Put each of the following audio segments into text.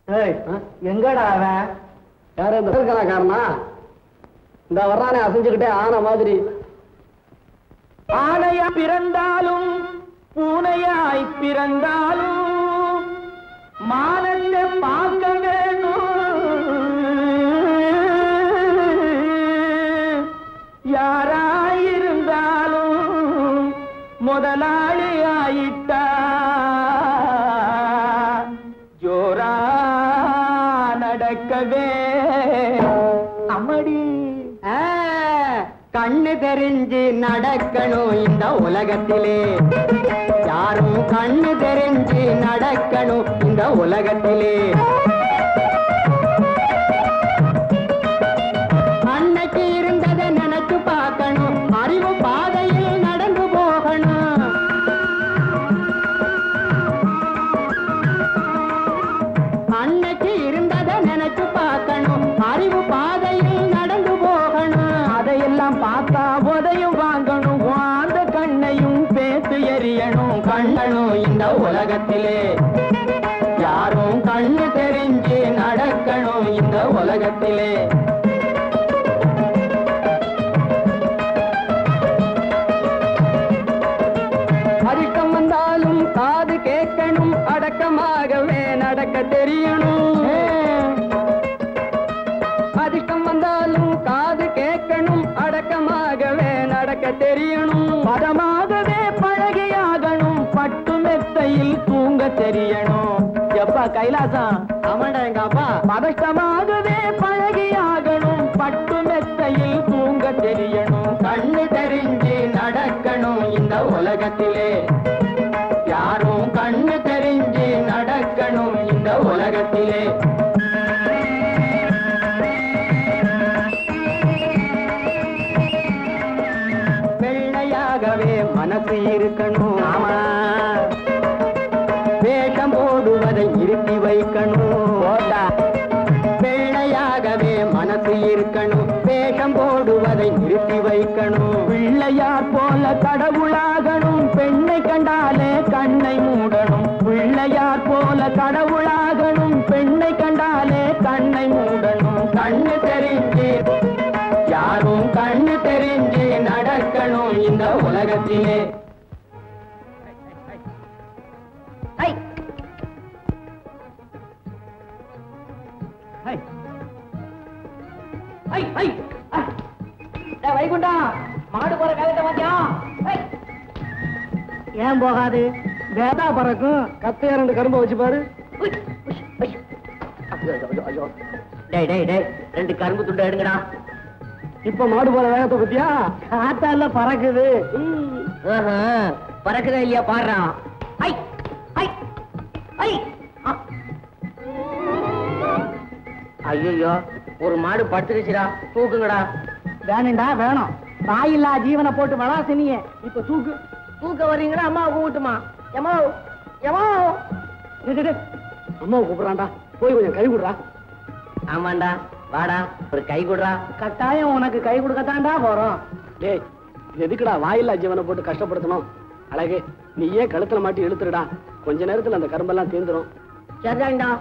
எங்கடா அவன் யார இந்த காரணா இந்த வர்றானே அசைஞ்சுக்கிட்டே ஆன மாதிரி ஆனையா பிறந்தாலும் பூனையாய் பிறந்தாலும் மானத்தை பார்க்க வேணும் யாராயிருந்தாலும் முதலாளி ஆயிட்டா ஜோரா நடக்கவே அம்மடி கண்ணு தெரிஞ்சு நடக்கணும் இந்த உலகத்திலே யாரும் கண்ணு தெரிஞ்சு நடக்கணும் இந்த உலகத்திலே அன்னைக்கு இருந்ததை நினைச்சு பார்க்கணும் அறிவு பாதையில் நடந்து போகணும் அன்னைக்கு இருந்ததை நினைச்சு பார்க்கணும் அறிவு பாதையில் நடந்து போகணும் அதையெல்லாம் பார்த்தா உதையும் வாங்கணும் அந்த கண்ணையும் பேத்து எறியணும் கண்ணனும் இந்த உலகத்திலே யாரும் கண்ணு தெரிஞ்சு நடக்கணும் இந்த உலகத்திலே அதிர்ஷ்டம் வந்தாலும் காது கேட்கணும் அடக்கமாகவே நடக்க தெரியணும் அதிர்ஷ்டம் வந்தாலும் காது கேட்கணும் அடக்கமாகவே நடக்க தெரியணும் பதமாகவே பழகியாகணும் பட்டு மெத்தையில் தூங்க தெரியணும் எப்பா கைலாசம் ஆமாண்டா எங்க அப்பா பதஷ்டமாகவே பழகியாகணும் பட்டு மெத்தையில் தூங்க தெரியணும் கண்ணு தெரிஞ்சு நடக்கணும் இந்த உலகத்திலே யாரும் கண்ணு தெரிஞ்சு நடக்கணும் இந்த உலகத்திலே வெள்ளையாகவே மனசு இருக்கணும் ஆமா வேஷம் போடுவதை நிறுத்தி வைக்கணும் ஓடா வெள்ளையாகவே மனசு இருக்கணும் வேஷம் போடுவதை நிறுத்தி வைக்கணும் பிள்ளையார் போல கடவுளாகணும் பெண்ணை கண்டாலே கண்ணை மூடணும் பிள்ளையார் போல கடவுளாகணும் பெண்ணை கண்டாலே கண்ணை மூடணும் கண்ணு தெரிஞ்சு யாரும் கண்ணு தெரிஞ்சு நடக்கணும் இந்த உலகத்திலே வைகுண்டா மாடு போற கலட்ட மாத்தியா ஏன் போகாது வேதா பறக்கும் கத்தையா ரெண்டு கரும்பை வச்சு பாரு டேய் டேய் டேய் ரெண்டு கரும்பு துண்டை எடுங்கடா இப்ப மாடு போற வேகத்தை பத்தியா காத்தால பறக்குது பறக்குதா இல்லையா பாடுறா ஐ ஐ ஐ ஐயோ ஒரு மாடு படுத்துக்கிச்சுடா தூக்குங்கடா வேணும்டா வேணும் தாயில்லா ஜீவனை போட்டு வளாசினிய இப்ப தூக்கு தூக்க வர்றீங்களா அம்மா கூட்டுமா எமோ எமோ அம்மாவை கூப்பிடுறான்டா போய் கொஞ்சம் கை விடுறா ஆமாண்டா வாடா ஒரு கை கொடுறா கட்டாயம் உனக்கு கை கொடுக்கத்தான்டா போறோம் டேய் இது எதுக்குடா வாயில்லா ஜீவனை போட்டு கஷ்டப்படுத்தணும் அழகு நீயே கழுத்துல மாட்டி இழுத்துருடா கொஞ்ச நேரத்துல அந்த கரும்பெல்லாம் தீந்துரும் சரிதான்டா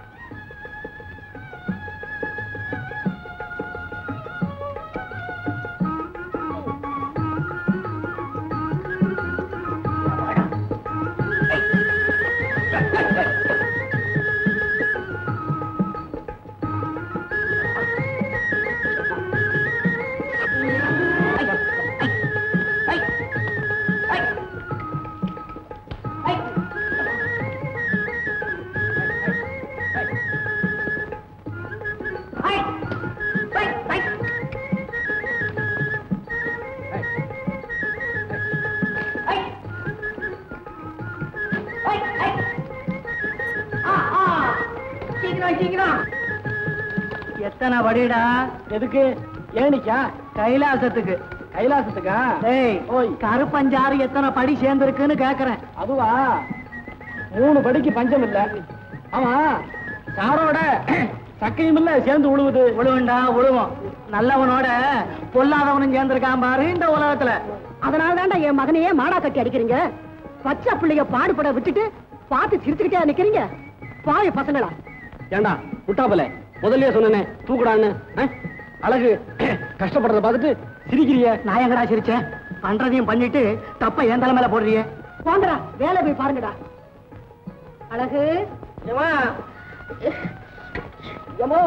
சீக்கிரம் சீக்கிரம் எத்தனை வடிடா எதுக்கு ஏனிக்கா கைலாசத்துக்கு கைலாசத்துக்கா ஏய் ஓய் கருப்பஞ்சாறு எத்தனை படி சேர்ந்திருக்குன்னு கேக்குறேன் அதுவா மூணு படிக்கு பஞ்சம் இல்ல ஆமா சாரோட சக்கையும் இல்ல சேர்ந்து உழுவுது உழுவண்டா உழுவோம் நல்லவனோட பொல்லாதவனும் சேர்ந்திருக்கான் பாரு இந்த உலகத்துல அதனால தான்டா என் மகனையே மாடா கட்டி அடிக்கிறீங்க பச்சை பிள்ளைங்க பாடுபட விட்டுட்டு பார்த்து சிரிச்சுக்கிட்டே நிக்கிறீங்க பாவி பசங்களா ஏண்டா முட்டாப்பல முதல்லயே சொன்னனே தூக்குடான்னு ஆ? அழகு கஷ்டப்படுறத பார்த்துட்டு சிரிக்கிறிய நான் எங்கடா சிரிச்சேன் பண்றதையும் பண்ணிட்டு தப்ப என் தலை மேல போடுறியே போங்கடா வேலை போய் பாருங்கடா அழகு ஏமா எமோ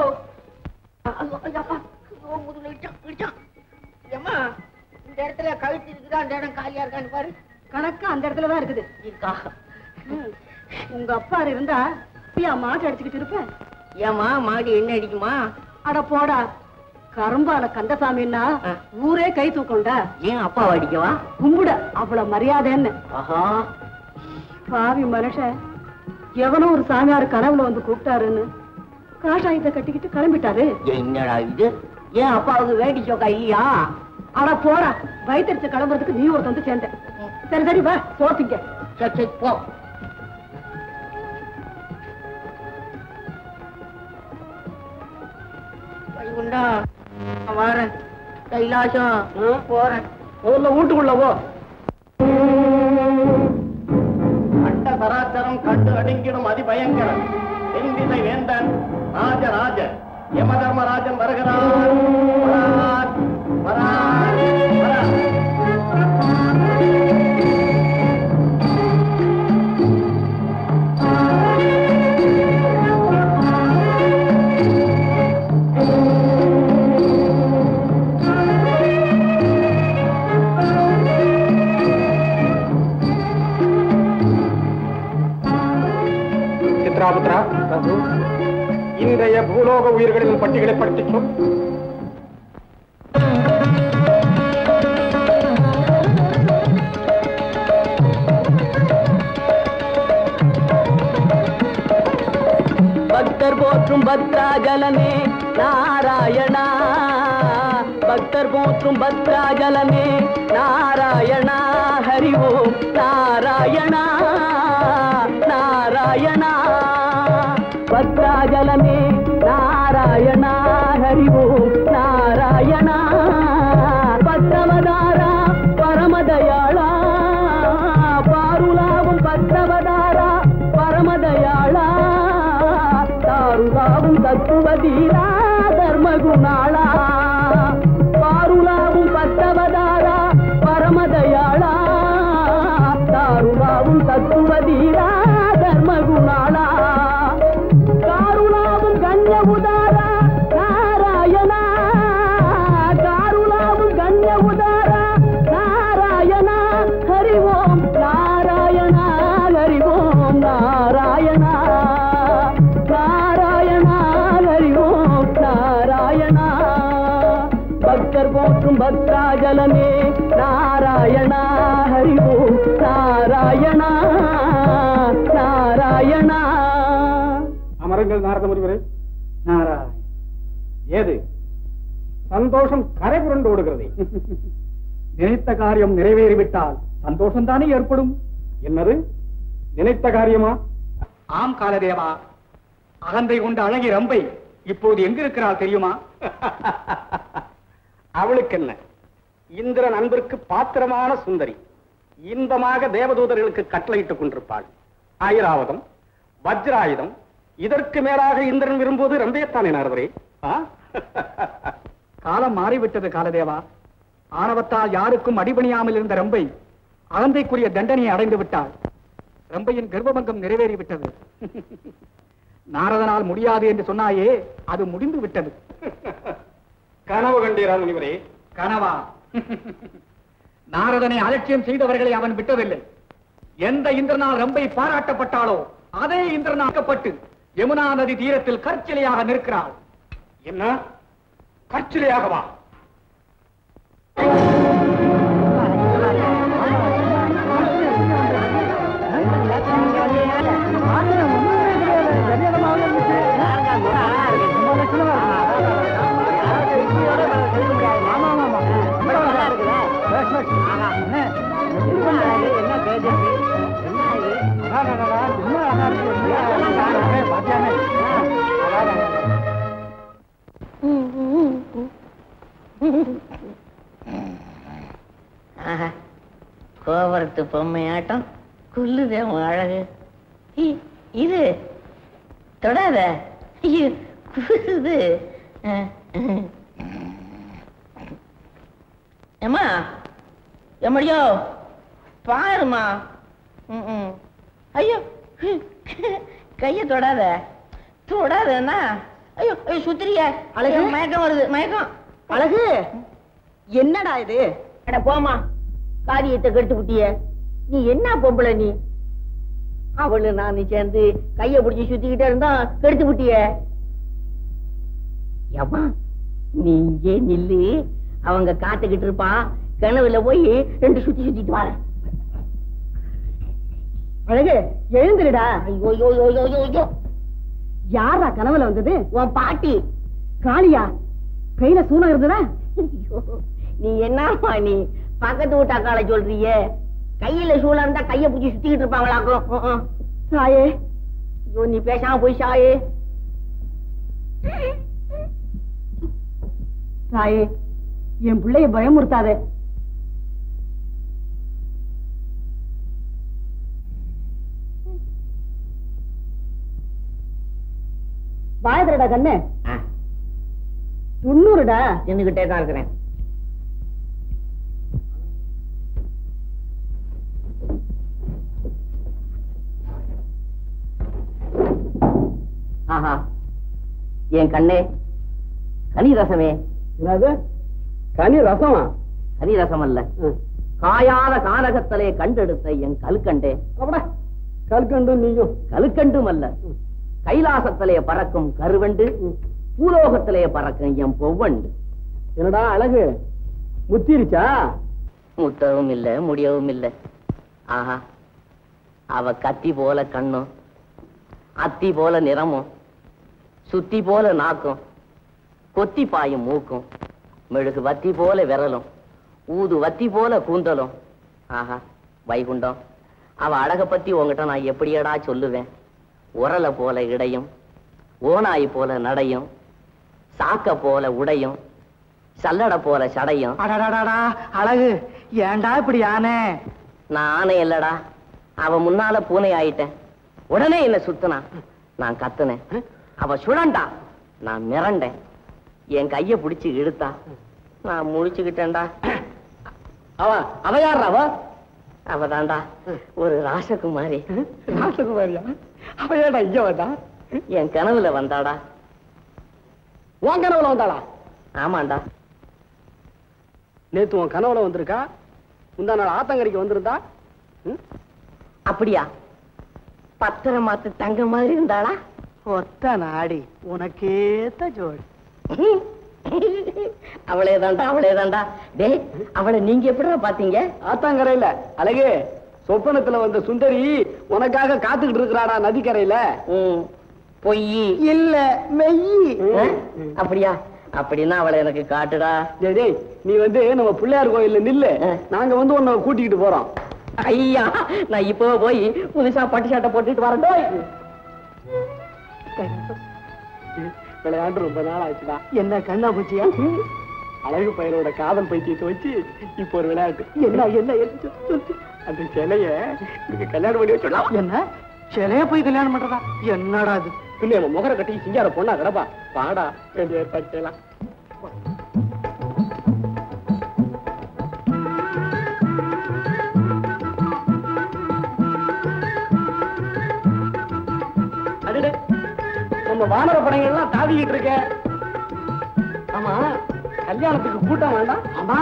ஏமா இந்த இடத்துல கழுத்து இருக்குதா அந்த இடம் காலியா இருக்கான்னு பாரு கணக்கு அந்த இடத்துல தான் இருக்குது இருக்கா ம். உங்க அப்பா இருந்தா பியா மாட்டு அடிச்சுக்கிட்டு இருப்பேன் ஏமா மாடி என்ன அடிக்குமா அட போடா கரும்பால கந்தசாமின்னா ஆ. ஊரே கை தூக்கும்டா ஏன் அப்பாவை அடிக்கவா கும்பிட அவ்வளவு மரியாதைன்னு ஆஹா பாவி மனுஷன் எவனோ ஒரு சாமியார் கனவுல வந்து கூப்பிட்டாருன்னு காஷாயத்தை கட்டிக்கிட்டு கிளம்பிட்டாரு என்னடா இது ஏன் அப்பாவுக்கு வேட்டி சோக்கா இல்லையா அட போடா வயிற்றுச்சு கிளம்புறதுக்கு நீ ஒருத்தன் வந்து சேர்ந்த சரி சரி வா போத்திங்க சரி சரி போ வைகுண்டா நான் வாரேன் கைலாசம் போறேன் முதல்ல வீட்டுக்குள்ள போ அண்ட சராச்சரம் கண்டு அடங்கிடும் அதிபயங்கரன் தென்திசை வேந்தன் ராஜராஜ யமதர்மராஜன் வருகிறான் வரான், வரான், வரான். சித்ராபுத்ரா பிரபு இன்றைய பூலோக உயிர்களின் பட்டியலை படித்துச் சொல் பக்தர் போற்றும் பத்ராஜலமே நாராயணா பக்தர் போற்றும் பத்ராஜலமே நாராயணா ஹரி ஓம் நாராயணா நாராயணா பத்ராஜலமே நாராயணா ஹரி ஓம் நாராயணா பத்தவதாரா பரமதயாளா பாருலாவும் பத்தவதாரா பரமதயாளா தாருலாவும் தத்துவதீரா தர்மகுணாளா பாருலாவும் பத்தவதாரா பரமதயாளா தாருலாவும் தத்துவதீரா தர்மகுணாளா காருலாவும் கண்ய உதாரா நாராயணா காருலாவும் கண்ய உதாரா நாராயணா ஹரி ஓம் நாராயணா ஹரி ஓம் நாராயணா நாராயணா ஹரி ஓம் நாராயணா பக்தர் போற்றும் பக்தாஜலமே நாராயணா ஹரி ஓம் நாராயணா நாராயணா அமருங்கள் நாரத முனிவரே நாராயண் ஏது சந்தோஷம் கரை புரண்டு ஓடுகிறது நினைத்த காரியம் நிறைவேறிவிட்டால் சந்தோஷம் தானே ஏற்படும் என்னது நினைத்த காரியமா ஆம் காலதேவா அகந்தை கொண்ட அழகி ரம்பை இப்போது எங்கிருக்கிறாள் தெரியுமா அவளுக்கு என்ன இந்திரன் அன்பிற்கு பாத்திரமான சுந்தரி இன்பமாக தேவதூதர்களுக்கு கட்டளையிட்டுக் கொண்டிருப்பாள் ஆயிராவதம் வஜ்ராயுதம் இதற்கு மேலாக இந்திரன் விரும்புவது ரம்பேத்தானே நாரதரே காலம் மாறிவிட்டது காலதேவா ஆணவத்தால் யாருக்கும் அடிபணியாமல் இருந்த ரம்பை அகந்தைக்குரிய தண்டனையை அடைந்து விட்டாள் ரம்பையின் கர்ப்பபங்கம் நிறைவேறிவிட்டது நாரதனால் முடியாது என்று சொன்னாயே அது முடிந்து விட்டது கனவு கண்டீரா முனிவரே கனவா நாரதனை அலட்சியம் செய்தவர்களை அவன் விட்டதில்லை எந்த இந்திரனால் ரம்பை பாராட்டப்பட்டாளோ அதே இந்திரனாக்கப்பட்டு யமுனா நதி தீரத்தில் கற்சிலையாக நிற்கிறாள் என்ன கற்சிலையாகவா ஆஹா கோபுரத்து பொம்மையாட்டம் குல்லுதே உன் அழகு இ- இது தொடாத ஐயோ, கூசுது அஹ், அஹ். ஏம்மா எம்மடியோ பாருமா ம், ம். ஐயோ கைய தொடாத தொடாதண்ணா ஐயோ ஐயோ சுத்திரிய அழகு. மயக்கம் வருது மயக்கம் அழகு என்னடா இது அட போமா காரியத்தை கெடுத்து விட்டிய நீ என்ன பொம்பளை நீ அவளு நான் சேர்ந்து கைய பிடிச்சி சுத்திக்கிட்டே இருந்தா கெடுத்து விட்டிய ஏம்மா நீ இங்கே நில்லு அவங்க காத்துக்கிட்டு இருப்பா கிணவுல போய் ரெண்டு சுத்தி சுத்திட்டு வர அழகு எழுந்துருடா ஐயோ ஐயோ ஐயோ ஐயோ, ஐயோ ஐயோ யாரா கனவுல வந்தது உன் பாட்டி காளியா கையில சூனம் இருந்ததா ஐயோ, நீ என்னம்மா நீ பக்கத்து வீட்டாக்கால சொல்றியே கையில சூழ இருந்தா கைய பிடிச்சி சுத்திக்கிட்டு இருப்பாங்களாக்கும் ம், ம். தாயே ஐயோ நீ பேசாம போய் சாயே தாயே என் பிள்ளைய பயமுறுத்தாதே வாயதுடா கண்ணு துண்ணூறுடா நின்னுகிட்டே தான் இருக்கிறேன் ஆஹா என் கண்ணே கனி ரசமே என்னது கனி ரசமா கனி ரசம் அல்ல ம். காயாத கானகத்தலே கண்டெடுத்த என் கல்கண்டே அப்படா கல்கண்டு நீயும் கல்கண்டும் அல்ல கைலாசத்திலே பறக்கும் கருவண்டு பூலோகத்திலே பறக்கும் என் பொவ்வண்டு என்னடா அழகு முத்திருச்சா முத்தவும் இல்ல முடியவும் இல்ல ஆஹா அவ கத்தி போல கண்ணும் அத்தி போல நிறமும் சுத்தி போல நாக்கும் கொத்தி பாயும் மூக்கும் மெழுகு வத்தி போல விரலும் ஊது வத்தி போல கூந்தலும் ஆஹா வைகுண்டம் அவ அழக பத்தி உங்ககிட்ட நான் எப்படியடா சொல்லுவேன் உரலை போல இடையும் ஓனாய் போல நடையும் சாக்க போல உடையும் சல்லடை போல சடையும் அடடடடா அழகு ஏன்டா இப்படி ஆனே நானே இல்லடா அவ முன்னால பூனை ஆயிட்டேன் உடனே என்ன சுத்துனா நான் கத்துனேன் அவ சுழண்டா நான் மிரண்டேன் என் கைய பிடிச்சு இழுத்தா நான் முழிச்சுக்கிட்டேன்டா அவ அவ யார் அவ அவதான்டா ஒரு ராசகுமாரி ராசகுமாரியா அவ ஏடா இங்க வந்தா என் கனவுல வந்தாடா உன் கனவுல வந்தாளா ஆமாண்டா நேத்து உன் கனவுல வந்திருக்கா முந்தா நாள் ஆத்தங்கரைக்கு வந்திருந்தா ம்? அப்படியா பத்திரம் மாத்து தங்க மாதிரி இருந்தாளா ஒத்த நாடி உனக்கேத்த ஜோடி அவளே தான்டா அவளே தான்டா டேய் அவளை நீங்க எப்படிடா பாத்தீங்க ஆத்தாங்கரையில அழகு சொப்பனத்துல வந்த சுந்தரி உனக்காக காத்துக்கிட்டு இருக்கிறாடா நதிக்கரையில ம், பொய் இல்ல மெய்யி ஆ? அப்படியா அப்படின்னா அவளை எனக்கு காட்டுடா டேய் டேய், நீ வந்து நம்ம பிள்ளையார் கோயில்ல நில்லு ஆ. நாங்க வந்து உன்னை கூட்டிக்கிட்டு போறோம் ஐயா நான் இப்போ போய் புதுசா பட்டு சட்டை போட்டுட்டு வரேன் விளையாண்டு ரொம்ப நாள் ஆச்சுடா என்ன கண்ணா பூச்சியா அழகு பையனோட காதல் பைத்தியத்தை வச்சு இப்போ ஒரு விளையாட்டு என்ன என்ன என்ன சொல்லு, சொல்லு. அந்த சிலைய நீங்க கல்யாணம் பண்ணி வச்சுடலாம் என்ன சிலைய போய் கல்யாணம் பண்றதா என்னடா இது பின்ன நம்ம முகர கட்டி சிங்கார பொண்ணா கிடப்பா பாடா வேண்டிய ஏற்பாடு செய்யலாம் அடடே, நம்ம வானர படைகள்லாம் தாவிக்கிட்டு இருக்க ஆமா கல்யாணத்துக்கு கூட்டம் வேண்டாம் அம்மா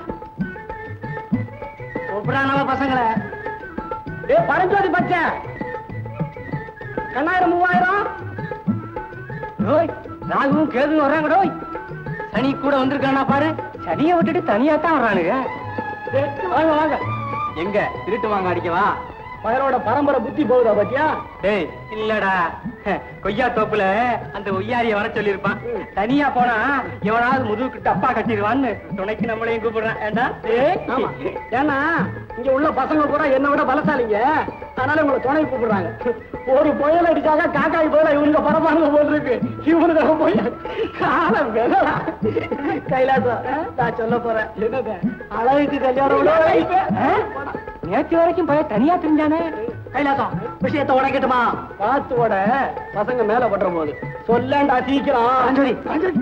கூப்பிடானவ பசங்களை ஏ பரஞ்சோதி பச்சை கண்ணாயிரம் மூவாயிரம் ஓய் ராகுவும் கேதுவும் வர்றாங்க டோய் சனி கூட வந்திருக்கானா பாரு சனியை விட்டுட்டு தனியா தான் வர்றானுங்க ஏய், வாங்க வாங்க எங்க திருட்டு வாங்க அடிக்கவா பையனோட பரம்பரை புத்தி போகுதா பாத்தியா டேய் இல்லடா கொய்யா தோப்புல அந்த ஒய்யாரிய வர சொல்லிருப்பான் தனியா போனா எவனாவது முதுகுக்கு டப்பா கட்டிடுவான்னு துணைக்கு நம்மளையும் கூப்பிடுறான் ஏண்டா ஏய், ஆமா. ஏன்னா இங்க உள்ள பசங்க பூரா என்ன விட பலசாலிங்க அதனால உங்களை துணை கூப்பிடுறாங்க ஒரு புயல் அடிச்சாக காக்காய் போல இவனுங்க பரமாங்க போல் இருக்கு இவனுக்கு போய் காலம் வெகலா கைலாசம் ஆ? நான் சொல்ல போறேன் என்னது அழகுக்கு கல்யாணம் நேற்று வரைக்கும் பையன் தனியா தெரிஞ்சானே கைலாசம் விஷயத்தை உடைக்கட்டுமா பார்த்து உட பசங்க மேல படுற போது சொல்லேன்டா சீக்கிரம் சரி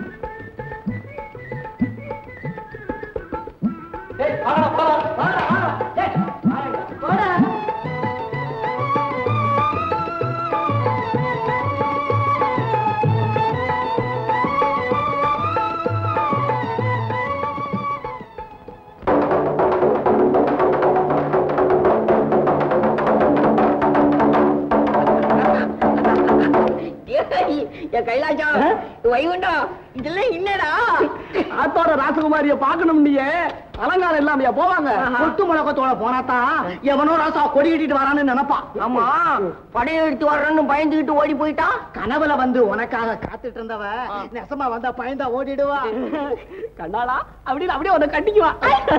என் கைலாசம் வைகுண்டம் இதெல்லாம் என்னடா ஆத்தோட ராசகுமாரிய பாக்கணும் நீ அலங்காரம் இல்லாமையா போவாங்க கொட்டு முழக்கத்தோட போனாதான் எவனோ ராசா கொடி கட்டிட்டு வரான்னு நினைப்பான் ஆமா படையெடுத்து வர்றேன்னு பயந்துகிட்டு ஓடி போயிட்டா கனவுல வந்து உனக்காக காத்துட்டு இருந்தவ நெசமா வந்தா பயந்தா ஓடிடுவா கண்ணாளா அப்படின்னு அப்படியே உன்னை கட்டிக்குவா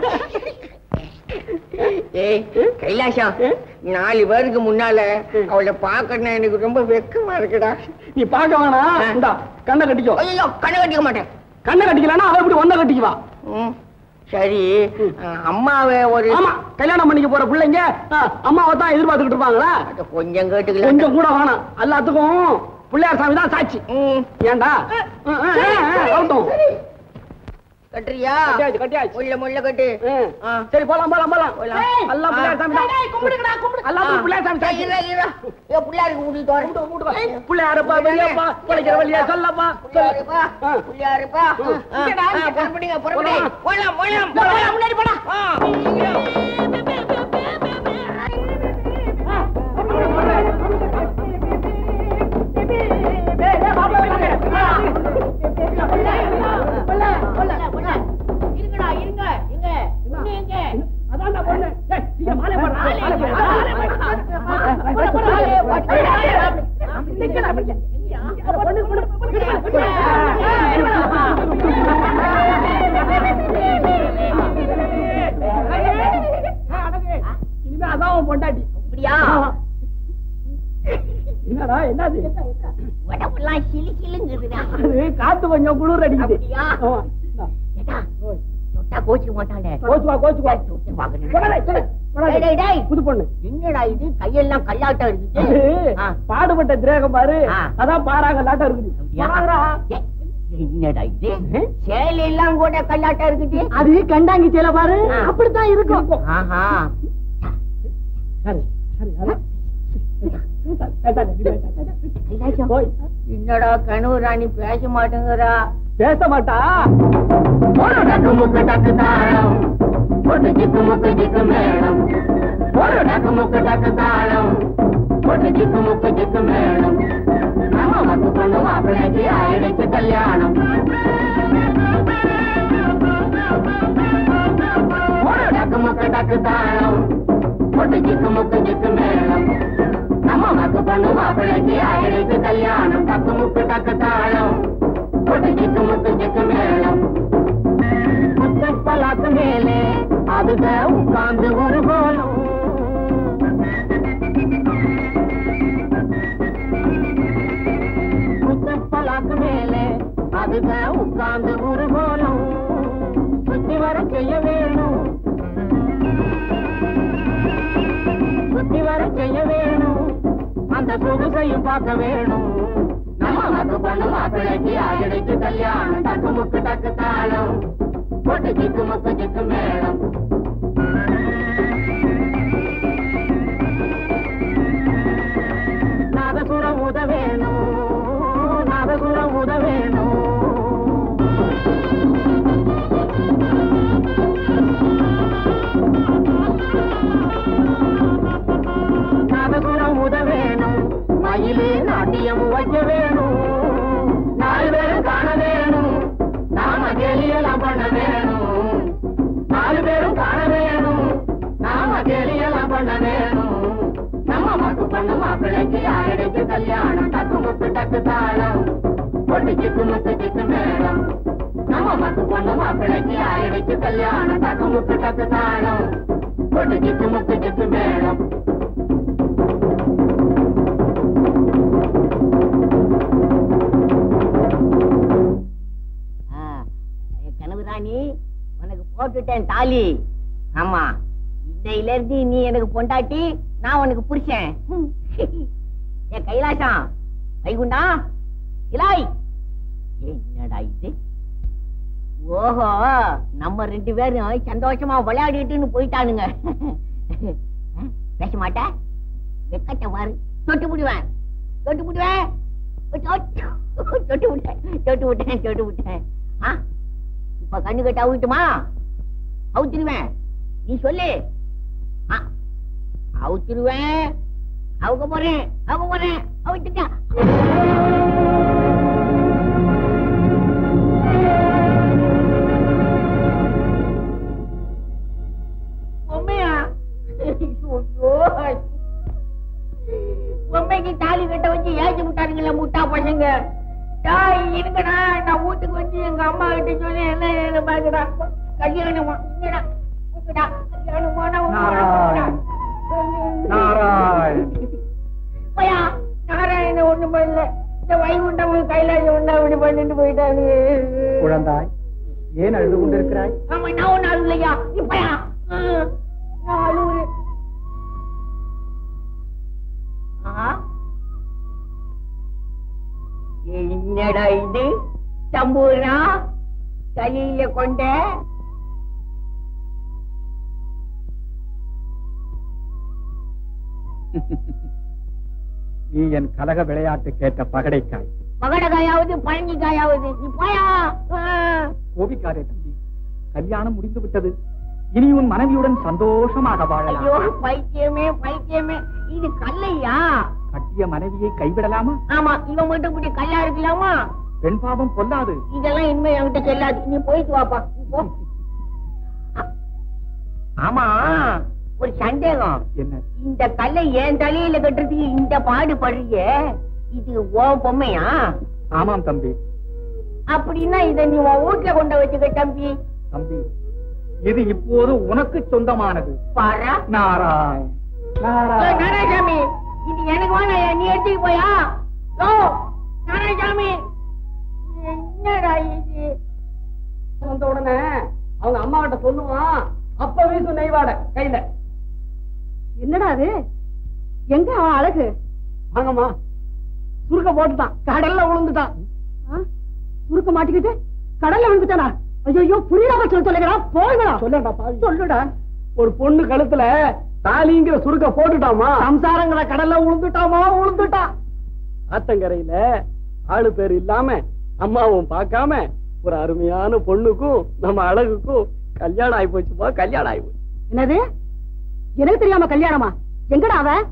ஏய் கைலாசம் நாலு பேருக்கு முன்னால அவளை பாக்கணும் எனக்கு ரொம்ப வெக்கமா இருக்குடா நீ பார்க்க வேணாம் இந்தா கண்ணை கட்டிக்கோ ஐயோ கண்ணை கட்டிக்க மாட்டேன் கண்ணை கட்டிக்கலன்னா அவ இப்படி ஒன்ன கட்டிக்குவா ம், சரி அஹ், அம்மாவை ஒரு ஆமா கல்யாணம் பண்ணிக்க போற பிள்ளைங்க ஆ, அம்மாவை தான் எதிர்பார்த்துக்கிட்டு இருப்பாங்களா அத கொஞ்சம் கேட்டுக்கல கொஞ்சம் கூட வேணாம் எல்லாத்துக்கும் பிள்ளையார் சாமி தான் சாட்சி ம், ஏண்டா ஆ, ஆ, ஆ, ஆ, ஆகட்டும். கட்டுறியா கட்டியாச்சு கட்டியாச்சு முள்ள முள்ள கட்டு ம். ஆ. சரி போலாம் போலாம் போலாம் போலாம். எல்லாம் பிள்ளையார் சாமி தான் எல்லாம் பிள்ளையார் சாமி சாட்சி இருடா, இருடா. ஏ, பிள்ளையாருக்கு கூட்டிட்டு வரேன். பிள்ளையாரப்பா பெரியப்பா பிழைக்கிற வழியா சொல்லப்பா பிள்ளையாருப்பா, ஆ. பிள்ளையாருப்பா. ம். ஆ, இங்கடா, ஆ, இங்க. புறப்படுங்க, புறப்படுங்க. போலாம். போலாம், போலாம், போலாம், முன்னாடி போடா. ஆ. இருங்கடா, இருங்க, இருங்க. இங்க, இங்க. அதான்டா பொண்ணு ஏய், இங்க மாலை போடுறா, மாலை போடுறா, மாலை போடுறா. இனிமே அதான் உன் பொண்டாட்டி அப்படியா? என்னடா என்னது உடம்பெல்லாம் சிலு சிலுங்குதுடா. அது காத்து கொஞ்சம் குளிர் அடிக்குது அப்படியா? ஆமா. இந்தா. ஏடா, தொட்டா கோச்சிக்க மாட்டானே. கோச்சுவா கோச்சுவா தொட்டு பார்க்கணும். போடாதே, சொல்லு, போடாதே. டேய், டேய், டேய். புது பொண்ணு என்னடா இது கையெல்லாம் கல்லாட்டம் அது இருக்குது ஆ. பாடுபட்ட திரேகம் பாரு ஆ. அதான் பாறாங்கல்லாட்டம் இருக்குது அப்படியா? போடாதடா. ஏய், என்னடா இது சேலை எல்லாம் கூட கல்லாட்டம் இருக்குது அது கண்டாங்கி சேல பாரு ஆ. அப்படித்தான் இருக்கும் ஆஹா சரி, சரி, அதான். போய். என்னடா கனவு ராணி பேச மாட்டேங்கிறா பேச மாட்டா ஒரு டக்கு முக்கு டக்கு தாளம் ஒரு ஜிக்கு முக்கு ஜிக்கு மேளம் ஒரு டக்கு முக்கு டக்கு தாளம் ஒரு ஜிக்கு முக்கு ஜிக்கு மேளம் நம்ம வந்து பொண்ணு மாப்பிள்ளைக்கு ஆயிடுச்சு கல்யாணம் ஒரு டக்கு முக்கு டக்கு தாளம் ஒரு ஜிக்கு முக்கு ஜிக்கு மேளம் நம்ம வந்து பொண்ணு மாப்பிள்ளைக்கு ஆயிடுச்சு கல்யாணம் டக்கு முக்கு டக்கு தாளம் ஒரு ஜிக்கு முக்கு ஜிக்கு மேளம் பலாக்கு மேலே அதுக உட்கார்ந்து ஒரு கோலம் பலாக்கு மேலே அதுக உட்கார்ந்து ஒரு கோலம் சுத்தி வர செய்ய வேணும் சுத்தி வர செய்ய வேணும் அந்த சொகுசையும் பார்க்க வேணும் நம்ம மக்கு பண்ணு மாப்பிள்ளைக்கு ஆகிடுச்சு கல்யாணம் டக்கு முக்கு டக்கு தாளம் பொட்டு ஜிக்கு முக்கு ஜிக்கு மேளம் நாதசுரம் உத வேணும் நாதசுரம் உத வேணும் நாதசுரம் உத வேணும் மயிலே நாட்டியம் வைக்க வேணும் நாலு பேரும் காண வேணும் நாம கேலியெல்லாம் பண்ண வேணும் நாலு பேரும் காண வேணும் நாம கேலியெல்லாம் பண்ண வேணும் நம்ம மக்கு பண்ண மாப்பிள்ளைக்கு ஆயிடுச்சு கல்யாணம் டக்கு முக்கு டக்கு தாளம் பொட்டு சிக்கு முக்கு சிக்கு மேளம் நம்ம மக்கு பண்ண மாப்பிள்ளைக்கு ஆயிடுச்சு கல்யாணம் டக்கு முக்கு டக்கு தாளம் பொட்டு சிக்கு முக்கு சிக்கு மேளம் கனவுராணி உனக்கு போட்டுட்டேன் தாலி ஆமா இன்னையில இருந்து நீ எனக்கு பொண்டாட்டி நான் உனக்கு புருஷன் ம். என் கைலாசம் வைகுண்டா இலாய் என்னடா இது ஓஹோ நம்ம ரெண்டு பேரும் சந்தோஷமா விளையாடிட்டுன்னு போயிட்டானுங்க அஹ், பேச மாட்டேன் வெக்கத்தை பாரு தொட்டு விடுவேன் தொட்டு விடுவேன் தொட்டு தொட்டு விட்டேன் தொட்டு விட்டேன் தொட்டு விட்டேன் ஆ இப்ப கண்ணு கட்ட அவுட்டுமா அவுத்துருவேன் நீ சொல்லு ஆ, அவுத்துருவேன் அவங்க போறேன் அவங்க போறேன் அவுத்துட்டேன் பொம்மையா ஐயோ. பொம்மைக்கு தாலி கட்ட வச்சு ஏச்சு விட்டாருங்களே முட்டா பசங்க டாய் இருங்கடா நான் வீட்டுக்கு வந்து எங்க அம்மா கிட்ட சொல்லி என்ன என்ன பாக்குறா கல்யாணமா இங்கடா இங்கடா கல்யாணமா நாராயண். நாராயண். பையா நாராயண ஒண்ணு பண்ணல இந்த வைகுண்டம் கைலாசம் ஒண்ணு அப்படி பண்ணிட்டு போயிட்டாரு குழந்தாய் ஏன் அழுது கொண்டிருக்கிறாய் ஆமா நான் ஒண்ணு அழுலையா இப்பயா நான் அழுவுறேன் ஆ? என்னடா இது தம்பூரா கையில கொண்ட நீ என் கலக விளையாட்டு கேட்ட பகடைக்காய் மகடகாயாவது பழனிக்காயாவது நீ போயா ஆ. கோபிக்காதே தம்பி கல்யாணம் முடிந்து விட்டது இனி உன் மனைவியுடன் சந்தோஷமாக ஐயோ வாழலாம் பைத்தியமே பைத்தியமே இது கல்லையா கட்டிய மனைவியை கைவிடலாமா ஆமா இவன் மட்டும் இப்படி கல்லா இருக்கலாமா பெண் பாவம் பொல்லாது இதெல்லாம் இனிமே என்கிட்ட செல்லாது நீ போயிட்டு வாப்பா நீ போ ஆமா ஒரு சந்தேகம் என்ன இந்த கல்லை என் தலையில கட்டுறதுக்கு இந்த பாடு படுறியே இது உன் பொம்மையா ஆமாம் தம்பி அப்படின்னா இத நீ உன் வீட்டுல கொண்டு வச்சுக்க தம்பி தம்பி இது இப்போது உனக்கு சொந்தமானது பாரா நாராயண் ஏய், நாராயணசாமி இது எனக்கு வேணாம் நீ எடுத்துட்டு போயா ஓ நாராயணசாமி என்னடா இது வந்த உடனே அவங்க அம்மா கிட்ட சொல்லுவான் அப்ப வீசு நெய்வாட கையில என்னடா அது எங்க அவன் அழகு வாங்கம்மா சுருக்க போட்டுட்டான் கடல்ல விழுந்துட்டான் ஆ? சுருக்க மாட்டிக்கிட்டு கடல்ல விழுந்துட்டானா ஐயோ புரியலாம சொல்ல சொல்லுங்கடா போங்கடா சொல்லடா பாவி சொல்லுடா ஒரு பொண்ணு கழுத்துல தாலிங்கிற சுருக்க போட்டுட்டாமா சம்சாரங்கிற கடல்ல விழுந்துட்டாமா விழுந்துட்டான் ஆத்தங்கரையில ஆளு பேர் இல்லாம அம்மாவும் பார்க்காம ஒரு அருமையான பொண்ணுக்கும் நம்ம அழகுக்கும் கல்யாணம் ஆயி போச்சுமா கல்யாணம் ஆயி போச்சு என்னது எனக்கு தெரியாம கல்யாணமா எங்கடா அவன்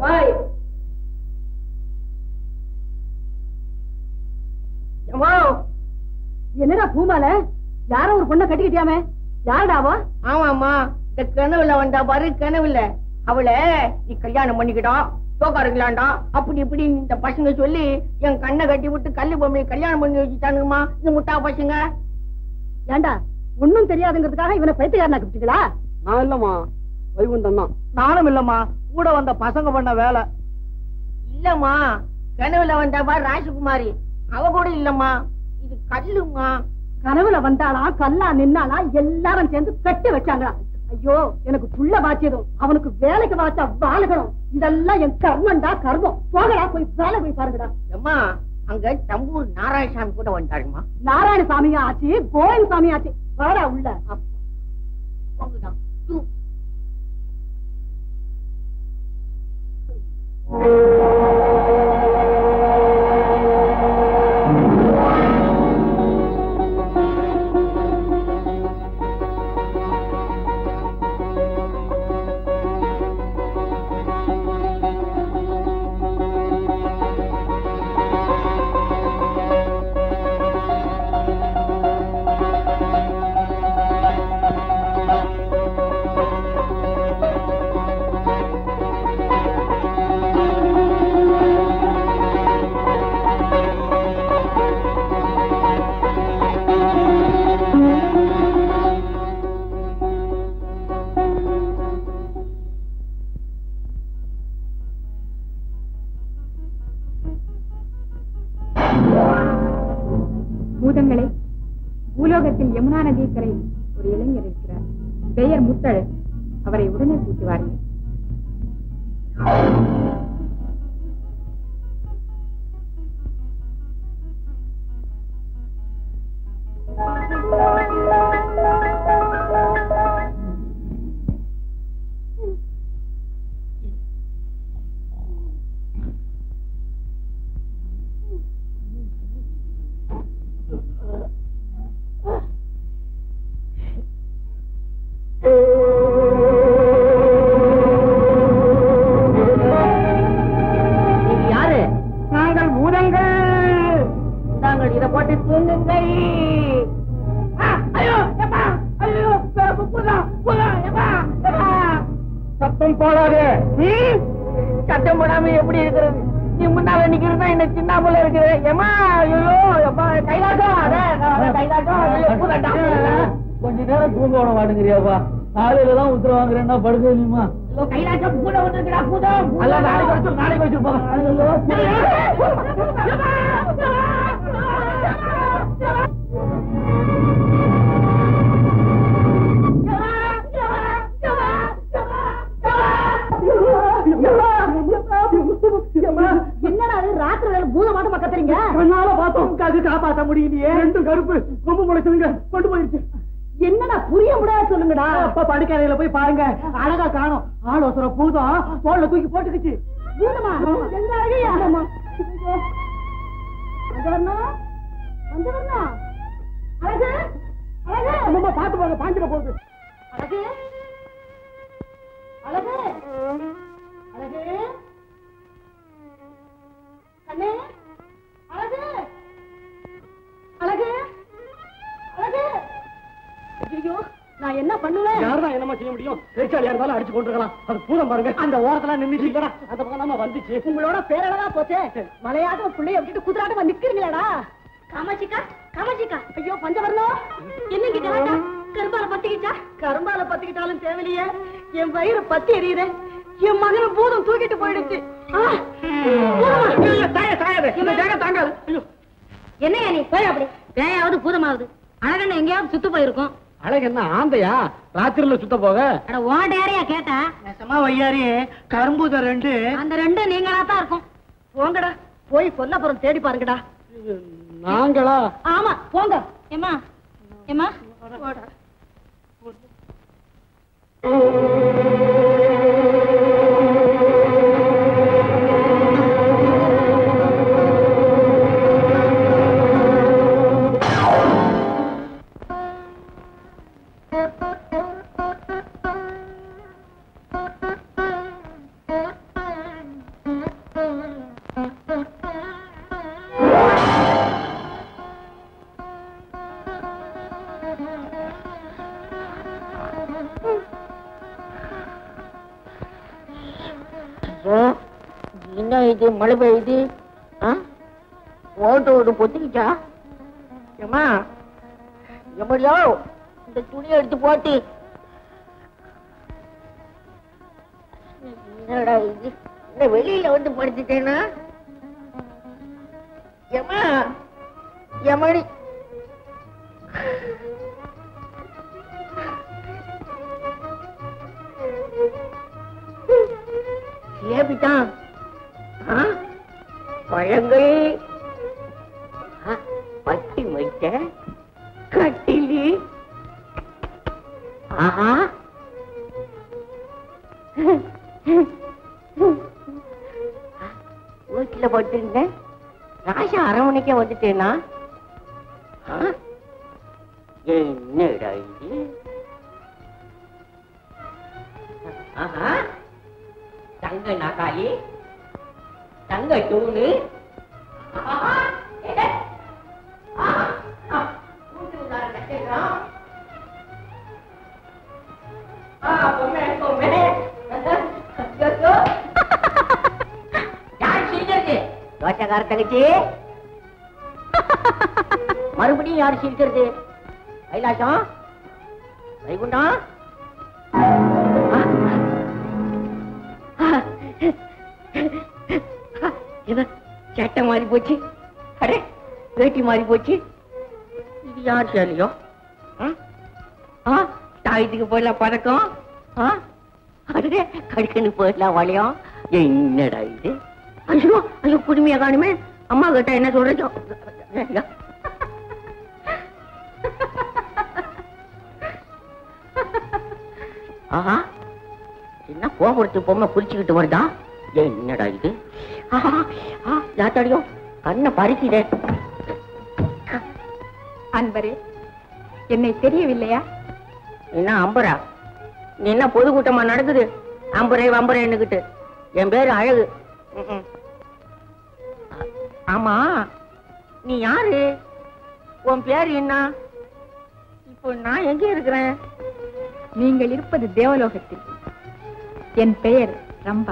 எம்மா, என்னடா பூமால யாரோ ஒரு பொண்ணை கட்டிக்கிட்டியாமே யாருடாவா ஆமாம்மா இந்த கனவுல வந்தா பாரு கனவுல அவளை நீ கல்யாணம் பண்ணிக்கிட்டா தோக்கா இருக்கலாம்டா அப்படி இப்படி இந்த பசங்க சொல்லி என் கண்ணை கட்டி விட்டு கல்லு பொம்மையை கல்யாணம் பண்ணி வச்சுட்டானுங்கம்மா இந்த முட்டா பசங்க ஏண்டா ஒண்ணும் தெரியாதுங்கிறதுக்காக இவனை பைத்தியக்காரனா கிட்டீங்களா நான் இல்லம்மா வைகுண்டம் தான் நானும் இல்லம்மா கூட வந்த பசங்க பண்ண வேலை இல்லம்மா கனவுல வந்தா பாரு ராஜகுமாரி அவ கூட இல்லம்மா இது கல்லுமா கனவுல வந்தாளா கல்லா நின்னாளா எல்லாரும் சேர்ந்து கட்டி வச்சாங்களா ஐயோ எனக்கு புள்ள பாக்கியதும் அவனுக்கு வேலைக்கு வாச்சா வாழகணும் இதெல்லாம் என் கர்மண்டா கர்மம் போகடா போய் வேலை போய் பாருங்கடா அம்மா அங்க தம்பூர் நாராயணசாமி கூட வந்துட்டாருமா நாராயண சாமியா ஆச்சு கோயில் சாமி ஆச்சு வாடா உள்ள போங்கடா பூதங்களே பூலோகத்தில் யமுனா நதிக்கரை ஒரு இளைஞர் இருக்கிறார் பெயர் முத்தழகு அவரை உடனே கூட்டி வாருங்கள் நீங்க யாரு நாங்கள் பூதங்கள் தாங்கள் இதை போட்டு தூங்குங்கள் ஆ, ஐயோ எப்பா ஐயோ புதா புதா எப்பா எப்பா சத்தம் போடாதே ம்? சத்தம் போடாம எப்படி இருக்கிறது நீ முன்னால நிக்கிறதா என்ன சின்ன போல இருக்குது ஏமா ஐயோ எப்பா கைலாட்டம் அதே, அதே, கைலாட்டம் ஐயோ, பூதண்டா. கொஞ்ச நேரம் தூங்க விட மாட்டேங்கிறியாப்பா காலையில தான் உத்தரவு வாங்குறேன்னா படுக்க நீமா ஐயோ, கைலாட்டம் பூதம் வந்துருக்குடா பூதம் அல்ல நாளைக்கு வச்சு நாளைக்கு வச்சிருப்போம் என்னடா அது ராத்திரி வேலை பூத மாட்டமா கத்துறீங்க கண்ணால பார்த்தோம் காது காப்பாத்த முடியலையே ரெண்டும் கருப்பு கொம்பு முளைச்சுங்க கொண்டு போயிருச்சு என்னடா புரிய முடியாது சொல்லுங்கடா அப்ப படுக்கறையில போய் பாருங்க அழகா காணும் ஆலோசனை பூதம் தோல்ல தூக்கி போட்டுக்குச்சு பூதமா எங்க அழகையா பஞ்சவர்ணா பஞ்சவர்ணா அழகு அழகு அம்மா பாத்து போங்க பாஞ்சிட போகுது அழகு அழகு அழகு கண்ணே அழகு அழகு அழகு ஐயோ நான் என்ன பண்ணுவேன் யாருதான் என்னமா செய்ய முடியும் பேச்சாளியா இருந்தாலும் அடிச்சு கொண்டிருக்கலாம் அது பூதம் பாருங்க அந்த ஓரத்துல நின்னுச்சு இல்லடா அந்த பக்கம் நம்ம வந்துச்சு உங்களோட பேரழகா போச்சே மலையாட்டம் பிள்ளைய விட்டுட்டு குதிராட்டமா நிக்கிறீங்களாடா காமாட்சிக்கா காமாட்சிக்கா ஐயோ பஞ்சவர்ணம் என்னங்க கலாட்டா கரும்பால பத்திக்கிச்சா கரும்பால பத்திக்கிட்டாலும் தேவையில்லையே என் வயிறு பத்தி எரியுது என் மகனை பூதம் தூக்கிட்டு போயிடுச்சு ஆ, பூதமா? தாங்காது ஐயோ என்னையா நீ போய் அப்படி பேயாவது பூதமாவது அழகண்ண எங்கேயாவது சுத்து போயிருக்கும் அழகு என்ன ஆந்தையா ராத்திரில சுத்த போக அட ஓட்ட யாரையா கேட்டா நெசமா வையாரி கரும்புத ரெண்டு அந்த ரெண்டும் நீங்களா தான் இருக்கும் போங்கடா போய் கொல்லப்புறம் தேடி பாருங்கடா நாங்களா ஆமா போங்க ஏமா ஏமா என்ன இது மழை பெய்யுது ஆ? ஓட்டு ஓட்டு பொத்திக்கிச்சா ஏமா எம்மடியோ இந்த துணியை எடுத்து போட்டு என்னடா இது இந்த வெளியில வந்து படுத்துட்டேனா ஏமா எமடி ஏபிட்டான் ஆ? பழங்கள் ஆ, பட்டி வைக்க கட்டிலி ஆஹா வீட்டுல படுத்திருந்தேன் ராசா அரவணைக்க வந்துட்டேனா ஆ? என்னடா இது ஆஹா தங்க நாகாலி தங்க தூணு ஆஹா, ஏ, ஆ, ஆ, வீட்டு உள்ளார நட்சத்திரம். ஆ, பொம்மை, பொம்மை. ஐயோ. யார் சிரிக்கிறது? தோசைக்கார தங்கச்சி மறுபடியும் யார் சிரிக்கிறது கைலாசம் வைகுண்டம் ஆ, என்ன சட்டை மாறி போச்சு அடே வேட்டி மாறி போச்சு இது யார் சேலையோ ஆ? ஆ தாயத்துக்கு போயிடலாம் பதக்கம் ஆ அடே கடுக்கன்னு போயிடலாம் வளையம் என்னடா இது ஐயோ ஐயோ குடுமையா காணுமே அம்மா கிட்ட என்ன சொல்றீங்க ஆஹா என்ன கோபுரத்து பொம்மை குறிச்சுக்கிட்டு வருதா என்னடா இது ஆஹா ஆ யாத்தாடியோ கண்ணை பறிக்குதே அன்பரே என்னை தெரியவில்லையா என்ன அம்பரா நீ என்ன பொதுக்கூட்டமா நடக்குது அம்பரே வம்பரே என்னகிட்டு என் பேரு அழகு ம்ம். ஆ- ஆமா நீ யாரு உன் பேரு என்ன இப்போ நான் எங்க இருக்கிறேன் நீங்கள் இருப்பது தேவலோகத்தில் என் பெயர் ரம்பா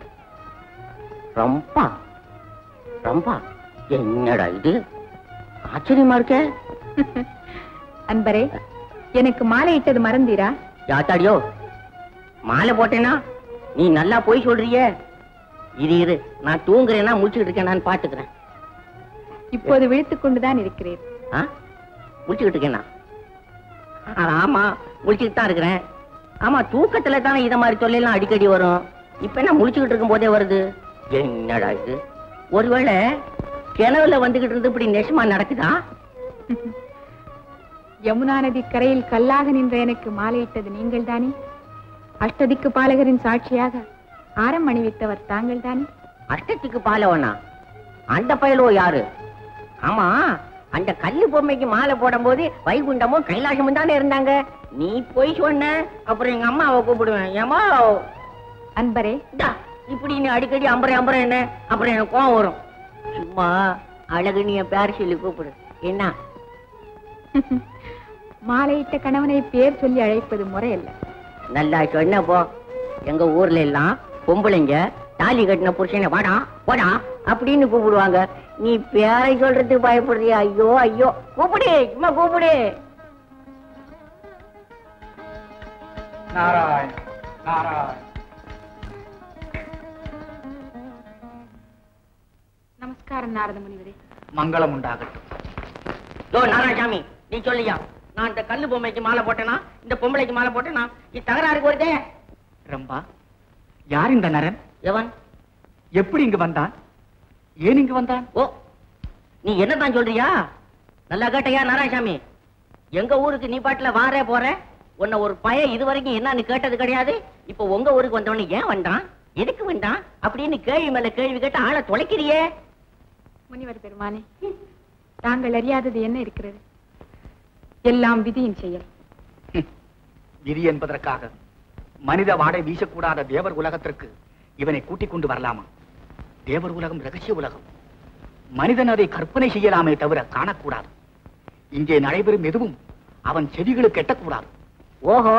ரம்பா ரம்பா என்னடா இது ஆச்சரியமா இருக்க அன்பரே எனக்கு மாலையிட்டது மறந்தீரா யாத்தாடியோ மாலை போட்டேனா நீ நல்லா போய் சொல்றியே இரு இரு நான் தூங்குறேன்னா முடிச்சுக்கிட்டு இருக்கேன் நான் பாத்துக்கிறேன் இப்போது விழித்துக் கொண்டுதான் இருக்கிறேன் ஆ முடிச்சுக்கிட்டு இருக்கேனா ஆ, ஆமா முடிச்சுக்கிட்டு தான் இருக்கிறேன் ஆமா தூக்கத்துல தானே இத மாதிரி தொல்லையெல்லாம் அடிக்கடி வரும் இப்ப என்ன முடிச்சுக்கிட்டு இருக்கும் போதே வருது என்னடா இது ஒருவேளை கிணவுல வந்துகிட்டு இருந்து இப்படி நெசமா நடக்குதா யமுனா நதி கரையில் கல்லாக நின்ற எனக்கு மாலையிட்டது நீங்கள் தானே அஷ்டதிக்கு பாலகரின் சாட்சியாக ஆரம் அணிவித்தவர் தாங்கள் தானே அஷ்டத்துக்கு பாலவனா அந்த பயலோ யாரு ஆமா அந்த கல்லு பொம்மைக்கு மாலை போடும் போது வைகுண்டமும் கைலாசமும் தானே இருந்தாங்க நீ போய் சொன்ன அப்புறம் எங்க அம்மாவை கூப்பிடுவேன் ஏமா அன்பரே இப்படி நீ அடிக்கடி அம்பரை அம்பரை என்ன அப்புறம் எனக்கு கோவம் வரும் சும்மா அழகு நீ என் பேர் சொல்லி கூப்பிடு என்ன மாலையிட்ட கணவனை பேர் சொல்லி அழைப்பது முறையல்ல நல்லா சொன்ன போ எங்க ஊர்ல எல்லாம் பொம்பளைங்க தாலி கட்டின புருஷனை வாடா போடா அப்படின்னு கூப்பிடுவாங்க நீ பேரை சொல்றதுக்கு பயப்படுறியா ஐயோ ஐயோ கூப்பிடு சும்மா கூப்பிடு நாராயண் நாராயண் நமஸ்காரம் நாரத முனிவரே மங்களம் உண்டாகட்டும் யோ நாராயணசாமி நீ சொல்லியா நான் இந்த கல்லு பொம்மைக்கு மாலை போட்டேனா இந்த பொம்பளைக்கு மாலை போட்டேனா இது தகராறுக்கு வருதே ரம்பா யார் இந்த நரன் எவன் எப்படி இங்கு வந்தான் ஏன் இங்கு வந்தான் ஓ நீ என்னதான் சொல்றியா நல்லா கேட்டையா நாராயணசாமி எங்க ஊருக்கு நீ பாட்டுல வாரே போற உன்னை ஒரு பய இது வரைக்கும் என்னன்னு கேட்டது கிடையாது இப்ப உங்க ஊருக்கு வந்தவன ஏன் வந்தான் எதுக்கு வந்தான் அப்படின்னு கேள்வி மேல கேள்வி கேட்டு ஆளை தொலைக்கிறியே முனிவர் பெருமானே தாங்கள் அறியாதது என்ன இருக்கிறது எல்லாம் விதியின் செயல் ஹம். விதி என்பதற்காக மனித வாடை வீசக்கூடாத தேவர் உலகத்திற்கு இவனை கூட்டிக் கொண்டு வரலாமா தேவர் உலகம் ரகசிய உலகம் மனிதன் அதை கற்பனை செய்யலாமே தவிர காணக்கூடாது இங்கே நடைபெறும் எதுவும் அவன் செவிகளுக்கு எட்டக்கூடாது ஓஹோ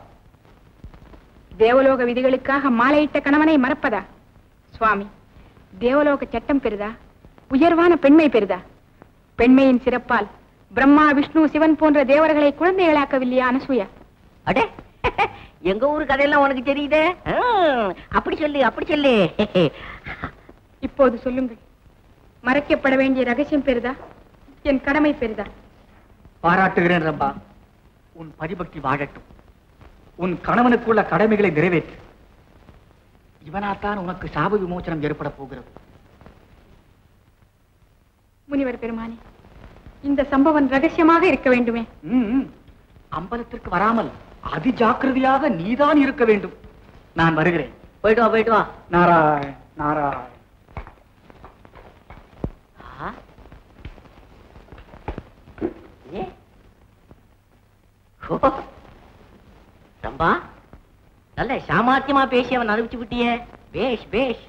தேவலோக விதிகளுக்காக மாலையிட்ட கணவனை மறப்பதா சுவாமி தேவலோக சட்டம் பெரிதா உயர்வான பெண்மை பெரிதா பெண்மையின் சிறப்பால் பிரம்மா விஷ்ணு சிவன் போன்ற தேவர்களை குழந்தைகளாக்கவில்லையா அனசூயா அடே எங்க ஊரு கதையெல்லாம் உனக்கு தெரியுதே ஆ, அப்படி சொல்லு அப்படி சொல்லு இப்போது சொல்லுங்கள் மறைக்கப்பட வேண்டிய ரகசியம் பெரிதா என் கடமை பெரிதா பாராட்டுகிறேன் ரம்பா உன் பரிபக்தி வாழட்டும் உன் கணவனுக்குள்ள கடமைகளை நிறைவேற்று இவனாத்தான் உனக்கு சாப விமோசனம் ஏற்பட போகிறது முனிவர் பெருமானே இந்த சம்பவம் ரகசியமாக இருக்க வேண்டுமே ம், ம். அம்பலத்திற்கு வராமல் அதி ஜாக்கிரதையாக நீதான் இருக்க வேண்டும் நான் வருகிறேன் போயிட்டு வா போயிட்டு வா நாராயண் நாராயண் ஆ? ஏ? ஓ. ரம்பா நல்ல சாமர்த்தியமா பேசி அவன் அனுப்பிச்சு விட்டியே பேஷ் பேஷ்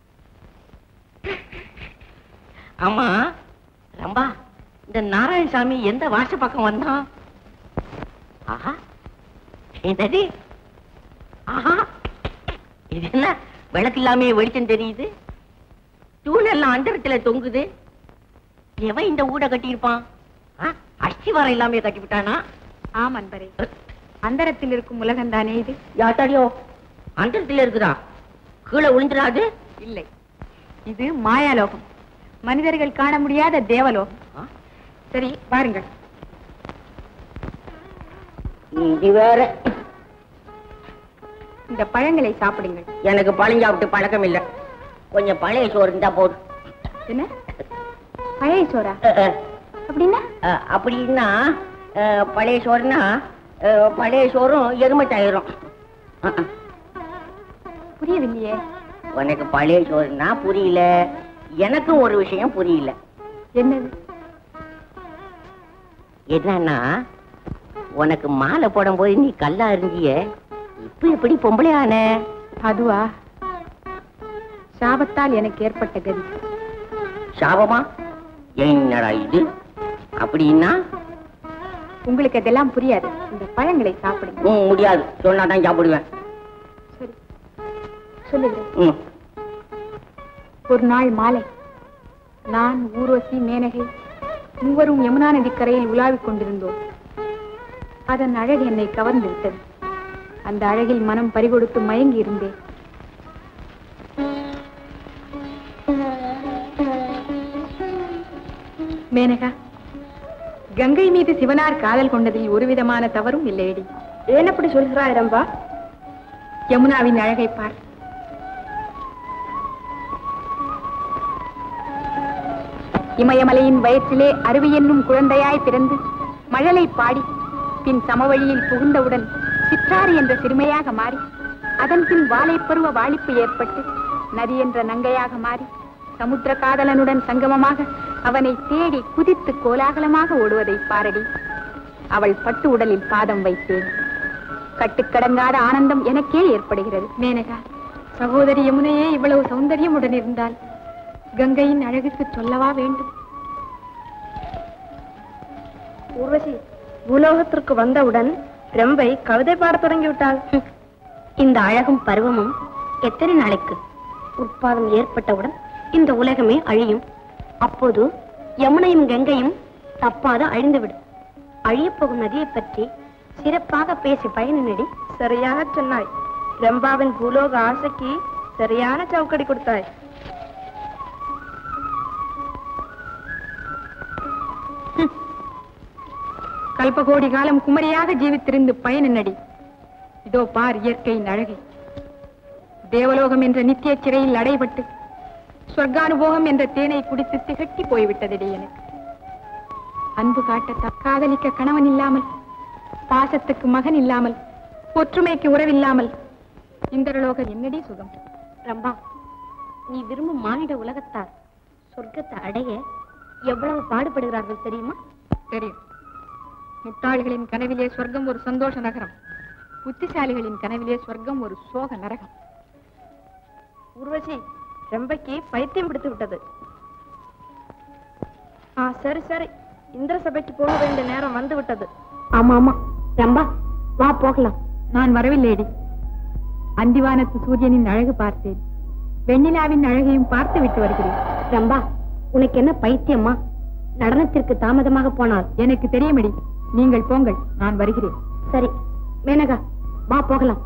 ஆமா ரம்பா இந்த நாராயணசாமி எந்த வாச பக்கம் வந்தான் ஆஹா என்னது ஆஹா இது என்ன விளக்கு இல்லாமே வெளிச்சம் தெரியுது தூணெல்லாம் அந்தரத்துல தொங்குது எவன் இந்த ஊட கட்டியிருப்பான் ஆ? அஸ்திவாரம் இல்லாமே கட்டிவிட்டானா ஆம் அன்பரே அந்தரத்தில் இருக்கும் உலகம் தானே இது யாத்தாடியோ அந்தரத்துல இருக்குதா கீழே விழுந்துடாது இல்லை இது மாயாலோகம் மனிதர்கள் காண முடியாத தேவலோகம் ஆ? சரி பாருங்கள் இது வேற இந்த பழங்களை சாப்பிடுங்கள் எனக்கு பழம் சாப்பிட்டு பழக்கம் இல்ல கொஞ்சம் பழைய சோறு இருந்தா போதும் என்ன பழைய சோறா அஹ், அஹ். அப்படின்னா அஹ், அப்படின்னா அஹ், பழைய சோறுனா அஹ், பழைய சோறும் எருமட்டாயிரும் அஹ், அஹ். புரியவில்லையே உனக்கு பழைய சோறுனா புரியல எனக்கும் ஒரு விஷயம் புரியல என்னது என்னன்னா உனக்கு மாலை போடும்போது நீ கல்லா இருந்திய இப்ப எப்படி பொம்பளை ஆன அதுவா சாபத்தால் எனக்கு ஏற்பட்ட கதி சாபமா என்னடா இது அப்படின்னா உங்களுக்கு அதெல்லாம் புரியாது இந்த பழங்களை சாப்பிடுங்க ம், முடியாது சொன்னாதான் சாப்பிடுவேன் சரி சொல்லுகிறேன் ம் ஒரு நாள் மாலை நான் ஊர்வசி மேனகை மூவரும் யமுனா நதிக்கரையில் உலாவிக் கொண்டிருந்தோம் அதன் அழகு என்னை கவர்ந்து விட்டது அந்த அழகில் மனம் பறிகொடுத்து மயங்கி இருந்தேன் மேனகா கங்கை மீது சிவனார் காதல் கொண்டதில் ஒரு விதமான தவறும் இல்லையடி ஏன் அப்படி சொல்கிறாய் ரம்பா யமுனாவின் அழகை பார் இமயமலையின் வயிற்றிலே அருவி என்னும் குழந்தையாய் பிறந்து மழலை பாடி பின் சமவழியில் புகுந்தவுடன் சிற்றாறு என்ற சிறுமையாக மாறி அதன் பின் வாழைப்பருவ வாளிப்பு ஏற்பட்டு நதி என்ற நங்கையாக மாறி சமுத்திர காதலனுடன் சங்கமமாக அவனை தேடி குதித்து கோலாகலமாக ஓடுவதை பாரடி அவள் பட்டு உடலில் பாதம் வைத்தேன் கட்டுக்கடங்காத ஆனந்தம் எனக்கே ஏற்படுகிறது மேனகா சகோதரி யமுனையே இவ்வளவு சௌந்தரியமுடன் இருந்தால் கங்கையின் அழகுக்கு சொல்லவா வேண்டும் ஊர்வசி பூலோகத்திற்கு வந்தவுடன் ரெம்பை கவிதை பாடத் தொடங்கிவிட்டாள் இந்த அழகும் பருவமும் எத்தனை நாளைக்கு உற்பாதம் ஏற்பட்டவுடன் இந்த உலகமே அழியும் அப்போது யமுனையும் கங்கையும் தப்பாத அழிந்துவிடும் அழியப் போகும் நதியைப் பற்றி சிறப்பாக பேசி பயனினடி சரியாக சொன்னாய் ரெம்பாவின் பூலோக ஆசைக்கு சரியான சவுக்கடி கொடுத்தாய் கல்பகோடி காலம் குமரியாக ஜீவித்திருந்து பயனடி இதோ பார் இயற்கையின் அழகை தேவலோகம் என்ற நித்திய சிறையில் அடைபட்டு சொர்க்கானுபோகம் என்ற தேனை குடித்து திகட்டி போய்விட்டதடி எனக்கு அன்பு காட்ட காதலிக்க கணவன் இல்லாமல் பாசத்துக்கு மகன் இல்லாமல் ஒற்றுமைக்கு உறவில்லாமல் இந்திரலோகம் என்னடி சுகம் ரம்பா நீ விரும்பும் மானிட உலகத்தார் சொர்க்கத்தை அடைய எவ்வளவு பாடுபடுகிறார்கள் தெரியுமா தெரியும் முட்டாள்களின் கனவிலே சொர்க்கம் ஒரு சந்தோஷ நகரம் புத்திசாலிகளின் கனவிலே சொர்க்கம் ஒரு சோக நரகம் ஊர்வசி ரெம்பைக்கு பைத்தியம் பிடித்து விட்டது ஆ சரி சரி இந்திர சபைக்கு போக வேண்டிய நேரம் வந்து விட்டது ஆமா ஆமா ரம்பா வா போகலாம் நான் வரவில்லைடி அந்திவானத்து சூரியனின் அழகு பார்த்தேன் வெண்ணிலாவின் அழகையும் பார்த்து விட்டு வருகிறேன் ரம்பா உனக்கு என்ன பைத்தியமா நடனத்திற்கு தாமதமாக போனால் எனக்கு தெரியுமடி நீங்கள் போங்கள் நான் வருகிறேன் சரி மேனகா வா போகலாம்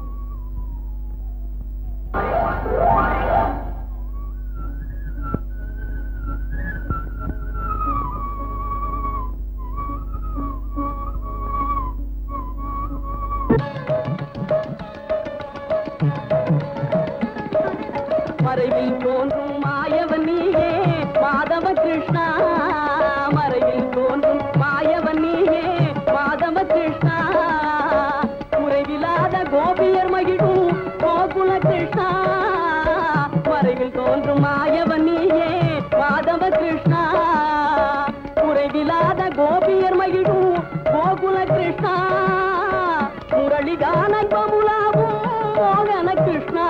மறைவில் தோன்றும் மாயவன் நீயே மாதவ கிருஷ்ணா மறைவில் தோன்றும் மாயவன் நீயே மாதவ கிருஷ்ணா குறைவில்லாத கோபியர் மகிழும் கோகுல கிருஷ்ணா மறைவில் தோன்றும் மாயவன் நீயே மாதவ கிருஷ்ணா குறைவில்லாத கோபியர் மகிழும் கோகுல கிருஷ்ணா முரளிகான பமுலாவும் மோகன கிருஷ்ணா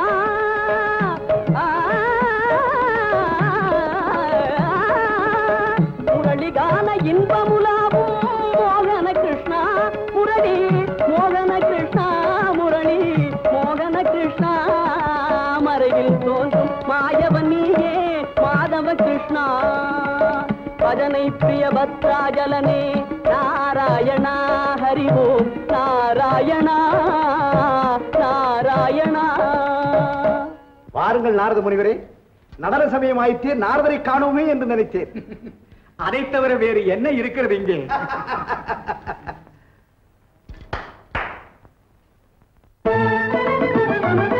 முரளிகான இன்பமுலாவும் மோகன கிருஷ்ணா முரளி மோகன கிருஷ்ணா முரளி மோகன கிருஷ்ணா மறைவில் தோன்றும் மாயவன் நீயே மாதவ கிருஷ்ணா பஜனை பிரிய பத்ராஜலனே நாராயணா ஹரி ஓம் நாராயணா நாராயணா வாருங்கள் நாரத முனிவரே நடன சமயம் ஆயிற்று நாரதரை காணோமே என்று நினைத்தேன் அதை தவிர வேறு என்ன இருக்கிறது இங்கே ஆ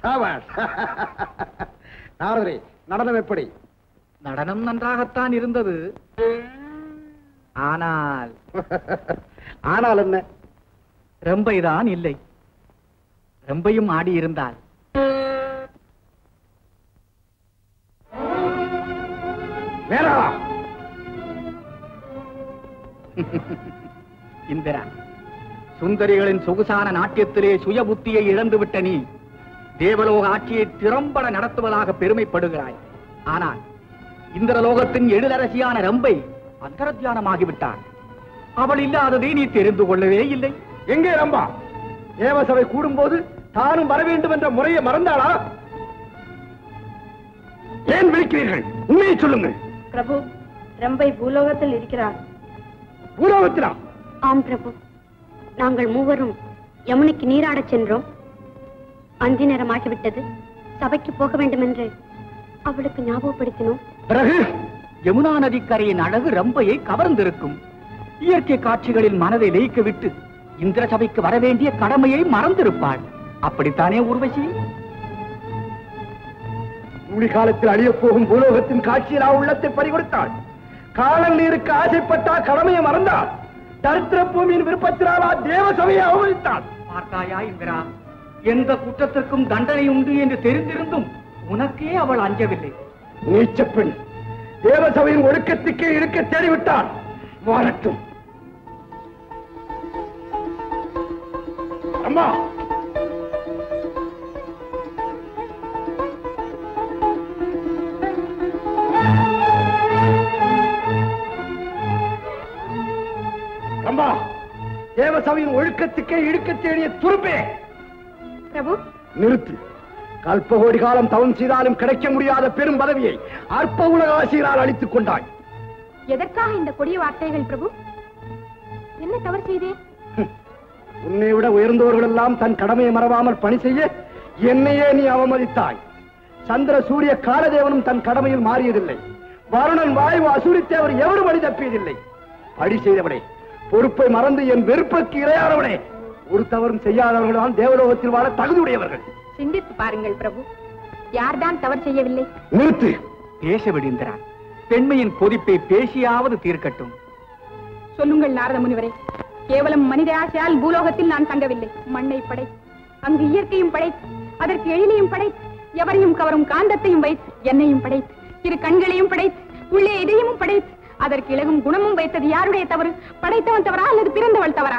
சாபாஷ் நாரதரே நடனம் எப்படி நடனம் நன்றாகத்தான் இருந்தது ஆனால் ஆனால் என்ன ரம்பைதான் இல்லை ரம்பையும் ஆடி இருந்தால் வேறா இந்திரா சுந்தரிகளின் சொகுசான நாட்டியத்திலே சுய புத்தியை இழந்துவிட்ட நீ தேவலோக ஆட்சியை திறம்பட நடத்துவதாக பெருமைப்படுகிறாய் ஆனால் இந்திரலோகத்தின் எழிலரசியான ரம்பை அந்தரத்தியானமாகிவிட்டான் அவள் இல்லாததை நீ தெரிந்து கொள்ளவே இல்லை எங்கே ரம்பா தேவசபை கூடும்போது தானும் வர வேண்டும் என்ற முறையை மறந்தாளா ஏன் விழிக்கிறீர்கள் உண்மையை சொல்லுங்கள் பிரபு ரம்பை பூலோகத்தில் இருக்கிறார் பூலோகத்திலா ஆம் பிரபு நாங்கள் மூவரும் யமுனைக்கு நீராடச் சென்றோம் அந்தி நேரமாகிவிட்டது சபைக்கு போக வேண்டும் என்று அவளுக்கு ஞாபகப்படுத்தினோம் பிறகு யமுனா நதிக்கரையின் அழகு ரம்பையை கவர்ந்திருக்கும் இயற்கை காட்சிகளில் மனதை லயிக்க விட்டு இந்திர சபைக்கு வர வேண்டிய கடமையை மறந்திருப்பாள் அப்படித்தானே உர்வசி ஊழி காலத்தில் அழியப் போகும் பூலோகத்தின் காட்சியில் அவள் உள்ளத்தை பறிகொடுத்தாள் காலல் நீருக்கு ஆசைப்பட்டா கடமையை மறந்தாள் தரித்திர பூமியின் விருப்பத்தினாலா தேவசபையை அவமதித்தாள் பார்த்தாயா இந்திரா எந்த குற்றத்திற்கும் தண்டனை உண்டு என்று தெரிந்திருந்தும் உனக்கே அவள் அஞ்சவில்லை நீச்ச பெண் தேவசபையின் ஒழுக்கத்துக்கே இருக்க தேடிவிட்டாள் வாழட்டும் அம்மா அம்மா தேவசபையின் ஒழுக்கத்துக்கே இழுக்க தேடிய துருப்பே பிரபு நிறுத்து கல்பகோடி காலம் தவம் செய்தாலும் கிடைக்க முடியாத பெரும் பதவியை அற்ப உலக ஆசிரியரால் அளித்துக் கொண்டாய் எதற்காக இந்த கொடிய வார்த்தைகள் பிரபு என்ன தவறு செய்தேன் உன்னை விட உயர்ந்தவர்கள் எல்லாம் தன் கடமையை மறவாமல் பணி செய்ய என்னையே நீ அவமதித்தாய் சந்திர சூரிய காலதேவனும் தன் கடமையில் மாறியதில்லை வருணன் வாயு அசுரித்தேவர் எவரும் வழி தப்பியதில்லை படி செய்தவனே பொறுப்பை மறந்து என் வெறுப்புக்கு இரையானவனே ஒரு தவறும் செய்யாதவர்கள்தான் தேவலோகத்தில் வாழ தகுதியுடையவர்கள் சிந்தித்து பாருங்கள் பிரபு யார்தான் தவறு செய்யவில்லை நிறுத்து பேச விடுந்திரான் பெண்மையின் கொதிப்பை பேசியாவது தீர்க்கட்டும் சொல்லுங்கள் நாரத முனிவரே கேவலம் மனித ஆசையால் பூலோகத்தில் நான் தங்கவில்லை மண்ணை படை அங்கு இயற்கையும் படைத்து அதற்கு எழிலையும் படைத்து எவரையும் கவரும் காந்தத்தையும் வைத்து என்னையும் படைத்து இரு கண்களையும் படைத்து உள்ளே இதயமும் படைத்து அதற்கு இலகும் குணமும் வைத்தது யாருடைய தவறு படைத்தவன் தவறா அல்லது பிறந்தவள் தவறா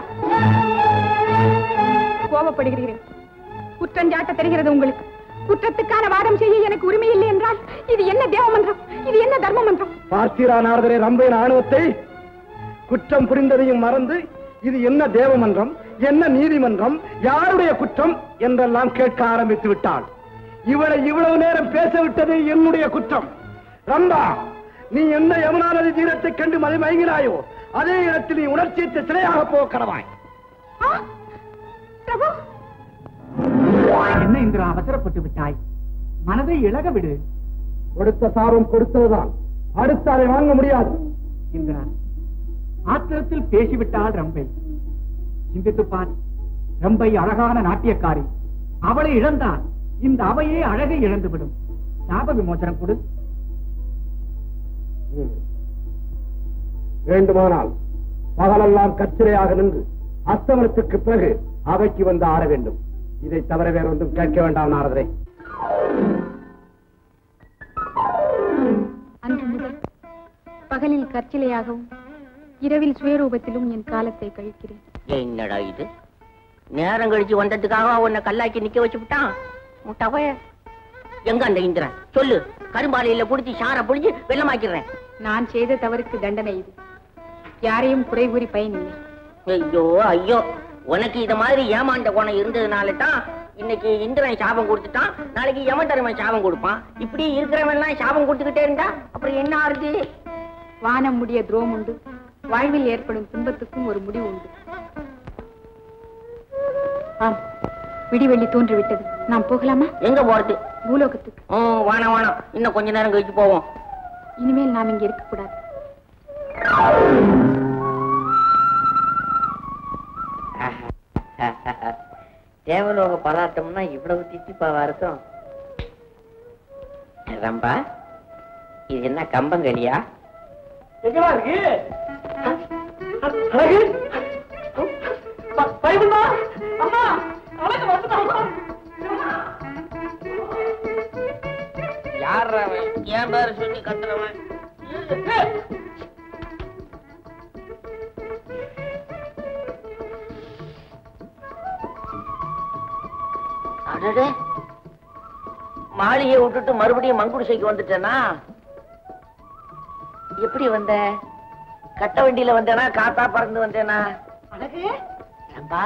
கோபப்படுகிறீர்கள் குற்றஞ்சாட்ட தெரிகிறது உங்களுக்கு குற்றத்துக்கான வாதம் செய்ய எனக்கு உரிமை இல்லை என்றால் இது என்ன தேவமன்றம் இது என்ன தர்ம மன்றம் பார்த்தீரா நாரதரே ரம்பையின் ஆணவத்தை குற்றம் புரிந்ததையும் மறந்து இது என்ன தேவமன்றம் என்ன நீதிமன்றம் யாருடைய குற்றம் என்றெல்லாம் கேட்க ஆரம்பித்து விட்டாள் இவளை இவ்வளவு நேரம் பேச விட்டது என்னுடைய குற்றம் ரம்பா நீ என்ன யமுனா நதி தீரத்தைக் கண்டு மலை மயங்கினாயோ அதே இடத்தில் நீ உணர்ச்சியற்ற சிலையாக போக கடவாய் ஆ! பிரபு என்ன இந்திரா அவசரப்பட்டு விட்டாய் மனதை இழக விடு கொடுத்த சாபம் கொடுத்ததுதான் அடுத்து அதை வாங்க முடியாது இந்திரா ஆத்திரத்தில் பேசிவிட்டாள் ரம்பை சிந்தித்துப் பார் ரம்பை அழகான நாட்டியக்காரி அவளை இழந்தால் இந்த அவையே அழகை இழந்துவிடும் சாப விமோசனம் கொடு வேண்டுமானால் பகலெல்லாம் கச்சிரையாக நின்று அஸ்தமனத்துக்கு பிறகு அவைக்கு வந்து ஆட வேண்டும் இதை தவிர வேற ஒன்றும் கேட்க வேண்டாம் நாரதரே அன்று முதல் பகலில் கற்சிலையாகவும் இரவில் சுயரூபத்திலும் என் காலத்தை கழிக்கிறேன் என்னடா இது நேரம் கழிச்சு வந்ததுக்காக உன்னை கல்லாக்கி நிக்க வச்சு விட்டான் முட்டாவே எங்க அந்த இந்திரன் சொல்லு கரும்பாலையில புடிச்சு சார புடிச்சு வெள்ளமாக்கிறேன் நான் செய்த தவறுக்கு தண்டனை இது யாரையும் குறை கூறி பயனில்லை ஐயோ ஐயோ உனக்கு இத மாதிரி ஏமாண்ட குணம் இருந்ததுனால தான் இன்னைக்கு இந்திரன் சாபம் கொடுத்துட்டான் நாளைக்கு யமதர்மன் சாபம் கொடுப்பான் இப்படி இருக்கிறவன் எல்லாம் சாபம் கொடுத்துக்கிட்டே இருந்தா அப்புறம் என்ன ஆறுது வானம் முடிய துரோம் உண்டு வாழ்வில் ஏற்படும் துன்பத்துக்கும் ஒரு முடிவு உண்டு ஆம் விடிவெள்ளி தோன்றிவிட்டது நாம் போகலாமா எங்க போறது பூலோகத்துக்கு ம், வேணாம் வேணாம் இன்னும் கொஞ்ச நேரம் கழிச்சு போவோம் இனிமேல் நாம் இங்கே இருக்கக்கூடாது தேவலோக பதார்த்தம்னா இவ்வளவு தித்திப்பாவா இருக்கும் ரம்பா இது என்ன கம்பங்களியா எங்கடா இருக்கு அழகு ப- பயமுண்டா? அம்மா அழகு வந்துட்டாமா யார் அவன் என் பேரை சொல்லி கத்துறவன் அடடே மாளிகையை விட்டுட்டு மறுபடியும் மங்குடிசைக்கு வந்துட்டேனா எப்படி வந்த கட்ட வண்டியில வந்தேனா காத்தா பறந்து வந்தேனா அழகு ரம்பா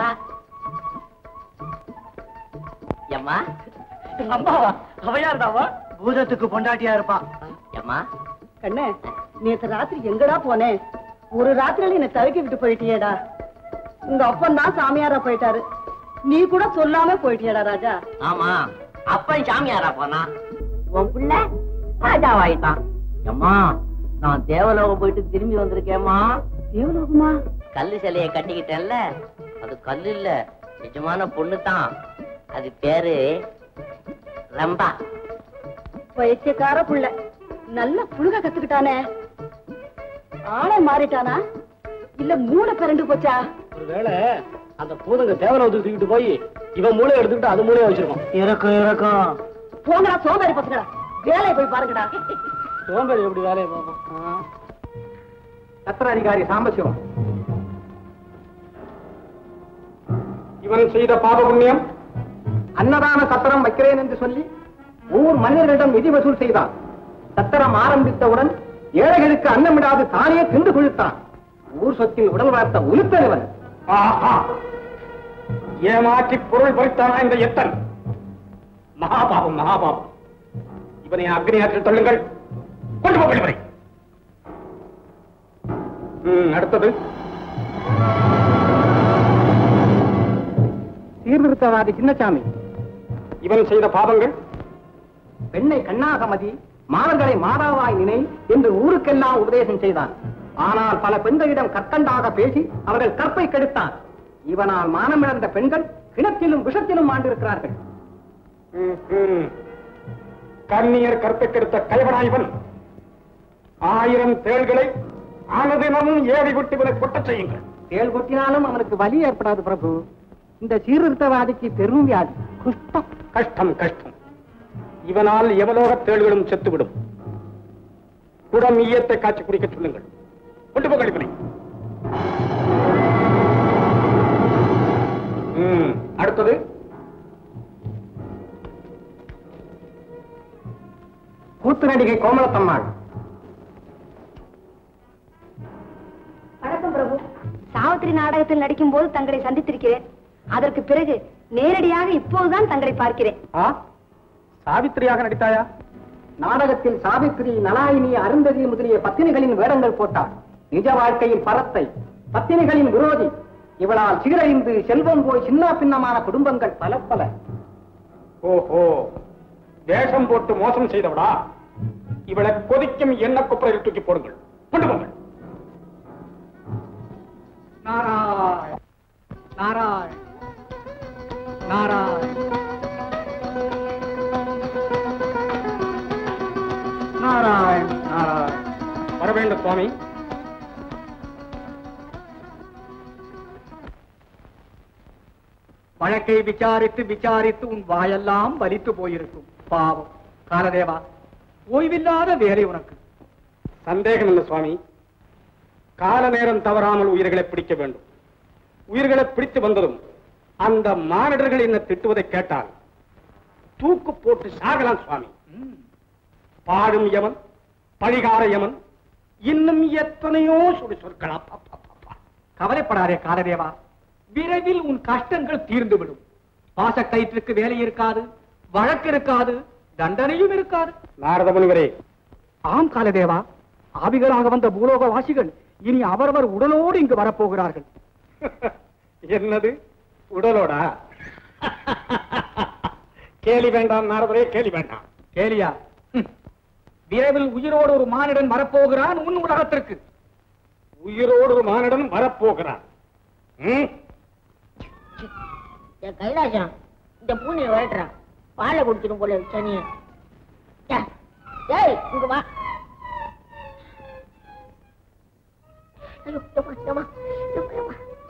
எம்மா அம்மாவா அவையார்தாவா பூதத்துக்கு பொண்டாட்டியா இருப்பா எம்மா கண்ணே நேத்து ராத்திரி எங்கடா போனேன் ஒரு ராத்திரில என்னை தவிக்க விட்டு போயிட்டியேடா உங்க அப்பன் தான் சாமியாரா போயிட்டாரு நீ கூட சொல்லாம போயிட்டியேடா ராஜா ஆமா அப்பன் சாமியாரா போனா உன் புள்ள ராஜாவாயிட்டான் எம்மா நான் தேவலோகம் போயிட்டு திரும்பி வந்திருக்கேம்மா தேவலோகமா கல்லு சிலைய கட்டிக்கிட்டேன்ல அது கல்லு இல்ல நிஜமான பொண்ணு தான் அது பேரு ரம்பா பைத்தியக்கார புள்ள நல்ல புழுக கத்துக்கிட்டானே ஆளை மாறிட்டானா இல்ல மூளை பிறண்டு போச்சா ஒருவேளை அந்த பூதங்க தேவலோகத்துக்கு தூக்கிட்டு போய் இவன் மூளையை எடுத்துக்கிட்டு அது மூளையை வச்சிருக்கோம் இருக்கும் இருக்கும் போங்கடா சோம்பேறி பசங்கடா வேலையை போய் பாருங்கடா சோம்பேறி எப்படி வேலையை பார்ப்போம் சத்திராதிகாரி சாம்பசிவம் இவன் செய்த பாப புண்ணியம் அன்னதான சத்திரம் வைக்கிறேன் என்று சொல்லி ஊர் மனிதர்களிடம் நிதி வசூல் செய்தான் சத்திரம் ஆரம்பித்தவுடன் ஏழைகளுக்கு அன்னமிடாது தானே தின்று கொழுத்தான் ஊர் சொத்தில் உடல் வளர்த்த உளுத்தறிவன் ஏமாற்றி பொருள் பறித்தானா இந்த எத்தன் மகாபாபம் மகாபாபம் இவனை அக்னி ஆற்றில் தள்ளுங்கள் கொண்டு போங்கள் இவரை ம், அடுத்தது சீர்திருத்தவாதி சின்னசாமி இவன் செய்த பாவங்கள் பெண்ணை கண்ணாகமதி மாணவர்களை மாதாவாய் நினை என்று ஊருக்கெல்லாம் உபதேசம் செய்தான் ஆனால் பல பெண்களிடம் கற்கண்டாக பேசி அவர்கள் கற்பை கெடுத்தான் இவனால் மானமிழந்த பெண்கள் கிணத்திலும் விஷத்திலும் ஆண்டிருக்கிறார்கள் கண்ணியர் கற்பை கெடுத்த கைவனா இவன் ஆயிரம் தேள்களை ஆனதினமும் ஏறி விட்டு இவனை கொட்டச் செய்யுங்கள் தேள் கொட்டினாலும் அவனுக்கு வலி ஏற்படாது பிரபு இந்த சீர்திருத்தவாதிக்கு பெரும் வியாதி குஷ்டம் கஷ்டம் கஷ்டம் இவனால் எவலோக தேள்களும் செத்துவிடும் குடம் ஈயத்தை காய்ச்சி குடிக்க சொல்லுங்கள் கொண்டு போங்கள் இவனை ம், அடுத்தது கூத்து நடிகை கோமலத்தம்மாள் வணக்கம் பிரபு சாவித்திரி நாடகத்தில் நடிக்கும் போது தங்களை சந்தித்திருக்கிறேன் அதற்கு பிறகு நேரடியாக இப்போதுதான் தங்களை பார்க்கிறேன் ஆ சாவித்திரியாக நடித்தாயா நாடகத்தில் சாவித்திரி நலாயினி அருந்ததி முதலிய பத்தினிகளின் வேடங்கள் போட்டார் நிஜ வாழ்க்கையில் பரத்தை பத்தினிகளின் விரோதி இவளால் சீரழிந்து செல்வம் போய் சின்ன பின்னமான குடும்பங்கள் பல பல ஓஹோ வேஷம் போட்டு மோசம் செய்தவளா இவளை கொதிக்கும் எண்ண குப்பரையில் தூக்கி போடுங்கள் கொண்டு போங்கள் நாராயண் நாராயண் நாராயண் நாராயண் நாராயண் வர வேண்டும் சுவாமி வழக்கை விசாரித்து விசாரித்து உன் வாயெல்லாம் வலித்து போயிருக்கும் பாவம் காலதேவா ஓய்வில்லாத வேலை உனக்கு சந்தேகம் இல்லை சுவாமி கால நேரம் தவறாமல் உயிர்களை பிடிக்க வேண்டும் உயிர்களை பிடித்து வந்ததும் அந்த மானிடர்கள் என்ன திட்டுவதை கேட்டால் தூக்கு போட்டு சாகலாம் சுவாமி பாடும் யமன் பழிகார யமன் இன்னும் எத்தனையோ சுடு சொற்களா கவலைப்படாதே காலதேவா விரைவில் உன் கஷ்டங்கள் தீர்ந்துவிடும் பாச கயிற்றுக்கு வேலை இருக்காது வழக்கு இருக்காது தண்டனையும் இருக்காது நாரத முனிவரே ஆம் காலதேவா ஆவிகளாக வந்த பூலோக வாசிகள் இனி அவரவர் உடலோடு இங்கு வரப்போகிறார்கள் என்னது உடலோடா கேலி வேண்டாம் நாரதரே கேலி வேண்டாம் கேலியா ஹம். விரைவில் உயிரோடு ஒரு மானிடன் வரப்போகிறான் உன் உலகத்திற்கு உயிரோடு ஒரு மானிடன் வரப்போகிறான் ம்? என் கைலாசம் இந்த பூனையை விரட்டுறான் பாலை குடிச்சிடும் போல இருக்கு சனிய ஏய் இங்க வா ஐயோ, ஏம்மா, ஏம்மா, ஏம்மா, ஏம்மா.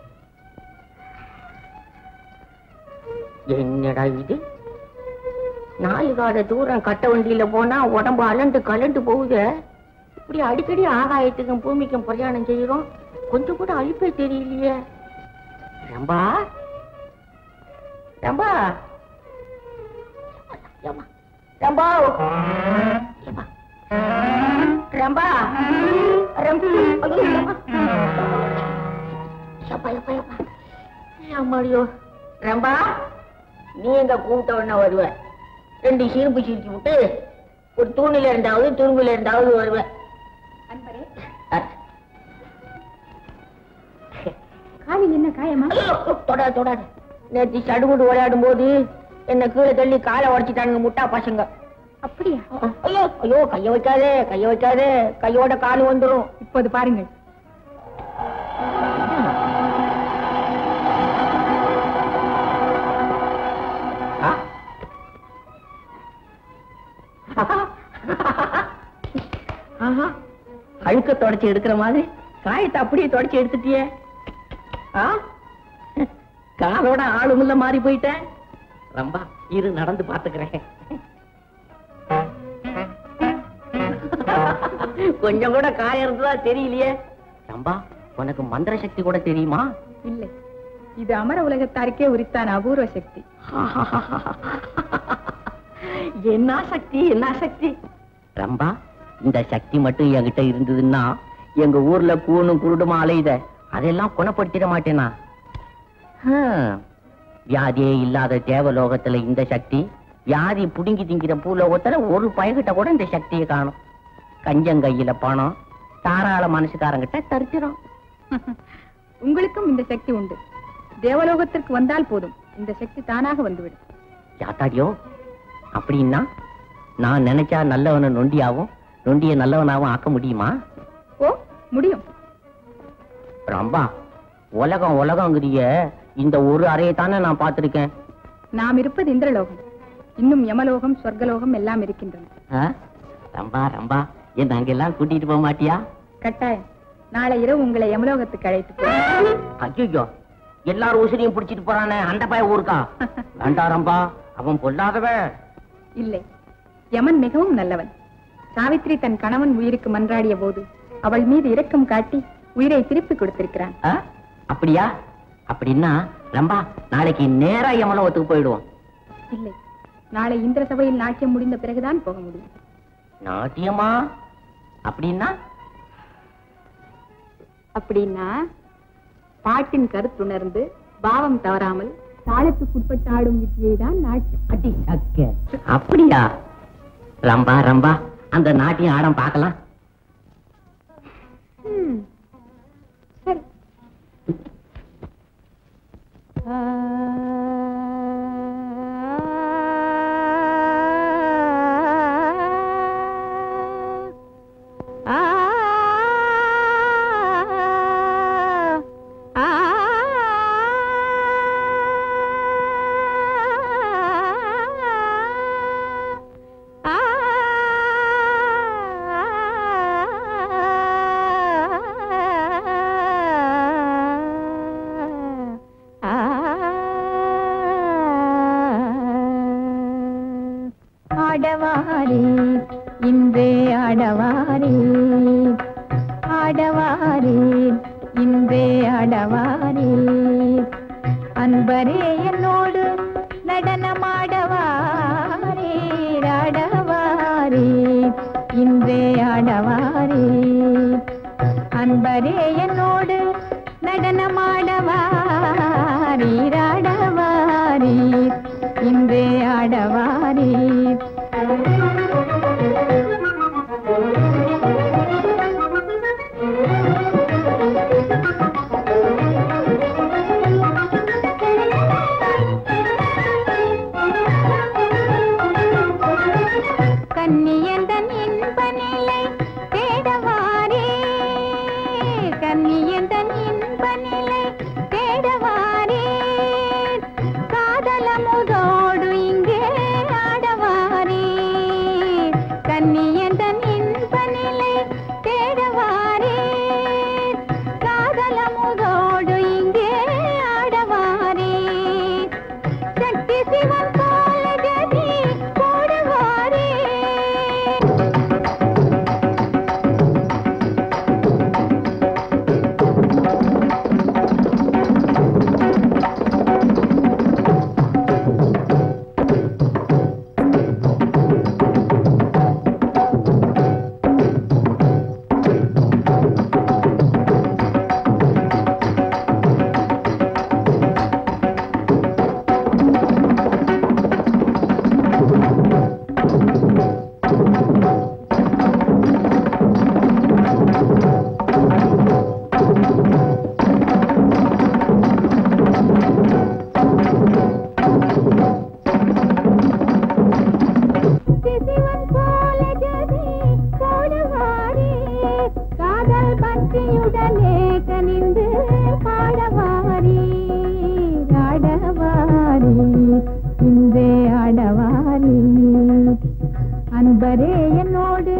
என்னடா இது நாலு கால தூரம் கட்ட வண்டியில போனா உடம்பு அலண்டு கலண்டு போகுது இப்படி அடிக்கடி ஆகாயத்துக்கும் பூமிக்கும் பிரயாணம் செய்யறோம் கொஞ்சம் கூட அழிப்பே தெரியலையே ரம்பா ரம்பா ஏம்மா, ரம்பா ஏம்மா. ரம்பா ரம்பா ஐயோ, ஏம்மா. எப்பா, எப்பா, எப்பா. அம்மாடியோ ரம்பா நீ எங்க கூப்பிட்ட உடனே வருவ ரெண்டு சீருப்பு சீர்த்தி விட்டு ஒரு தூணில இருந்தாவது துரும்புல இருந்தாவது வருவ அன்பரே அஹ், காலில் என்ன காயமா ஐயோ, தொடாத தொடாத நேற்று சடுகுடு விளையாடும் போது என்ன கீழே தள்ளி காலை உடைச்சிட்டானுங்க முட்டா பசங்க அப்படியா ஐயோ ஐயோ கைய வைக்காதே கைய வைக்காதே கையோட காலு வந்துரும் இப்போது பாருங்கள் ஆஹா அழுக்க தொடச்சி எடுக்கிற மாதிரி காயத்தை அப்படியே தொடச்சி எடுத்துட்டியே ஆ காலோட ஆளுமுள்ள மாறி போயிட்டேன் ரொம்ப இரு நடந்து பாத்துக்கிறேன் கொஞ்சம் கூட காயம் இருந்ததா தெரியலையே ரம்பா உனக்கு மந்திர சக்தி கூட தெரியுமா இல்லை இது அமர உலகத்தாருக்கே உரித்தான அபூர்வ சக்தி என்ன சக்தி என்ன சக்தி ரம்பா இந்த சக்தி மட்டும் என்கிட்ட இருந்ததுன்னா எங்க ஊர்ல கூணும் குருடுமா அலையுத அதெல்லாம் குணப்படுத்திட மாட்டேனா ஹம், வியாதியே இல்லாத தேவலோகத்துல இந்த சக்தி வியாதி புடுங்கி திங்கிற பூலோகத்துல ஒரு பயகிட்ட கூட இந்த சக்தியை காணும் கஞ்சங்கையில பணம் தாராள மனசுக்காரங்கிட்ட தரிச்சிடும் உங்களுக்கும் இந்த சக்தி உண்டு தேவலோகத்திற்கு வந்தால் போதும் இந்த சக்தி தானாக வந்துவிடும் யாத்தாடியோ அப்படின்னா நான் நினைச்சா நல்லவனை நொண்டியாவும் நொண்டிய நல்லவனாவும் ஆக்க முடியுமா ஓ முடியும் ரம்பா உலகம் உலகங்கிறிய இந்த ஒரு அறையை தானே நான் பார்த்திருக்கேன் நாம் இருப்பது இந்திரலோகம் இன்னும் யமலோகம் சொர்க்கலோகம் எல்லாம் இருக்கின்றன ஆ? ரம்பா ரம்பா என்ன அங்கெல்லாம் கூட்டிட்டு போக மாட்டியா கட்டாயம் நாளை இரவு உங்களை யமலோகத்துக்கு அழைத்து போகிறேன். ஐயோ எல்லாரும் உசிரியும் பிடிச்சிட்டு போறானே அந்த பய ஊருக்கா வேண்டா ரம்பா அவன் பொல்லாதவன் இல்லை யமன் மிகவும் நல்லவன் சாவித்ரி தன் கணவன் உயிருக்கு மன்றாடிய போது அவள் மீது இரக்கம் காட்டி உயிரை திருப்பி கொடுத்திருக்கிறான் ஆ? அப்படியா அப்படின்னா ரம்பா நாளைக்கு நேரா யமலோகத்துக்கு போயிடுவோம் இல்லை நாளை இந்திர சபையில் நாட்டியம் முடிந்த பிறகுதான் போக முடியும் நாட்டியமா அப்படின்னா அப்படின்னா பாட்டின் கருத்துணர்ந்து பாவம் தவறாமல் தாளத்துக்குட்பட்டு ஆடும் வித்தியை தான் நாட்டியம் அடி சக்க அப்படியா ரம்பா ரம்பா அந்த நாட்டியம் ஆடம் பார்க்கலாம் ம். சரி ஆடவாரே இன்றே ஆடவாரே ஆடவாரே இன்றே ஆடவாரே அன்பரே என்னோடு நடனமாடவாரே ஆடவாரே இன்றே ஆடவாரே அன்பரே என்னோடு நடனமாடவாரே ஆடவாரே இன்றே ஆடவாரே கன்னியந்தன் இன்ப நிலை தேடவாரே கன்னியந்தன் இன்ப நிலை தேடவாரே கா இன்றே ஆடவாரி அன்பரே என்னோடு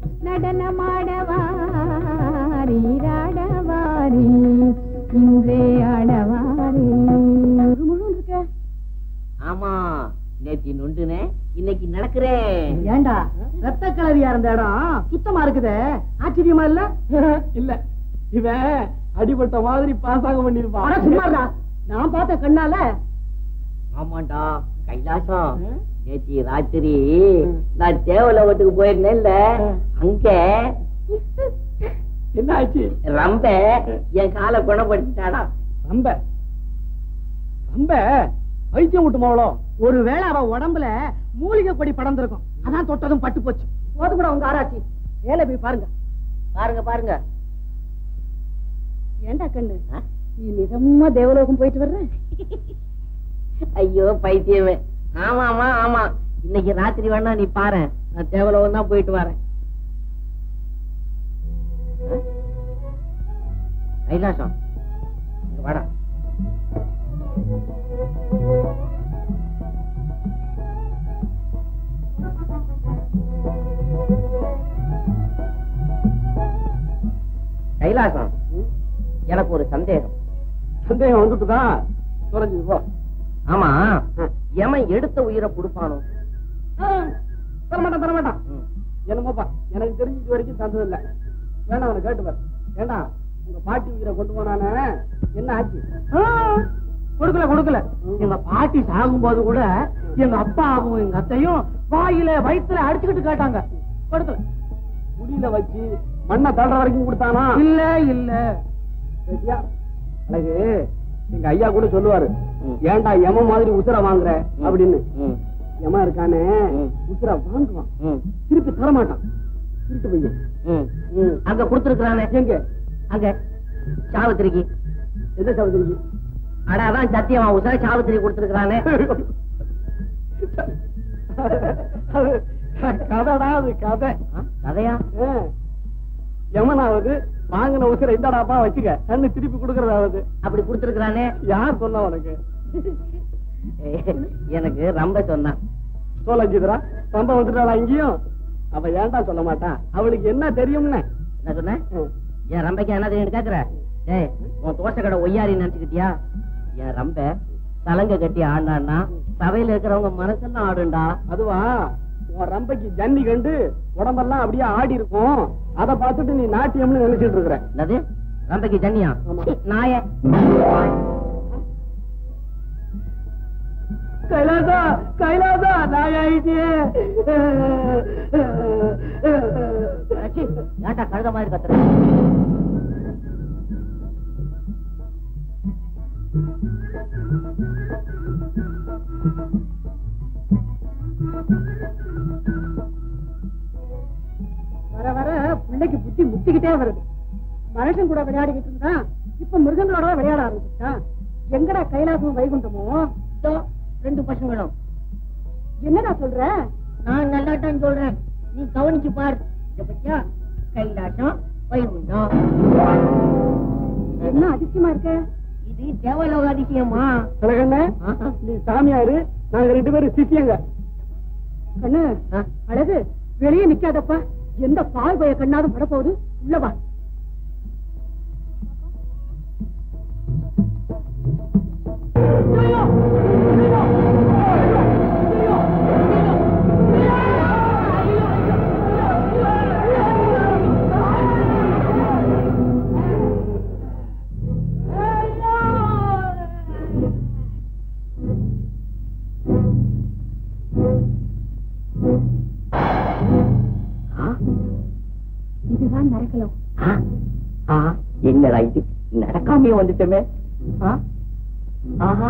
நடனமாடவாரி ஆடவாரி இன்றே ஆடவாரி ஆமா நேத்தி நொண்டுனே இன்னைக்கு நடக்கிறேன் ஏண்டா ரத்த கலரியா இருந்த இடம் சுத்தமா இருக்குதே ஆச்சரியமா இல்ல இல்ல இவன் அடிபட்ட மாதிரி பாசாக பண்ணிருப்பான் சும்மாடா நான் பார்த்த கண்ணால ஆமாண்டா கைலாசம் நேத்தி ராத்திரி நான் தேவலோகத்துக்கு போயிருந்தேன்ல அங்க என்ன ஆச்சு ரொம்ப என் காலை குணப்படுத்திட்டாடா ரொம்ப ரொம்ப வைத்தியம் விட்டுமாவளோ ஒருவேளை அவ உடம்புல மூலிகை கொடி படர்ந்திருக்கும் அதான் தொட்டதும் பட்டு போச்சு போதும் உங்க ஆராய்ச்சி வேலை போய் பாருங்க பாருங்க பாருங்க ஏண்டா கண்ணு நீ நிஜமா தேவலோகம் போயிட்டு வர்ற ஐயோ பைத்தியமே ஆமாமா ஆமா இன்னைக்கு ராத்திரி வேணா நீ பாரு நான் தேவலோகம் தான் போயிட்டு வரேன் ஆ? கைலாசம் இங்க வாடா கைலாசம் எனக்கு ஒரு சந்தேகம் சந்தேகம் வந்துட்டுதான் தொலைஞ்சது போ ஆமா எமன் எடுத்த உயிரை கொடுப்பானோ தர மாட்டான் தர மாட்டான் என்னமோப்பா எனக்கு தெரிஞ்சு இது வரைக்கும் தந்தது இல்ல வேணா அவனை கேட்டு பாரு ஏண்டா உங்க பாட்டி உயிரை கொண்டு போனானே என்ன ஆச்சு கொடுக்கல கொடுக்கல எங்க பாட்டி சாகும் போது கூட எங்க அப்பாவும் எங்க அத்தையும் வாயில வயித்துல அடிச்சுக்கிட்டு கேட்டாங்க கொடுக்கல முடியல வச்சு மண்ணை தள்ளுற வரைக்கும் கொடுத்தானா இல்ல இல்ல சரியா அழகு எங்க ஐயா கூட சொல்லுவாரு ஏன்டா எம மாதிரி உசுர வாங்குற அப்படின்னு எம இருக்கானே உசுர வாங்குவான் திருப்பி தர மாட்டான் திருட்டு பையன் அங்க கொடுத்துருக்கானே எங்க அங்க சாவத்திரிக்கு எந்த சகோதரிக்கு அட அதான் சத்தியமா உசார சாவத்திரி கொடுத்துருக்கானே கதைடா அது கதை கதையா ஆ. எமனாவது வாங்கின உசுர இந்தாடாப்பா வச்சுக்க கண்ணு திருப்பி கொடுக்கறதாவது அப்படி கொடுத்துருக்கானே யார் சொன்னா உனக்கு எனக்கு ரொம்ப சொன்னான் சோழஞ்சிதரா சம்பவம் வந்துட்டாளா இங்கேயும் அவ ஏன்டா சொல்ல மாட்டா அவளுக்கு என்ன தெரியும்னு என்ன சொன்ன என் ரம்பைக்கு என்ன தெரியும் கேக்குற டேய் உன் தோசை கடை ஒய்யாரி நினைச்சுக்கிட்டியா என் ரம்ப சலங்க கட்டி ஆண்டான்னா சபையில இருக்கிறவங்க மனசெல்லாம் ஆடுண்டா அதுவா உன் ரம்பைக்கு ஜன்னி கண்டு உடம்பெல்லாம் அப்படியே ஆடி இருக்கும் அத பார்த்துட்டு நீ நாட்டியம்னு நினைச்சிட்டு இருக்கிற என்னது ரம்பைக்கு ஜன்னியா நாய கைலாசா கைலாசா நாய் ஆயிட்டியே ஏன்டா கழுத மாதிரி கத்துற வர வர பிள்ளைக்கு புத்தி முத்திக்கிட்டே வருது மனுஷன் கூட விளையாடிக்கிட்டு இருந்தா இப்ப மிருகங்களோட விளையாட ஆரம்பிச்சுட்டான் எங்கடா கைலாசமும் வைகுண்டமோ இதோ, ரெண்டு பசங்களும் என்னடா சொல்ற நான் நல்லா தான் சொல்றேன் நீ கவனிச்சு பார் இத பத்தியா கைலாசம் வைகுண்டம் என்ன அதிசயமா இருக்க இது தேவலோக அதிசயமா அழகண்ணே நீ சாமியாரு நாங்க ரெண்டு பேரும் சித்தியங்க கண்ணு அழகு வெளியே நிக்காதப்பா எந்த பால் பய கண்ணாவது படப்போகுது உள்ள வா இதுதான் நரகலம் என்னடா இது நடக்காமையே வந்துட்டோமே ஆ? ஆஹா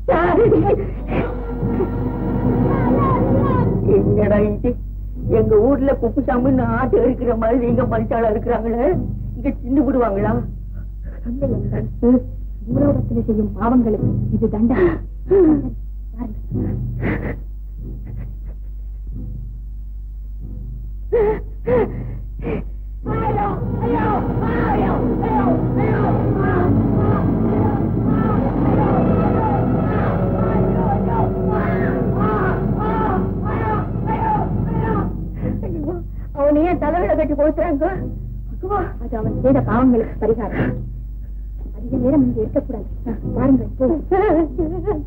என்னடா இது எங்க ஊர்ல குப்புசாமின்னு ஆட்டு இருக்கிற மாதிரி எங்க மனுஷாளா இருக்கிறாங்களே இங்க சின்ன விடுவாங்களா உலகத்தில் செய்யும் பாவங்களுக்கு இது தண்டனை ஐயோ வச்சு கொடுத்துறாங்க அது அவன் செய்த பாவங்களுக்கு பரிகாரம் அதிக நேரம் இங்க இருக்கக்கூடாது ஆ, வாருங்கள் போ.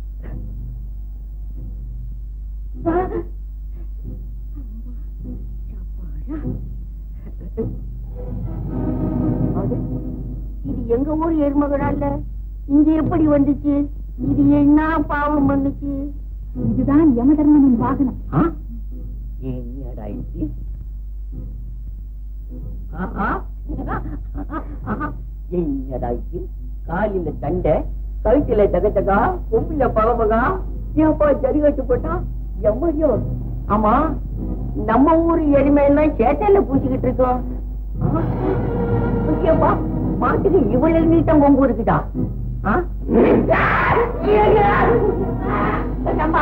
இது எங்க ஊர் எருமகடால இங்க எப்படி வந்துச்சு இது என்ன பாவம் பண்ணுச்சு இதுதான் யமதர்மனின் வாகனம் என்னடா இது ஆஹா. என்னடா இது காலில தண்டை கழுத்துல தகத்தகா கொம்பில பகபகா ஏப்பா சரி கட்டு போட்டா எம்மடியோ ஆமா நம்ம ஊர் எருமை எல்லாம் சேட்டையில பூச்சிக்கிட்டு இருக்கோம் ஆ, ஐயப்பா, மாட்டுக்கு இவ்வளவு நீட்டம் கொம்பு இருக்குதா ஆ? அம்மா,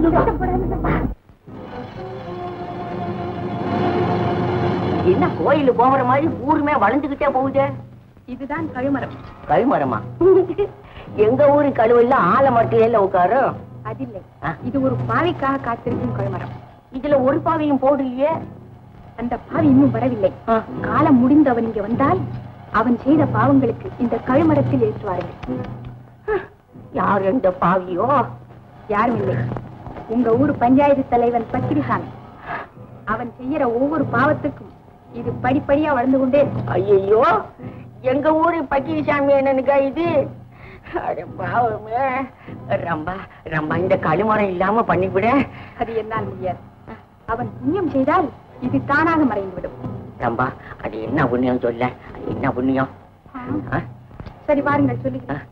என்ன கோயிலு போகிற மாதிரி ஊருமே வளைஞ்சுக்கிட்டே போகுது இதுதான் கழுமரம் கழுமரமா எங்க ஊரு கழுவுல ஆலமட்டையில உட்காரும் அதில்லை ஆ. இது ஒரு பாவைக்காக காத்திருக்கும் கழுமரம் இதுல ஒரு பாவையும் போடலையே அந்த பாவி இன்னும் வரவில்லை காலம் முடிந்து அவன் இங்க வந்தால் அவன் செய்த பாவங்களுக்கு இந்த கழுமரத்தில் ஏற்றுவார்கள் யார் எந்த பாவியோ யாரும் இல்லை உங்க ஊர் பஞ்சாயத்து தலைவன் பக்கிரிசாமி அவன் செய்யற ஒவ்வொரு பாவத்துக்கும் இது படிப்படியா வளர்ந்து கொண்டே இருக்கும் ஐயோ எங்க ஊரு பக்கிரிசாமி என்னனுக்கா இது அட பாவமே ரம்பா ரம்பா இந்த களிமரம் இல்லாம பண்ணிவிட அது என்னால் முடியாது அவன் புண்ணியம் செய்தால் இது தானாக மறைந்துவிடும் ரம்பா அது என்ன புண்ணியம் சொல்ல அது என்ன புண்ணியம் ஆ? சரி வாருங்கள் சொல்லுகிறேன்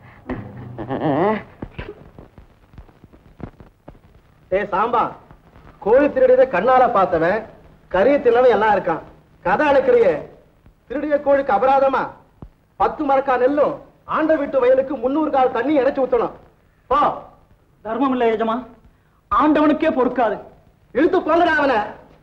ஏய் சாம்பா கோழி திருடியத கண்ணால பார்த்தவன் கரிய தின்னவன் எல்லாம் இருக்கான் கதை அழைக்கிறியே திருடிய கோழிக்கு அபராதமா பத்து மரக்கா நெல்லும் ஆண்ட வீட்டு வயலுக்கு முன்னூறு கால் தண்ணி இறைச்சு ஊத்தணும் போ தர்மம் இல்ல எஜமா ஆண்டவனுக்கே பொறுக்காது இழுத்து போங்கடா அவனை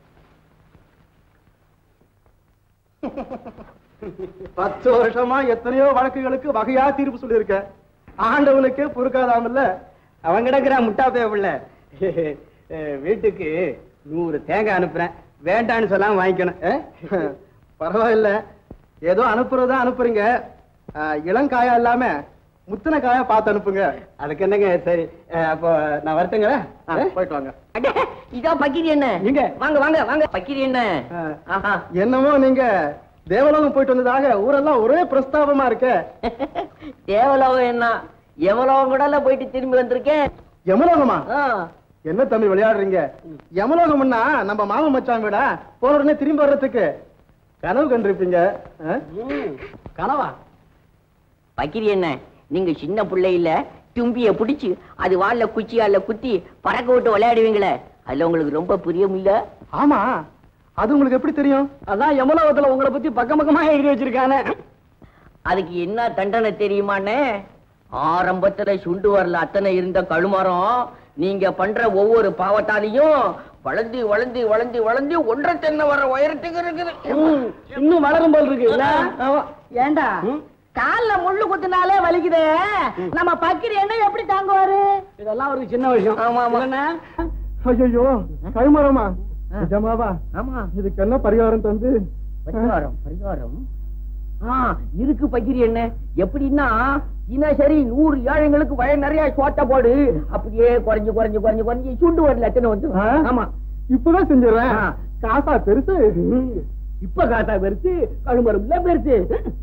பத்து வருஷமா எத்தனையோ வழக்குகளுக்கு வகையா தீர்ப்பு சொல்லியிருக்க ஆண்டவனுக்கே பொறுக்காதாமல்ல அவன் கிடக்குற முட்டா பே பிள்ளை வீட்டுக்கு நூறு தேங்காய் அனுப்புறேன் வேண்டான்னு சொல்லாம வாங்கிக்கணும் ஆ? பரவாயில்ல ஏதோ அனுப்புறதா அனுப்புறீங்க ஆ, இளங்காயா இல்லாம முத்தின காயா பார்த்து அனுப்புங்க அதுக்கு என்னங்க சரி ஆ, அப்போ நான் வரட்டுங்களா ஆ, போயிட்டு வாங்க அடே, இதோ பக்கிரி என்ன எங்க? வாங்க வாங்க வாங்க பக்கிரி என்ன ஆ. ஆஹா. என்னமோ நீங்க தேவலோகம் போயிட்டு வந்ததாக ஊரெல்லாம் ஒரே பிரஸ்தாபமா இருக்க தேவலோகம் என்ன எவலோகம் கூட போயிட்டு திரும்பி வந்திருக்கேன் யமலோகமா ஆ. என்ன தம்பி விளையாடுறீங்க யமலோகம்னா நம்ம மாமன் மச்சான் வீடா போன உடனே திரும்பி வர்றதுக்கு கனவு கண்டிருப்பீங்க ஆ? கனவா பக்கிரி என்ன நீங்க சின்ன பிள்ளையில தும்பிய பிடிச்சு அது வால்ல குச்சியால குத்தி பறக்க விட்டு விளையாடுவீங்களே அதுல உங்களுக்கு ரொம்ப பிரியம் இல்ல ஆமா அது உங்களுக்கு எப்படி தெரியும் அதான் யமலோகத்துல உங்களை பத்தி பக்கம் பக்கமா எழுதி வச்சிருக்கானே அதுக்கு என்ன தண்டனை தெரியுமாண்ணே ஆரம்பத்துல சுண்டு வரல அத்தனை இருந்த கழுமரம் நீங்க பண்ற ஒவ்வொரு பாவத்தாலையும் வளர்ந்து வளர்ந்து வளர்ந்து வளர்ந்து ஒன்றரை தென்னை வர உயரத்துக்கு இருக்குது இன்னும் வளரும் போல் இருக்கு இல்ல ஏண்டா கால்ல முள்ளு குத்தினாலே வலிக்குதே நம்ம பக்கிரி என்ன எப்படி தாங்குவாரு இதெல்லாம் ஒரு சின்ன விஷயம் ஆமா, ஆமா. இல்லைண்ணே? ஐயோ கழுமரமா நிஜமாவா ஆமா இதுக்கு என்ன பரிகாரம் தந்து பரிகாரம் பரிகாரம் ஆ இருக்கு பகிரி என்ன எப்படின்னா தினசரி நூறு ஏழைங்களுக்கு வய நிறைய சோட்ட போடு அப்படியே குறைஞ்சு குறைஞ்சு குறைஞ்சு குறைஞ்சு சுண்டு வரல எத்தனை வந்து ஆ? ஆமா இப்பதான் செஞ்சிடறேன் ஆ. காசா பெருசு இப்ப காத்தா பெருசு கழுமரம் இல்ல பெருசு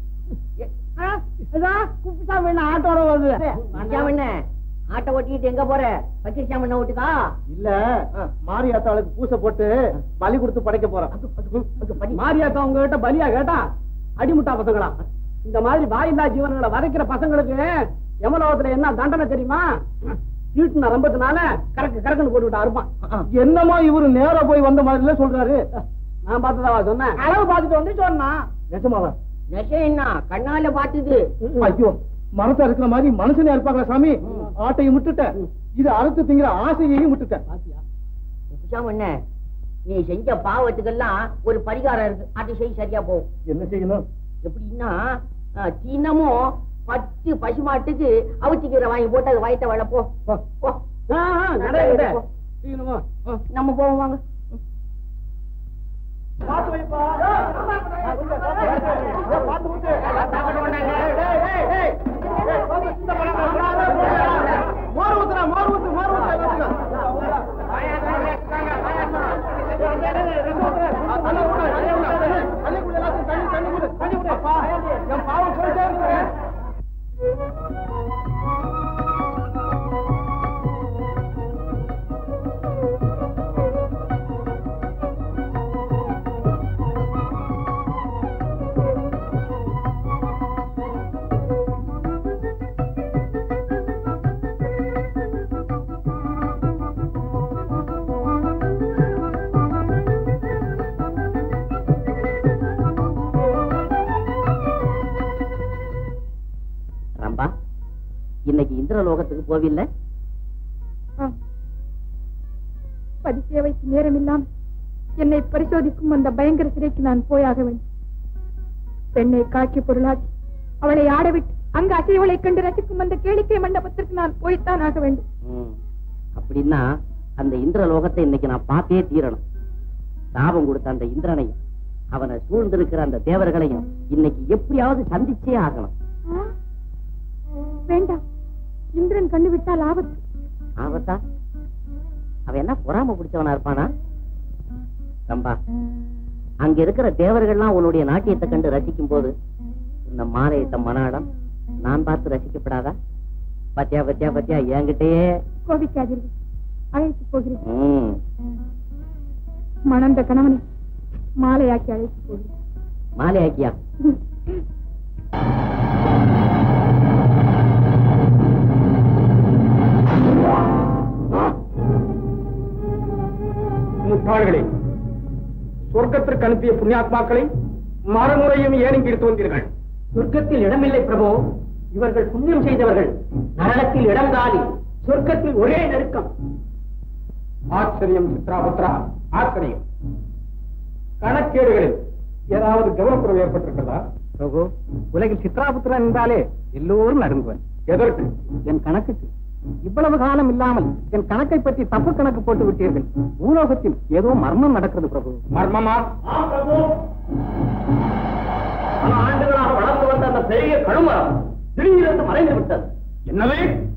குப்பிசாமி ஆட்டோட வருது என்ன ஆட்டை ஓட்டிட்டு எங்க போற பக்கீர் சாமண்ண ஓட்டுக்கா இல்ல மாரியாத்தாளுக்கு பூசை போட்டு பலி கொடுத்து படைக்க போறேன் மாரியாத்தா உங்ககிட்ட பலியா கேட்டா அடிமுட்டா பசங்களா இந்த மாதிரி வாயில்லா ஜீவன்களை வதைக்கிற பசங்களுக்கு யமலோகத்துல என்ன தண்டனை தெரியுமா சீட்டு நரம்பத்தினால கறக்கு கறக்குன்னு போட்டு விட்டா அறுப்பான் என்னமோ இவரு நேரா போய் வந்த மாதிரில சொல்றாரு நான் பார்த்ததாவா சொன்னேன் அளவு பார்த்துட்டு வந்து சொன்னா நிஜமாவா நெசம் என்ன கண்ணால பார்த்தது ஐயோ மனசா இருக்கிற மாதிரி மனுஷனே இருப்பாங்களா சாமி ஆட்டையும் விட்டுட்டேன் இது அறுத்து திங்கிற ஆசையையும் விட்டுட்டேன் என்ன நீ செஞ்ச பாவத்துக்கெல்லாம் ஒரு பரிகாரம் இருக்கு அது செய் சரியா போகும் என்ன செய்யணும் எப்படின்னா ஆ, தினமும் பத்து பசுமாட்டுக்கு அவுத்திக்கிற வாங்கி போட்டு அது வயத்த வள போ போ, போ. ஆ, ஆ, நடை, நடை. போ. சீக்கிரமா, ஆ. நம்ம போவோம் வாங்க மோர் ஊத்துறா மோர் ஊத்து மோர் ஊத்து என் பாவம் சொல்லிட்டே இருக்கிறேன் ரம்பா இன்னைக்கு இந்திரலோகத்துக்கு போவில்லை ஆம். பதிசேவைக்கு நேரம் இல்லாமல் என்னை பரிசோதிக்கும் அந்த பயங்கர சிறைக்கு நான் போயாக வேண்டும் பெண்ணை காட்சி பொருளாக்கி அவளை ஆடவிட்டு அங்கு அசைவளை கண்டு ரசிக்கும் அந்த கேளிக்கை மண்டபத்திற்கு நான் போய்த்தான் ஆக வேண்டும் ம். அப்படின்னா அந்த இந்திரலோகத்தை இன்னைக்கு நான் பார்த்தே தீரணும் சாபம் கொடுத்த அந்த இந்திரனையும் அவனை சூழ்ந்திருக்கிற அந்த தேவர்களையும் இன்னைக்கு எப்படியாவது சந்திச்சே ஆகணும் ஆ? வேண்டாம் இந்திரன் கண்டு விட்டால் ஆபத்து ஆபத்தா அவன் என்ன பொறாம பிடிச்சவனா இருப்பானா ரம்பா அங்க இருக்கிற தேவர்கள்லாம் உன்னுடைய நாட்டியத்தை கண்டு ரசிக்கும் போது இந்த மாலையிட்ட மனாடம் நான் பார்த்து ரசிக்கப்படாதா பத்தியா பத்தியா பத்தியா என்கிட்டயே கோபிக்காதீர்கள் அழைத்து போகிறேன் ம், மணந்த கணவனை மாலையாக்கி அழைத்து போகிறேன் மாலை ஆக்கியா முட்டாள்களே சொர்க்கத்திற்கு அனுப்பிய புண்ணியாத்மாக்களை மறுமுறையும் ஏன் இங்கு எடுத்து வந்தீர்கள் சொர்க்கத்தில் இடமில்லை பிரபு இவர்கள் புண்ணியம் செய்தவர்கள் நரகத்தில் இடம் காலி சொர்க்கத்தில் ஒரே நெருக்கம் ஆச்சரியம் சித்ராபுத்ரா ஆச்சரியம் கணக்கேடுகளில் ஏதாவது கவனக்குறைவு ஏற்பட்டிருக்கிறதா பிரபு உலகில் சித்ராபுத்திரன் என்றாலே எல்லோரும் நடுங்குவர் எதற்கு என் கணக்குக்கு இவ்வளவு காலம் இல்லாமல் என் கணக்கை பற்றி தப்பு கணக்கு போட்டு விட்டீர்கள் பூலோகத்தில் ஏதோ மர்மம் நடக்கிறது பிரபு மர்மமா பல ஆண்டுகளாக வளர்ந்து வந்த அந்த பெரிய கழுமரம் திடீரென்று மறைந்து விட்டது என்னது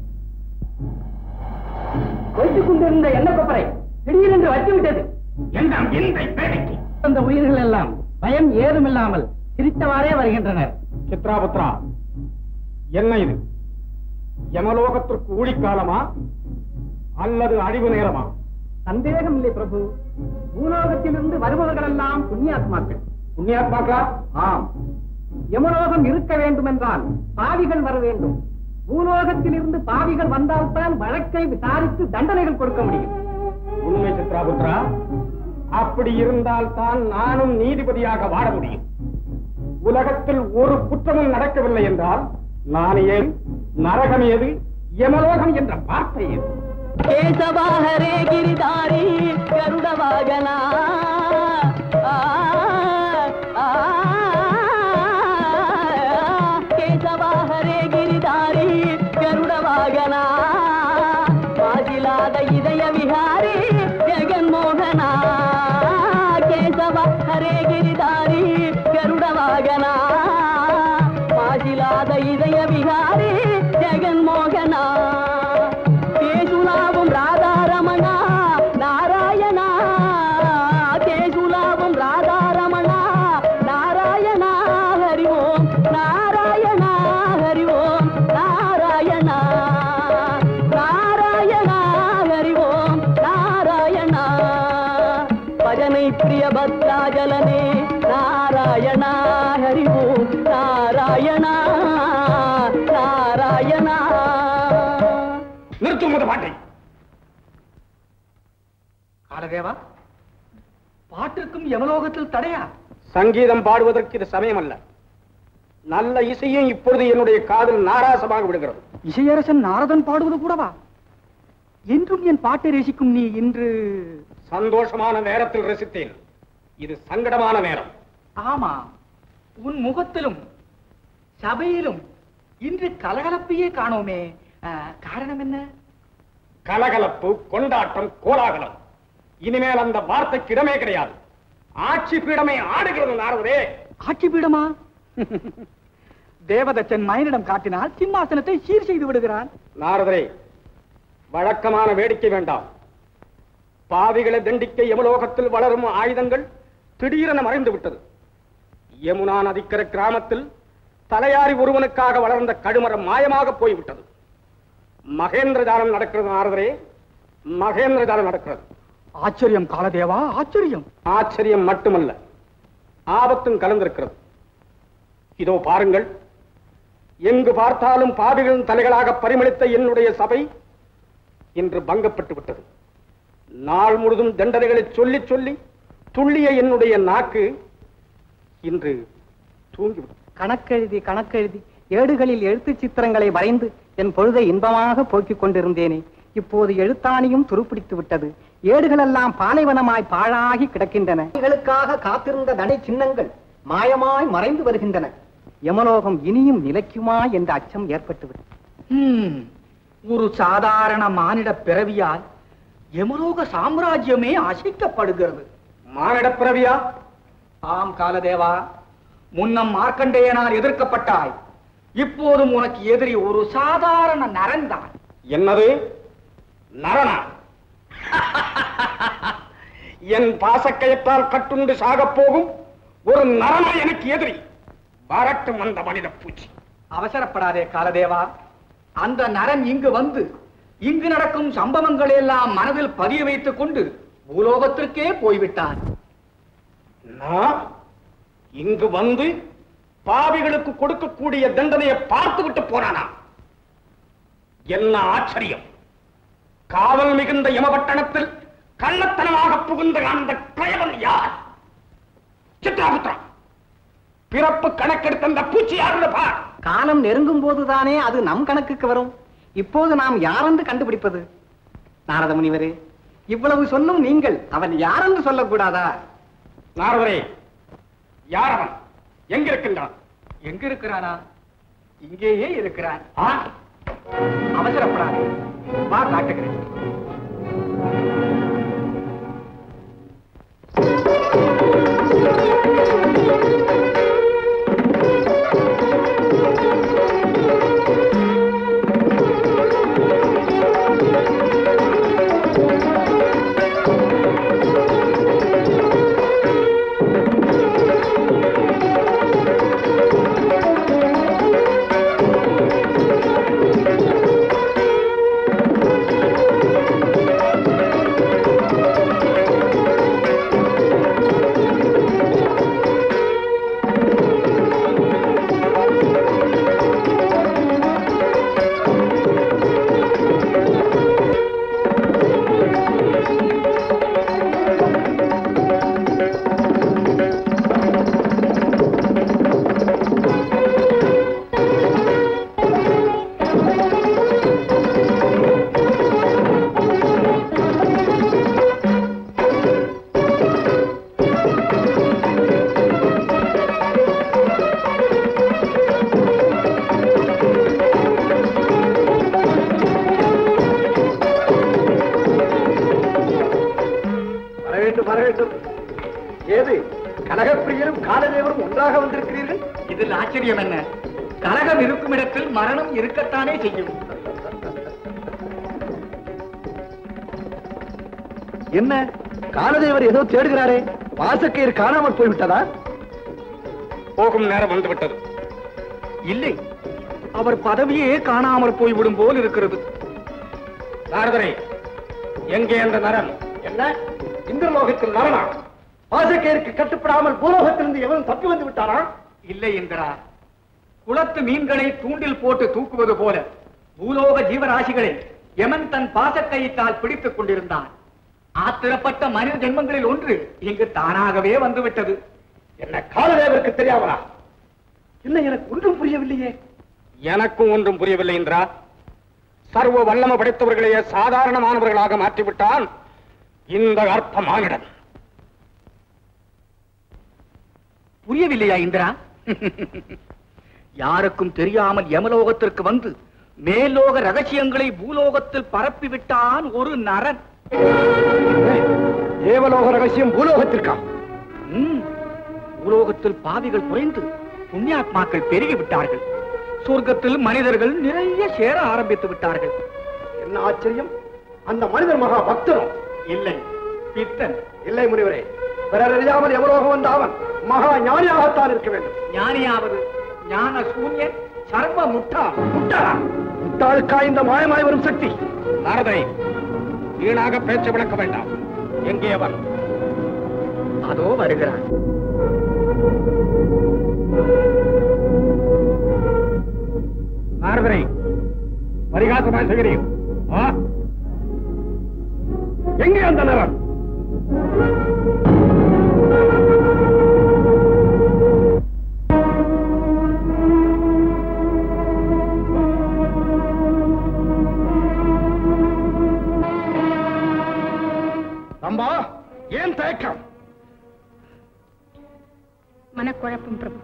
வைத்துக் கொண்டிருந்த எண்ணெய் கொப்பரை திடீரென்று வச்சு விட்டது என்ன இந்த பேடைக்கு அந்த உயிர்கள் எல்லாம் பயம் ஏதுமில்லாமல் சிரித்தவாறே வருகின்றனர் சித்ராபுத்ரா என்ன இது யமலோகத்திற்கு ஊழிக்காலமா அல்லது அழிவு நேரமா சந்தேகம் இல்லை பிரபு பூலோகத்திலிருந்து வருபவர்கள் எல்லாம் புண்ணியாத்மாக்கள் புண்ணியாத்மாக்களா ஆம் யமலோகம் இருக்க வேண்டும் என்றால் பாவிகள் வர வேண்டும் பூலோகத்திலிருந்து பாவிகள் வந்தால்தான் வழக்கை விசாரித்து தண்டனைகள் கொடுக்க முடியும் உண்மை சித்ராபுத்ரா அப்படி இருந்தால் தான் நானும் நீதிபதியாக வாழ முடியும் உலகத்தில் ஒரு குற்றமும் நடக்கவில்லை என்றால் நான் ஏன் நரகம் ஏது யமலோகம் என்ற வார்த்தை ஏது கேசவாஹரே கிரிதாரி கருட வாகனா கேசவாஹரே கிரிதாரி கருட வாகனா மாசிலாத இதய விஹாரி ஜெகன் மோகனா கேசவ ஹரே கிரிதாரி கருட வாகனா மாசிலாத இதய விஹாரி ஜெகன் மோகனா கேசுலாவும் ராதாரமணா நாராயணா கேசுலாவும் ராதாரமணா நாராயணா ஹரி ஓம் நாராயணா ஹரி ஓம் நாராயணா நாராயணா ஹரி ஓம் நாராயணா பஜனை பிரிய பத்ராஜலனே நாராயணா ஹரி ஓம் நாராயணா நாராயணா நிறுத்தும் அந்த பாட்டை காலதேவா பாட்டிற்கும் யமலோகத்தில் தடையா சங்கீதம் பாடுவதற்கு இது சமயம் அல்ல நல்ல இசையும் இப்பொழுது என்னுடைய காதில் நாராசமாக விடுகிறது இசையரசன் நாரதன் பாடுவது கூடவா என்றும் என் பாட்டை ரசிக்கும் நீ இன்று சந்தோஷமான நேரத்தில் ரசித்தேன் இது சங்கடமான நேரம் ஆமா உன் முகத்திலும் சபையிலும் இன்று கலகலப்பையே காணோமே ஆ, காரணம் என்ன கலகலப்பு கொண்டாட்டம் கோலாகலம் இனிமேல் அந்த வார்த்தைக்கு இடமே கிடையாது ஆட்சி பீடமே ஆடுகிறது நாரதரே ஆட்சி பீடமா தேவதச்சன் மயனிடம் காட்டினால் சிம்மாசனத்தை சீர் செய்து விடுகிறான் நாரதரே வழக்கமான வேடிக்கை வேண்டாம் பாவிகளை தண்டிக்க யமலோகத்தில் வளரும் ஆயுதங்கள் திடீரென மறைந்து விட்டது யமுனா நதிக்கரை கிராமத்தில் தலையாரி ஒருவனுக்காக வளர்ந்த கடுமரம் மாயமாக போய்விட்டது மகேந்திர ஜாலம் நடக்கிறது நாரதரே மகேந்திர ஜாலம் நடக்கிறது ஆச்சரியம் காலதேவா ஆச்சரியம் ஆச்சரியம் மட்டுமல்ல ஆபத்தும் கலந்திருக்கிறது இதோ பாருங்கள் எங்கு பார்த்தாலும் பாவிகளின் தலைகளாக பரிமளித்த என்னுடைய சபை இன்று பங்கப்பட்டு விட்டது நாள் முழுதும் தண்டனைகளை சொல்லி சொல்லி துள்ளிய என்னுடைய நாக்கு இன்று தூங்கிவிட்டது கணக்கெழுதி கணக்கெழுதி ஏடுகளில் எழுத்து சித்திரங்களை வரைந்து என் பொழுதை இன்பமாக போக்கிக் கொண்டிருந்தேனே இப்போது எழுத்தாணியும் துருப்பிடித்து விட்டது ஏடுகளெல்லாம் பாலைவனமாய் பாழாகி கிடக்கின்றன இவர்களுக்காக காத்திருந்த தடை சின்னங்கள் மாயமாய் மறைந்து வருகின்றன யமலோகம் இனியும் நிலைக்குமா என்ற அச்சம் ஏற்பட்டுவிட்டது ஒரு சாதாரண மானிட பிறவியால் யமலோக சாம்ராஜ்யமே அசைக்கப்படுகிறது மானிடப் பிறவியா ஆம் காலதேவா முன்னம் மார்க்கண்டேயனால் எதிர்க்கப்பட்டாய் இப்போதும் உனக்கு எதிரி ஒரு சாதாரண நரன்தான் என்னது நரனா என் பாசக்கயத்தால் கட்டுண்டு சாகப் போகும் ஒரு நரனா எனக்கு எதிரி வரட்டும் அந்த மனித பூச்சி அவசரப்படாதே காலதேவா அந்த நரன் இங்கு வந்து இங்கு நடக்கும் சம்பவங்களை எல்லாம் மனதில் பதிய வைத்துக் கொண்டு பூலோகத்திற்கே போய்விட்டான் நான் இங்கு வந்து பாவிகளுக்கு கொடுக்கக்கூடிய தண்டனையை பார்த்து விட்டு போனானா என்ன ஆச்சரியம் காவல் மிகுந்த யமபட்டணத்தில் கள்ளத்தனமாக புகுந்த அந்த கயவன் யார் சித்ராபுத்திரா பிறப்பு கணக்கெடுத்த அந்த பூச்சி யாருன்னு பார் காலம் நெருங்கும் போதுதானே அது நம் கணக்குக்கு வரும் இப்போது நாம் யாரென்று கண்டுபிடிப்பது நாரத முனிவரே இவ்வளவு சொல்லும் நீங்கள் அவன் யாரென்று சொல்லக்கூடாதா நாரதரே யார் அவன் எங்க இருக்கின்றான் எங்க இருக்கிறானா இங்கேயே இருக்கிறான் ஆ? அவசரப்படாதே வா காட்டுகிறேன் வர வேண்டும் வர வேண்டும் ஏது கனகப்பிரியரும் காலதேவரும் ஒன்றாக வந்திருக்கிறீர்கள் இதில் ஆச்சரியம் என்ன கலகம் இருக்கும் இடத்தில் மரணம் இருக்கத்தானே செய்யும் என்ன காலதேவர் ஏதோ தேடுகிறாரே வாசக்கயிறு காணாமல் போய்விட்டதா போகும் நேரம் வந்துவிட்டது இல்லை அவர் பதவியே காணாமற் போய்விடும் போல் இருக்கிறது நாரதரே எங்கே அந்த நரன் என்ன இந்திரலோகத்தில் நரனா வாசக்கயிறுக்கு கட்டுப்படாமல் பூலோகத்திலிருந்து எவரும் தப்பி வந்து விட்டாரா இல்லை என்கிறா குளத்து மீன்களை தூண்டில் போட்டு தூக்குவது போல பூலோக ஜீவராசிகளை யமன் தன் பாசக்கயிற்றால் பிடித்துக் கொண்டிருந்தான் ஆத்திரப்பட்ட மனித ஜென்மங்களில் ஒன்று இங்கு தானாகவே வந்துவிட்டது என்ன காலதேவருக்கு தெரியாமலா இல்லை எனக்கு ஒன்றும் புரியவில்லையே எனக்கும் ஒன்றும் புரியவில்லை இந்திரா சர்வ வல்லம படைத்தவர்களையே சாதாரணமானவர்களாக மாற்றிவிட்டான் இந்த அற்ப மானிடன் புரியவில்லையா இந்திரா யாருக்கும் தெரியாமல் யமலோகத்திற்கு வந்து மேலோக ரகசியங்களை பூலோகத்தில் பரப்பிவிட்டான் ஒரு நரன் தேவலோக ரகசியம் பூலோகத்திற்கா ம், பூலோகத்தில் பாவிகள் குறைந்து புண்ணியாத்மாக்கள் பெருகி விட்டார்கள் சொர்க்கத்தில் மனிதர்கள் நிறைய சேர ஆரம்பித்து விட்டார்கள் என்ன ஆச்சரியம் அந்த மனிதர் மகா பக்தரும் இல்லை பித்தன் இல்லை முனிவரே பிறர் அறியாமல் எவரோக வந்த அவன் மகா ஞானியாகத்தான் இருக்க வேண்டும் ஞானியாவது ஞான சூன்யன் சர்வ முட்டா முட்டாளா முட்டாளுக்கா இந்த மாயமாய் வரும் சக்தி நாரதரை வீணாக பேச்சு விளக்க வேண்டாம் எங்கே அவன் அதோ வருகிறான் நாரதரை பரிகாசமாய் செய்கிறீர் ஆ? எங்கே அந்த நரன் அம்பா ஏன் தயக்கம் மனக்குழப்பம் பிரபு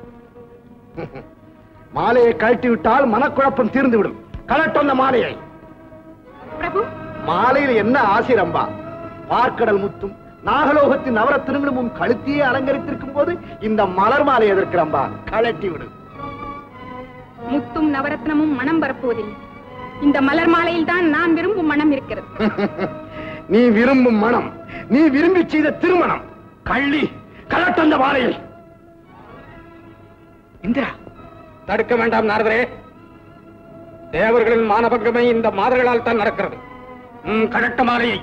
மாலையை கழட்டி விட்டால் மனக்குழப்பம் தீர்ந்துவிடும் கலட்டொன்ன மாலையை பிரபு மாலையில் என்ன ஆசை ரம்பா பார்க்கடல் முத்தும் நாகலோகத்தின் நவரத்தினங்களும் உன் கழுத்தையே அலங்கரித்திருக்கும் போது இந்த மலர் மாலை எதற்கு ரம்பா கழட்டி விடு முத்தும் நவரத்னமும் மனம் பரப்புவதில்லை இந்த மலர் மாலையில் தான் நான் விரும்பும் மனம் இருக்கிறது நீ விரும்பும் மனம் நீ விரும்பி செய்த திருமணம் கள்ளி கலட்டொந்த மாலையை இந்திரா தடுக்க வேண்டாம் நாரதரே தேவர்களின் மானபங்கமே இந்த மாதர்களால் தான் நடக்கிறது ம், கழட்ட மாலையை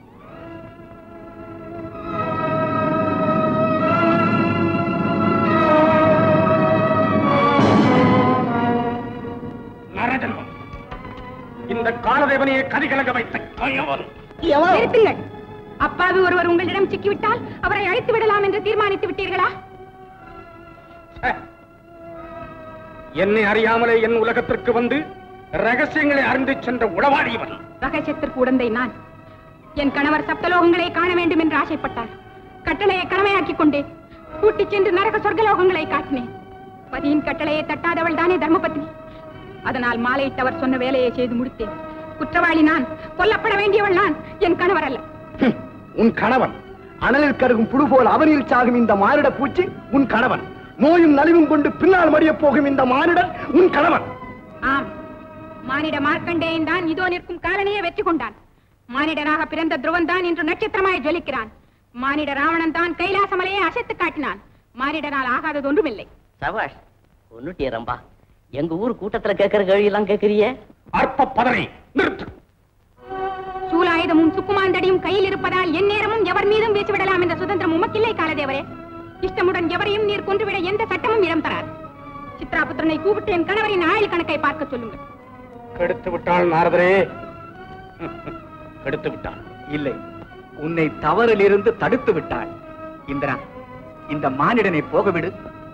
நரஜன்மம் இந்த காலதேவனையே கதிகலங்க வைத்த கயவன் நிறுத்துங்கள் அப்பாவி ஒருவர் உங்களிடம் சிக்கிவிட்டால் அவரை அழைத்து விடலாம் என்று தீர்மானித்து விட்டீர்களா ச்சே. என்னை அறியாமலே என் உலகத்திற்கு வந்து ரகசியங்களை அறிந்து சென்ற உளவாடியவன் ரகசியத்திற்கு உடந்தை நான் என் கணவர் சப்தலோகங்களை காண வேண்டும் என்று ஆசைப்பட்டார் கட்டளையை கடமையாக்கிக் கொண்டேன் கூட்டிச் சென்று நரக சொர்க்கலோகங்களை காட்டினேன் பதியின் கட்டளையை தட்டாதவள் தானே தர்மபத்னி அதனால் மாலையிட்டவர் சொன்ன வேலையை செய்து முடித்தேன் குற்றவாளி நான் கொல்லப்பட வேண்டியவள் நான் என் கணவர் அல்ல ஹம், உன் கணவன் அனலில் கருகும் புழு போல் அவனில் சாகும் இந்த மானிட பூச்சி உன் கணவன் நோயும் நலிவும் கொண்டு பின்னால் மடியப் போகும் இந்த மானிடன் உன் கணவன் ஆம் மானிட மார்க்கண்டேயன் தான் இதோ நிற்கும் காலனையே வெற்றி கொண்டான் மானிடனாக பிறந்த துருவன் தான் இன்று நட்சத்திரமாய் ஜொலிக்கிறான் மானிட ராவணன் தான் கைலாசமலையை அசைத்து காட்டினான் மானிடனால் ஆகாதது ஒன்றுமில்லை சபாஷ் ஒன்னுட்டிய ரம்பா எங்க ஊர் கூட்டத்துல கேட்கிற கேள்வி எல்லாம் கேட்கறியே அற்ப பதரை நிறுத்து சூலாயுதமும் சுக்குமாந்தடியும் கையில் இருப்பதால் என் நேரமும் எவர் மீதும் வீசிவிடலாம் என்ற சுதந்திரம் உமக்கில்லை காலதேவரே இஷ்டமுடன் எவரையும் நீர் கொன்றுவிட எந்த சட்டமும் இடம் தரார் சித்ராபுத்திரனை கூப்பிட்டு என் கணவரின் ஆயுள் கணக்கை பார்க்க சொல்லுங்கள் கெடுத்து விட்டாள் நாரதரே கெடுத்து விட்டாள் இல்லை உன்னை தவறிலிருந்து தடுத்து விட்டாள் இந்திரா இந்த மானிடனை போகவிடு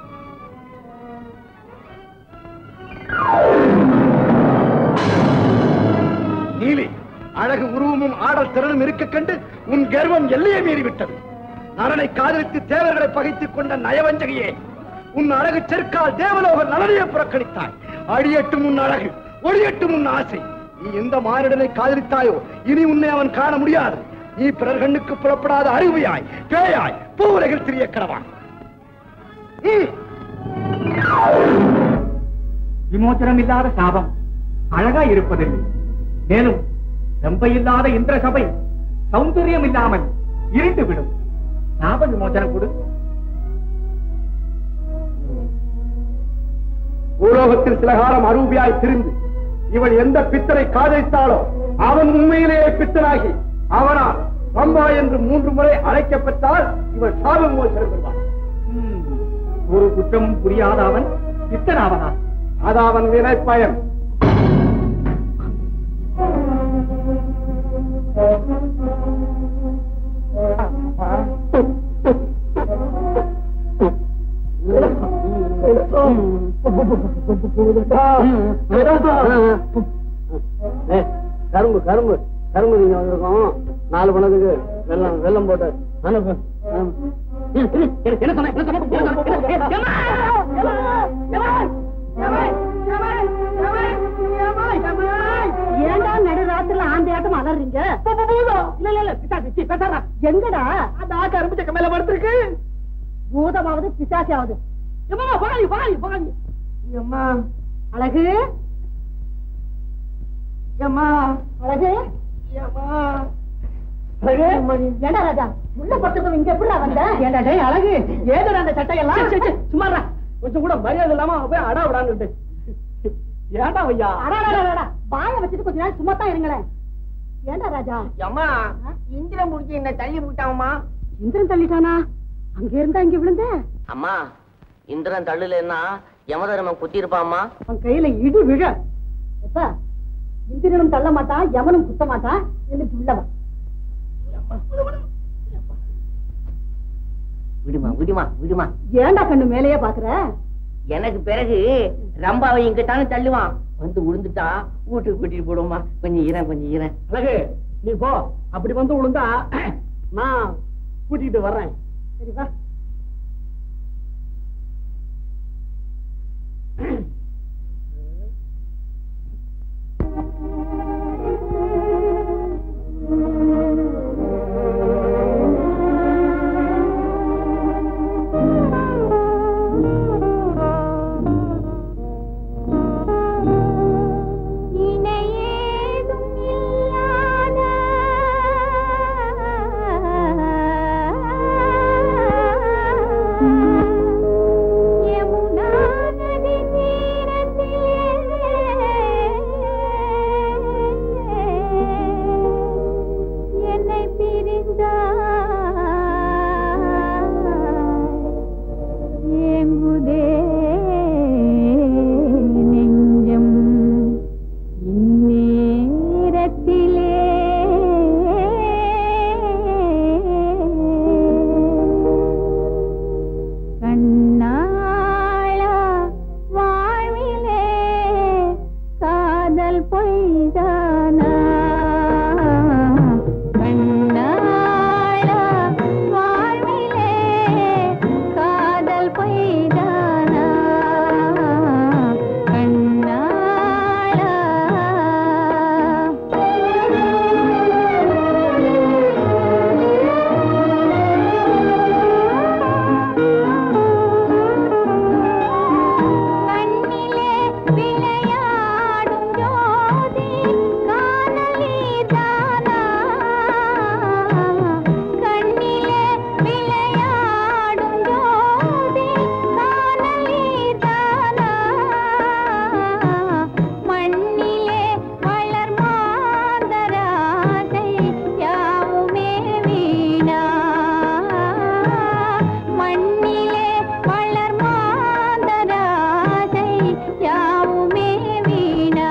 நீலி அழகு உருவமும் ஆடல் திறனும் இருக்க கண்டு உன் கர்வம் எல்லையை மீறிவிட்டது நரனை காதலித்து தேவர்களை பகைத்துக் கொண்ட நயவஞ்சகியே உன் அழகு செற்கால் தேவலோக நலனையை புறக்கணித்தாய் அடியட்டும் உன் அழகு ஒளியட்டும் உன் ஆசை நீ எந்த மானிடனை காதலித்தாயோ இனி உன்னை அவன் காண முடியாது நீ பிறர் கண்ணுக்கு புறப்படாத அறிவியாய் பேயாய் பூவுலகில் திரிய கடவாய் ம். விமோச்சனம் இல்லாத சாபம் அழகா இருப்பதில்லை மேலும் ரொம்ப இல்லாத இந்திர சபை சௌந்தரியம் இல்லாமல் இருண்டு விடும் சாப விமோச்சனம் கொடு பூலோகத்தில் சில காலம் அரூபியாய் திரிந்து இவள் எந்த பித்தனை காதலித்தாளோ அவன் உண்மையிலேயே பித்தனாகி அவனால் ரம்பா என்று மூன்று முறை அழைக்கப்பட்டால் இவள் சாப விமோசனம் பெறுவாள் ம், ஒரு குற்றமும் புரியாத அவன் இத்தனாவனா அது அவன் வினை பயன் கரும்பு கரும்பு கரும்பு நீங்க வந்திருக்கோம் நாலு பணத்துக்கு வெள்ளம் வெள்ளம் போட்டு அனுப்பு அனுப்பு. என்ன சொன்ன என்ன சொன்ன என்ன சொன்ன? ஏண்டா நடுராத்திரில ஆந்தையாட்டம் அலறீங்க இல்ல இல்ல இல்ல பிசாசு, சீ, பேசாதடா. எங்கடா அந்த ஆட்டு அரும்பு சக்க மேல படுத்திருக்கு பூதமாவது பிசாசியாவது எம்மா வாடி வாடி வாடி அம்மா அழகு அம்மா அழகு அம்மா ஏண்டா ராஜா உள்ள படுத்துக்கும் இங்க எப்படி வந்த ஏண்டா டேய் அழகு ஏதோ அந்த சட்டையெல்லாம் சும்மா இருடா. கொஞ்சம் கூட மரியாதை இல்லாம அவன் போய் அடா விடான்னு ஏண்டா ஐயா அடாடாடாடா வாய வச்சுட்டு கொஞ்ச நேரம் சும்மா தான் இருங்களேன் ஏண்டா ராஜா அம்மா இந்திரன் முடிச்சு என்ன தள்ளி விட்டாங்கம்மா இந்திரன் தள்ளிட்டானா அங்க இருந்தா இங்க விழுந்த அம்மா இந்திரன் தள்ளுலன்னா யமதர்மன் குத்தி இருப்பாம்மா அவன் கையில இடி விழ எப்ப இந்திரனும் தள்ள மாட்டான் எவனும் குத்த மாட்டான் எந்திரிச்சு உள்ளவன் விடுமா விடுமா விடுமா ஏண்டா கண்ணு மேலேயே பாக்குற எனக்கு பிறகு ரம்பாவை இங்கத்தானே தள்ளுவான் வந்து உளுந்துட்டா வீட்டுக்கு கூட்டிட்டு போடுவோமா கொஞ்சம் ஈரன் கொஞ்சம் ஈரன் அழகு நீ போ அப்படி வந்து விழுந்தா நான் கூட்டிட்டு வர்றேன் சரி வா இணையேதும் இல்லாத யமுனா நதி தீரத்திலே என்னை பிரிந்தாய் ஏங்குதே நெஞ்சம் இந்நேரத்திலே கண்ணாளா வாழ்விலே காதல் பொய்தானா கண்ணாளா வாழ்விலே காதல் பொய்தானா கண்ணிலே விளையாடும் ஜோதி காணலிதானா கண்ணிலே விளையாடும் ஜோதி காணலிதானா மண்ணிலே வளர் மாந்தராசை யாவுமே வீணா மண்ணிலே வளர் மாந்தராசை யாவுமே வீணா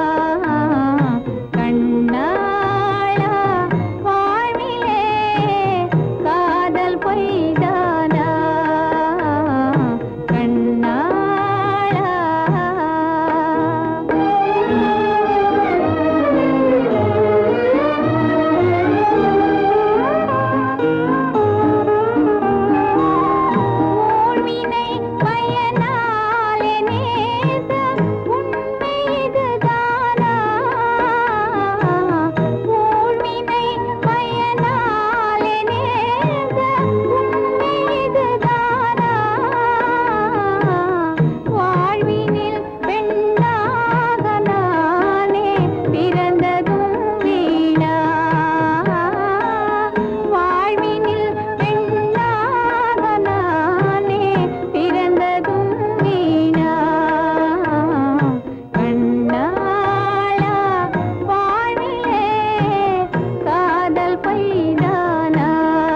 கண்ணாளா வாழ்விலே காதல் பொய்தானா ஊழ்வினை பயனாலே நேச உன்மீதுதானா ஊழ்வினை பயனாலே நேச உன்மீதுதானா வாழ்வினில் பெண்ணாக நானே பிறந்ததும் வீணா வாழ்வினில் பெண்ணாக நானே பிறந்ததும் வீணா கண்ணாளா வாழ்விலே காதல் பைதானா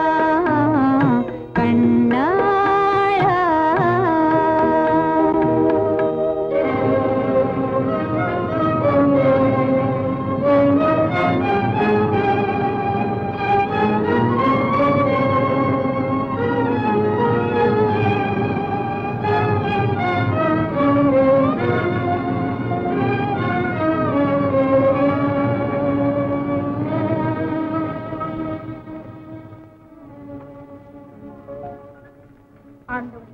ஆண்டவனே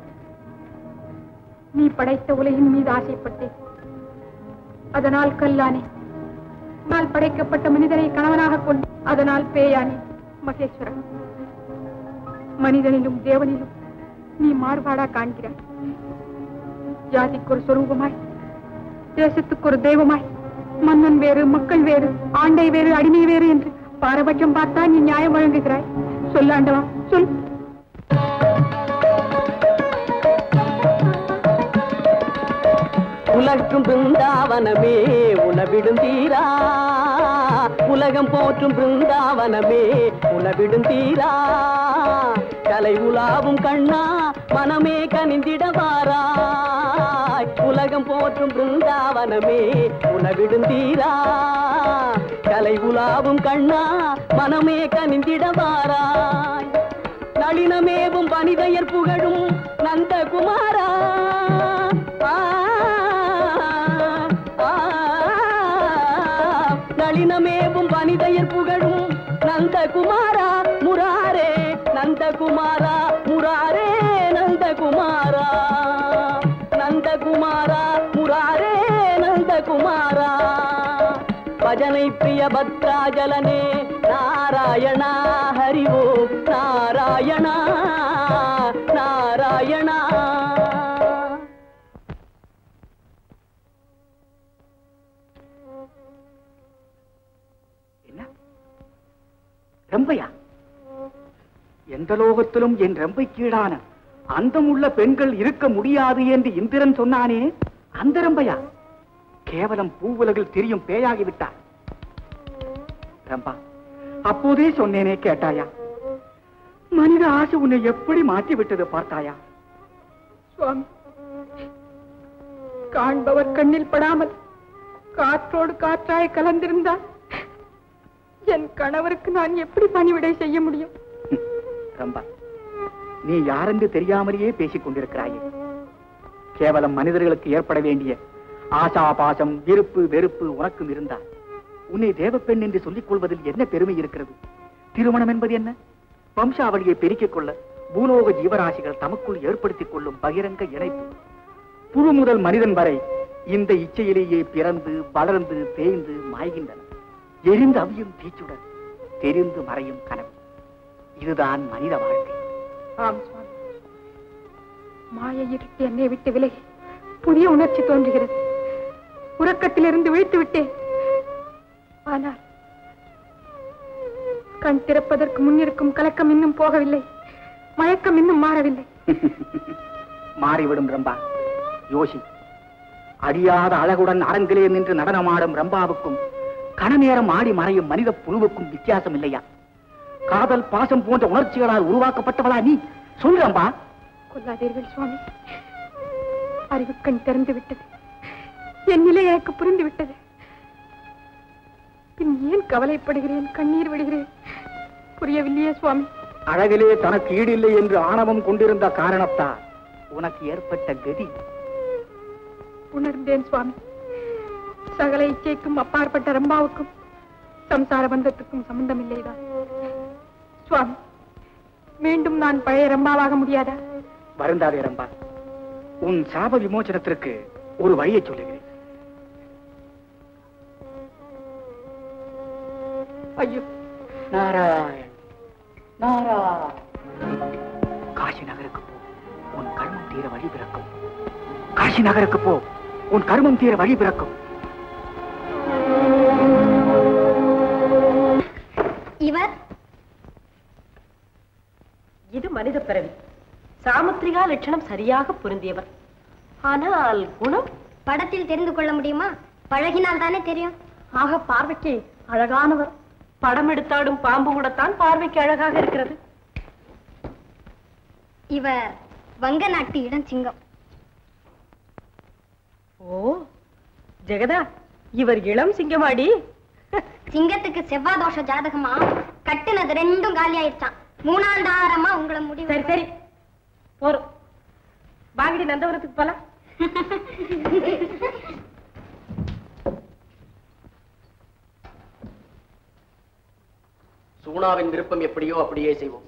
நீ படைத்த உலகின் மீது ஆசைப்பட்டேன் அதனால் கல்லானே நான் படைக்கப்பட்ட மனிதனை கணவனாக கொண்டு அதனால் பேயானே மகேஸ்வரன் மனிதனிலும் தேவனிலும் நீ மாறுபாடா காண்கிறாய் ஜாதிக்கு ஒரு சொரூபமாய் தேசத்துக்கு ஒரு தெய்வமாய் மன்னன் வேறு மக்கள் வேறு ஆண்டை வேறு அடிமை வேறு என்று பாரபட்சம் பார்த்தா நீ நியாயம் வழங்குகிறாய் சொல் ஆண்டவா சொல் உலகும் பிருந்தாவனமே உலவிடும் தீரா உலகம் போற்றும் பிருந்தாவனமே உலவிடும் தீரா கலை உலாவும் கண்ணா மனமே கனிந்திட வாராய் உலகம் போற்றும் பிருந்தாவனமே உலவிடும் தீரா கலை உலாவும் கண்ணா மனமே கனிந்திட வாராய் நளினமேவும் வனிதையர் புகழும் நந்தகுமாரா ஆ, ஆ, நளினமேவும் வனிதையர் புகழும் நந்தகுமாரா முராரே நந்தகுமாரா முராரே நந்தகுமாரா நந்தகுமாரா முராரே நந்தகுமாரா பஜனை பிரிய பத்ராஜலனே நாராயணா ஹரிவோ நாராயணா நாராயணா என்ன ரம்பையா எந்த லோகத்திலும் என் ரம்பை கீழான அந்தமுள்ள பெண்கள் இருக்க முடியாது என்று இந்திரன் சொன்னானே அந்த ரம்பையா கேவலம் பூவுலகில் தெரியும் பேயாகி விட்டார் ரம்பா அப்போதே சொன்னேனே கேட்டாயா மனித ஆசை உன்னை எப்படி மாற்றி விட்டது பார்த்தாயா சுவாமி காண்பவர் கண்ணில் படாமல் காற்றோடு காற்றாய் கலந்திருந்தால் என் கணவருக்கு நான் எப்படி பணிவிடை செய்ய முடியும் ரம்பா நீ யாரென்று தெரியாமலேயே பேசிக் கொண்டிருக்கிறாயே கேவலம் மனிதர்களுக்கு ஏற்பட வேண்டிய ஆசா பாசம் விருப்பு வெறுப்பு உனக்கும் இருந்தால் உன்னை தேவப்பெண் என்று சொல்லிக் கொள்வதில் என்ன பெருமை இருக்கிறது திருமணம் என்பது என்ன வம்சாவளியை பெருக்கிக் கொள்ள பூலோக ஜீவராசிகள் தமக்குள் ஏற்படுத்திக் கொள்ளும் பகிரங்க இணைப்பு புழு முதல் மனிதன் வரை இந்த இச்சையிலேயே பிறந்து வளர்ந்து தேய்ந்து மாய்கின்றன எரிந்து அவியும் தீச்சுடன் தெரிந்து மறையும் கனவு இதுதான் மனித வாழ்க்கை ஆம் சுவாமி மாயை இருட்டு என்னை விட்டு விலகி புதிய உணர்ச்சி தோன்றுகிறது உறக்கத்திலிருந்து விழித்து விட்டேன் ஆனால் கண் திறப்பதற்கு முன்னிருக்கும் கலக்கம் இன்னும் போகவில்லை மயக்கம் இன்னும் மாறவில்லை மாறிவிடும் ரம்பா யோசி அழியாத அழகுடன் அரங்கிலே நின்று நடனமாடும் ரம்பாவுக்கும் கணநேரம் ஆடி மறையும் மனித புழுவுக்கும் வித்தியாசம் இல்லையா காதல் பாசம் போன்ற உணர்ச்சிகளால் உருவாக்கப்பட்டவளா நீ சொல் ரம்பா கொல்லாதீர்கள் சுவாமி அறிவுக்கண் திறந்து விட்டது என் நிலை எனக்கு புரிந்து விட்டது பின் ஏன் கவலைப்படுகிறேன் கண்ணீர் விடுகிறேன் புரியவில்லையே சுவாமி அழகிலே தனக்கு ஈடில்லை என்று ஆணவம் கொண்டிருந்த காரணத்தால் உனக்கு ஏற்பட்ட கதி உணர்ந்தேன் சுவாமி சகல இச்சைக்கும் அப்பாற்பட்ட ரம்பாவுக்கும் சம்சார பந்தத்துக்கும் சம்பந்தம் இல்லைதான் சுவாமி மீண்டும் நான் பழைய ரம்பாவாக முடியாதா வருந்தாதே ரம்பா உன் சாப விமோசனத்திற்கு ஒரு வழியை சொல்லுகிறேன் ஐயோ நாராயண் நாராயண் காசி நகருக்கு போ உன் கர்மம் தீர வழி பிறக்கும் காசி நகருக்கு போ உன் கர்மம் தீர வழி பிறக்கும் இவர் இது மனித பிறவி சாமுத்திரிகா லட்சணம் சரியாக பொருந்தியவர் ஆனால் குணம் படத்தில் தெரிந்து கொள்ள முடியுமா பழகினால் தானே தெரியும் ஆக பார்வைக்கு அழகானவர் படம் எடுத்தாடும் பாம்பு கூடத்தான் பார்வைக்கு அழகாக இருக்கிறது இவர் வங்க நாட்டு இளம் சிங்கம் ஓ ஜெகதா இவர் இளம் சிங்கமாடி சிங்கத்துக்கு செவ்வாய் தோஷ ஜாதகமா கட்டுனது ரெண்டும் காலி ஆயிடுச்சான் மூணாண்டாரமா உங்களை முடிவு சரி சரி போறோம் வாங்கடி நந்தவனத்துக்கு போலாம் சூனாவின் விருப்பம் எப்படியோ அப்படியே செய்வோம்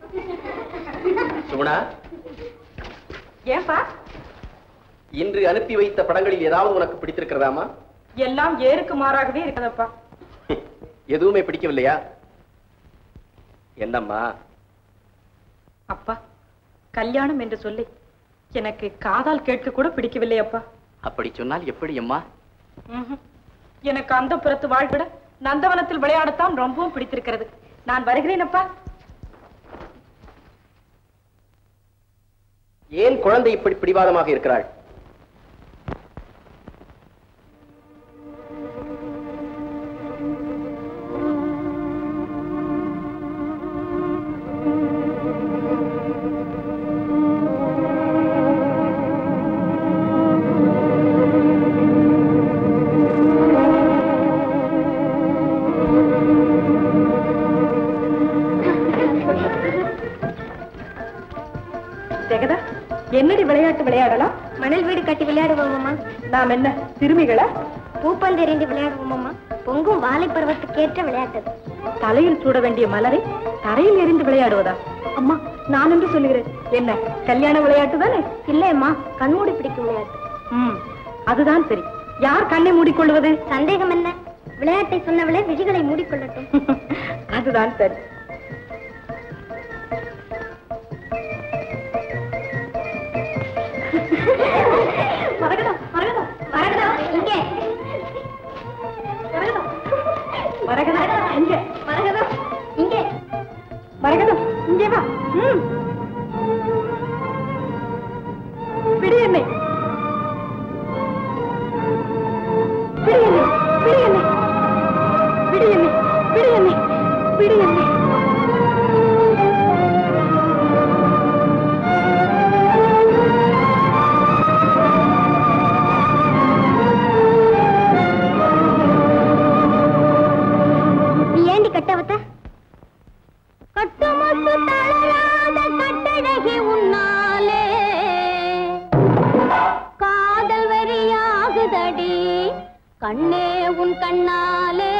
சூனா ஏன்பா இன்று அனுப்பி வைத்த படங்களில் ஏதாவது உனக்கு பிடித்திருக்கிறதாமா எல்லாம் ஏருக்கு மாறாகவே இருக்கிறதப்பா எதுவுமே பிடிக்கவில்லையா என்னம்மா அப்பா கல்யாணம் என்று சொல்லி எனக்கு காதால் கேட்க கூட பிடிக்கவில்லை அப்பா அப்படி சொன்னால் எப்படி அம்மா ம்ஹும். எனக்கு அந்த புறத்து வாழ்விட நந்தவனத்தில் விளையாடத்தான் ரொம்பவும் பிடித்திருக்கிறது நான் வருகிறேன் அப்பா ஏன் குழந்தை இப்படி பிடிவாதமாக இருக்கிறாள் ஜெகதா என்னடி விளையாட்டு விளையாடலாம் மணல் வீடு கட்டி விளையாடுவோமாமா நாம் என்ன சிறுமிகளா பூப்பந்தெறிந்து விளையாடுவோமாமா பொங்கும் வாழை பருவத்துக்கேற்ற விளையாட்டு தலையில் சூட வேண்டிய மலரை தரையில் எறிந்து விளையாடுவதா அம்மா நான் என்று சொல்லுகிறேன் என்ன கல்யாண விளையாட்டு தானே இல்லையம்மா கண்மூடி பிடிக்கும் விளையாட்டு ம் அதுதான் சரி யார் கண்ணை மூடிக்கொள்வது சந்தேகம் என்ன விளையாட்டை சொன்னவளே விழிகளை மூடிக்கொள்ளட்டும் அதுதான் சரி மரகதம் மரகதம் மரகதம் இங்கே மரகதம் மரகதம் இங்கே மரகதம் இங்கே மரகதம் இங்கே வா ம். பிடி என்னை பிடி என்னை பிடி என்னை பிடி என்னை பிடி என்னை பிடி என்னை நீ ஏண்டி கட்டவத்த கட்டுமட்டு தளராத கட்டழகி உன்னாலே காதல் வெறியாகுதடி கண்ணே உன் கண்ணாலே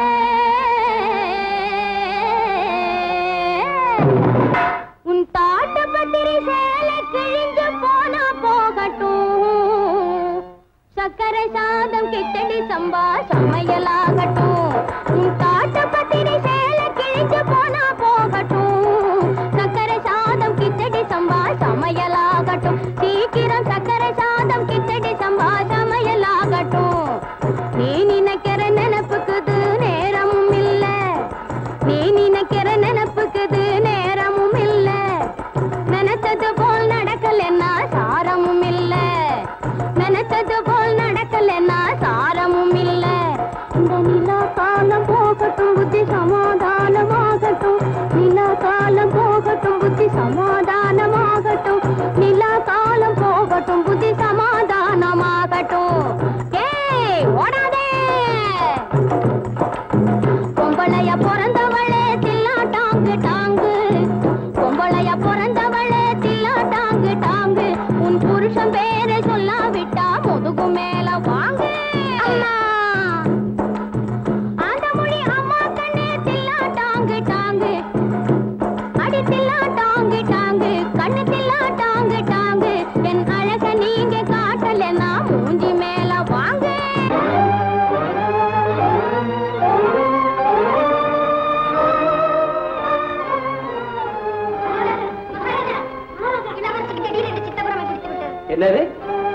உன் தாட்டு பத்திரி சேலை கிழிஞ்சு போனா போகட்டும் சக்கரை சாதம் கிட்டடி சம்பா சமையலாகட்டும் உன் தாட்டு பத்திரி சேலை கிழிஞ்சு போனா போகட்டும் சக்கரை சாதம் கிட்டடி சம்பா சமையலாகட்டும் சீக்கிரம் சக்கரை சாதம் கிட்டடி சம்பா சமையலாகட்டும் நீ நினைக்கிற நினைப்புக்குது நேரமும் இல்ல நீ நினைக்கிற நினைப்புக்குது நேரமும் இல்ல நினைச்சது போல் நடக்கலன்னா சாரமும் இல்ல நினைச்சது போல் நடக்கலன்னா சாரமும் இல்ல இந்த நிலா காலம் போகட்டும் புத்தி சமாதானமாகட்டும் நிலா காலம் போகட்டும் புத்தி சமாதானமாகட்டும் நிலா காலம் போகட்டும் புத்தி சமாதானமாகட்டும் ஏய் ஓடாதே பொம்பளைய பிறந்தவளே தில்லா டாங்கு டாங்கு பொம்பளைய பிறந்தவளே தில்லா டாங்கு டாங்கு உன் புருஷன் பேரை சொல்லாவிட்டா முதுகு மேல வாங்க அம்மா அந்த மொழி அம்மா கண்ணே தில்லா டாங்கு டாங்கு அடி தில்லா டாங்கு டாங்கு கண்ணு தில்லா டாங்கு டாங்கு என் அழக நீங்க காட்டலன்னா மூஞ்சி மேல வாங்க இளவரசிக்கு திடீரென்று சித்தபுரமை பிடித்து விட்டது என்னது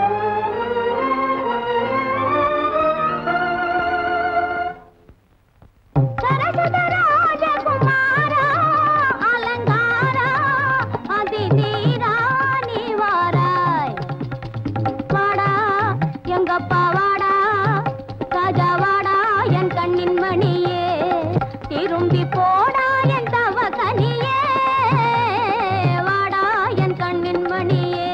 சரசத ராஜகுமாரா அலங்காரா அதிதீரா நீ வாராய் வாடா எங்கப்பா வாடா ராஜா வாடா என் கண்ணின் மணியே திரும்பி போடா என் தவ கனியே வாடா என் கண்ணின் மணியே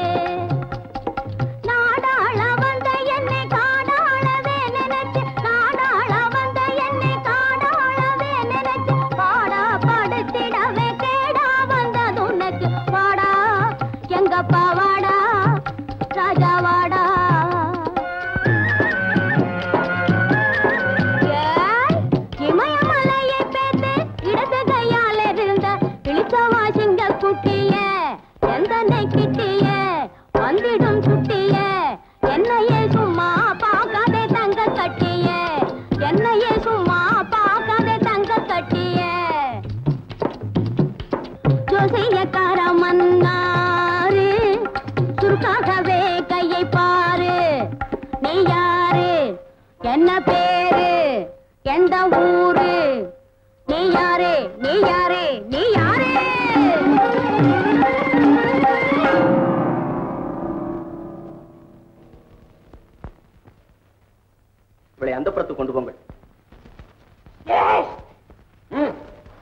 நாடாள வந்த என்னை காடாளவே நினைச்சு நாடாள வந்த என்னை காடாளவே நினைச்சு பாடா படுத்திடவே கேடா வந்தது உனக்கு வாடா எங்கப்பா வாடா ராஜா வாடா ஏய், இமயமலையை பேத்து இடது கையால் இருந்த இளிச்சவா சிங்க குட்டிய எந்தனை கிட்டிய வந்திடும் சுட்டிய என்னையே சும்மா பார்க்காதே தங்க கட்டிய என்னையே சும்மா பார்க்காதே தங்க கட்டிய ஜோசியக்கார மன்னா என்ன பேரு எந்த ஊரு நீ யாரு நீ யாரு நீ யாரு இவளை அந்த புறத்துக்கு கொண்டு போங்கள் ம்.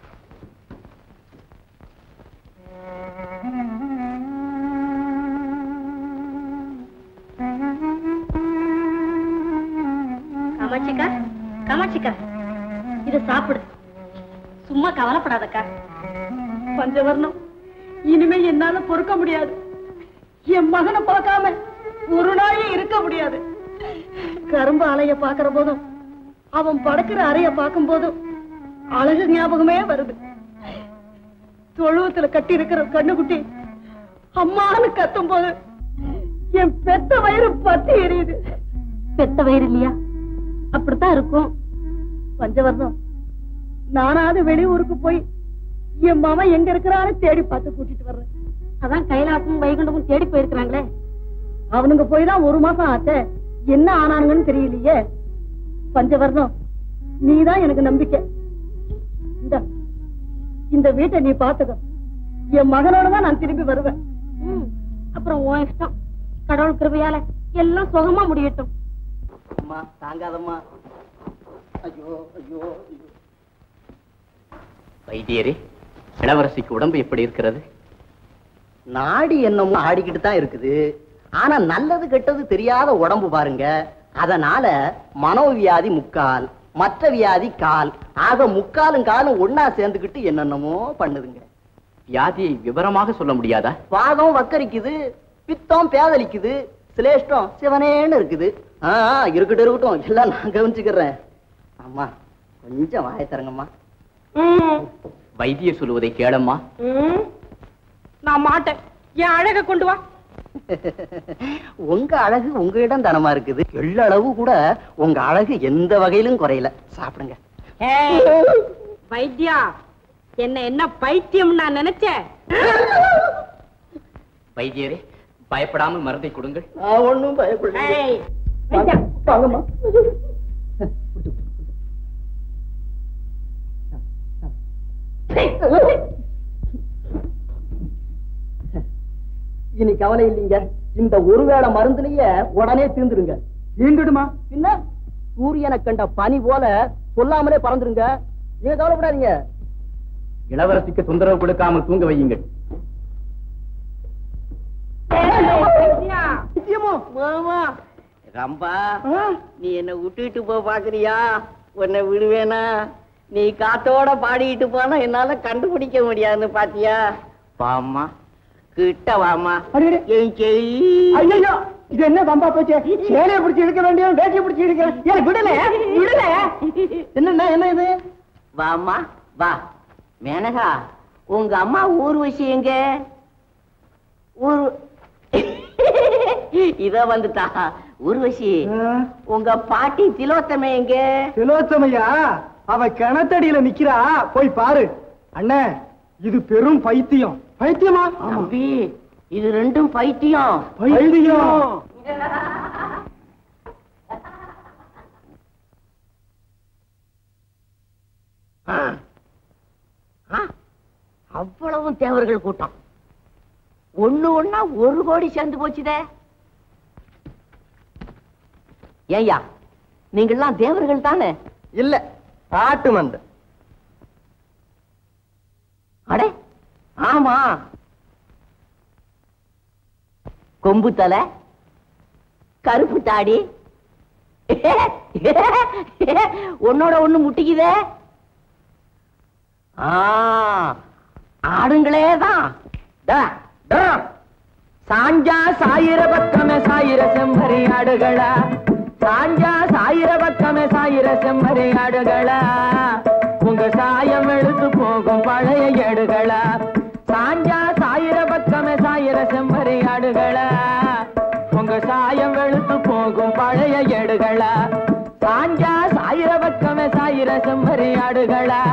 காமாட்சிக்கா காமாட்சிக்கா இத சாப்பிடு சும்மா கவலைப்படாதக்கா பஞ்சவர்ணம் இனிமே என்னால பொறுக்க முடியாது என் மகனை பார்க்காம ஒரு நாளும் இருக்க முடியாது கரும்பு அலைய பாக்குற போதும் அவன் படுக்கிற அறைய பார்க்கும் போதும் அழகு ஞாபகமே வருது தொழுவத்துல கட்டி இருக்கிற கண்ணுக்குட்டி அம்மான்னு கத்தும் போது என் பெத்த வயிறு பத்தி எரியுது பெத்த வயிறு இல்லையா அப்படித்தான் இருக்கும் பஞ்சவர்ணம் நானாவது வெளியூருக்கு போய் என் மாமன் எங்க இருக்கிறான்னு தேடி பார்த்து கூட்டிட்டு வர்றேன் அதான் கைலாசமும் வைகுண்டமும் தேடி போயிருக்கிறாங்களே அவனுங்க போய் தான் ஒரு மாசம் ஆச்சே என்ன ஆனானுங்கன்னு தெரியலையே பஞ்சவர்ணம் நீதான் எனக்கு நம்பிக்கை இந்த இந்த வீட்டை நீ பாத்துக்க என் மகனோட தான் நான் திரும்பி வருவேன் அப்புறம் உன் இஷ்டம் கடவுள் கிருபையால எல்லாம் சுகமா முடியட்டும் அம்மா தாங்காதம்மா ஐயோ ஐயோ ஐயோ. வைத்தியரே இளவரசிக்கு உடம்பு எப்படி இருக்கிறது நாடி என்னமோ ஆடிக்கிட்டு தான் இருக்குது ஆனா நல்லது கெட்டது தெரியாத உடம்பு பாருங்க அதனால மனோவியாதி முக்கால் மற்ற வியாதி கால் ஆக முக்காலும் காலும் ஒன்னா சேர்ந்துக்கிட்டு என்னென்னமோ பண்ணுதுங்க வியாதியை விவரமாக சொல்ல முடியாதா வாதம் வக்கரிக்குது பித்தம் பேதலிக்குது சிலேஷ்டம் சிவனேன்னு இருக்குது ஆ ஆ, இருக்கட்டும் இருக்கட்டும் எல்லாம் நான் கவனிச்சுக்கிறேன் அம்மா கொஞ்சம் வாய தரங்கம்மா வைத்தியர் சொல்லுவதை கேளம்மா நான் மாட்டேன் என் அழக கொண்டு வா உங்க அழகு உங்க இடம் தனமா இருக்குது எள்ளளவு கூட உங்க அழகு எந்த வகையிலும் குறையல சாப்பிடுங்க வைத்தியா என்ன என்ன பைத்தியம் நான் நினைச்சேன் வைத்தியரே பயப்படாமல் மருந்தை கொடுங்கள் நான் ஒண்ணும் பயப்படல ஏய், வைத்தியா. வாங்கம்மா இனி கவலை இல்லைங்க இந்த ஒருவேளை மருந்துலயே உடனே தீர்ந்துருங்க நீண்டுடுமா பின்ன சூரியனை கண்ட பனி போல சொல்லாமலே பறந்துருங்க நீங்க கவலைப்படாதீங்க இளவரசிக்கு தொந்தரவு கொடுக்காமல் தூங்க வையுங்கள் வைத்தியா. மாமா ரம்பா நீ என்ன விட்டுட்டு போ பாக்குறியா உன்னை விடுவேனா நீ காத்தோட பாடிட்டு போனா என்னால கண்டுபிடிக்க முடியாதுன்னு பாத்தியா வாமா கிட்ட வாமா என் செய் ஐயோ இது என்ன பம்பா போச்சு சேலையை பிடிச்சி இழுக்க வேண்டிய வேட்டியை பிடிச்சி இழுக்கிறேன் ஏன் விடல விடல என்ன என்ன இது வாமா வா மேனகா உங்க அம்மா ஊர்வசி எங்க ஊர் இத வந்துட்டா ஊர்வசி உங்க பாட்டி திலோத்தமை எங்க திலோத்தமையா அவ கிணத்தடியில நிக்கிறா போய் பாரு அண்ணே இது பெரும் பைத்தியம் பைத்தியமா தம்பி இது ரெண்டும் பைத்தியம் பைத்தியம் ஆ. ஆ, அவ்வளவும் தேவர்கள் கூட்டம் ஒண்ணு ஒண்ணா ஒரு கோடி சேர்ந்து போச்சுதே ஏய்யா நீங்கெல்லாம் தேவர்கள் தானே இல்ல ஆட்டு மந்த அடே ஆமா கொம்பு தலை கருப்பு தாடி உன்னோட ஒண்ணு முட்டிக்குதே ஆ, ஆடுங்களே தான் டா, டா. சாஞ்சா சாயிர பக்கமே சாயிர செம்மறி ஆடுகளா சாஞ்சா சாயிர பக்கமே சாயிர செம்மறி ஆடுகளா உங்க சாயம் எழுத்து போகும் பழைய ஏடுகளா சாஞ்சா சாயிர பக்கமே சாயிர செம்மறி ஆடுகளா உங்க சாயம் வெளுத்து போகும் பழைய ஏடுகளா சாஞ்சா சாயிர பக்கமே சாயிர செம்மறி ஆடுகளா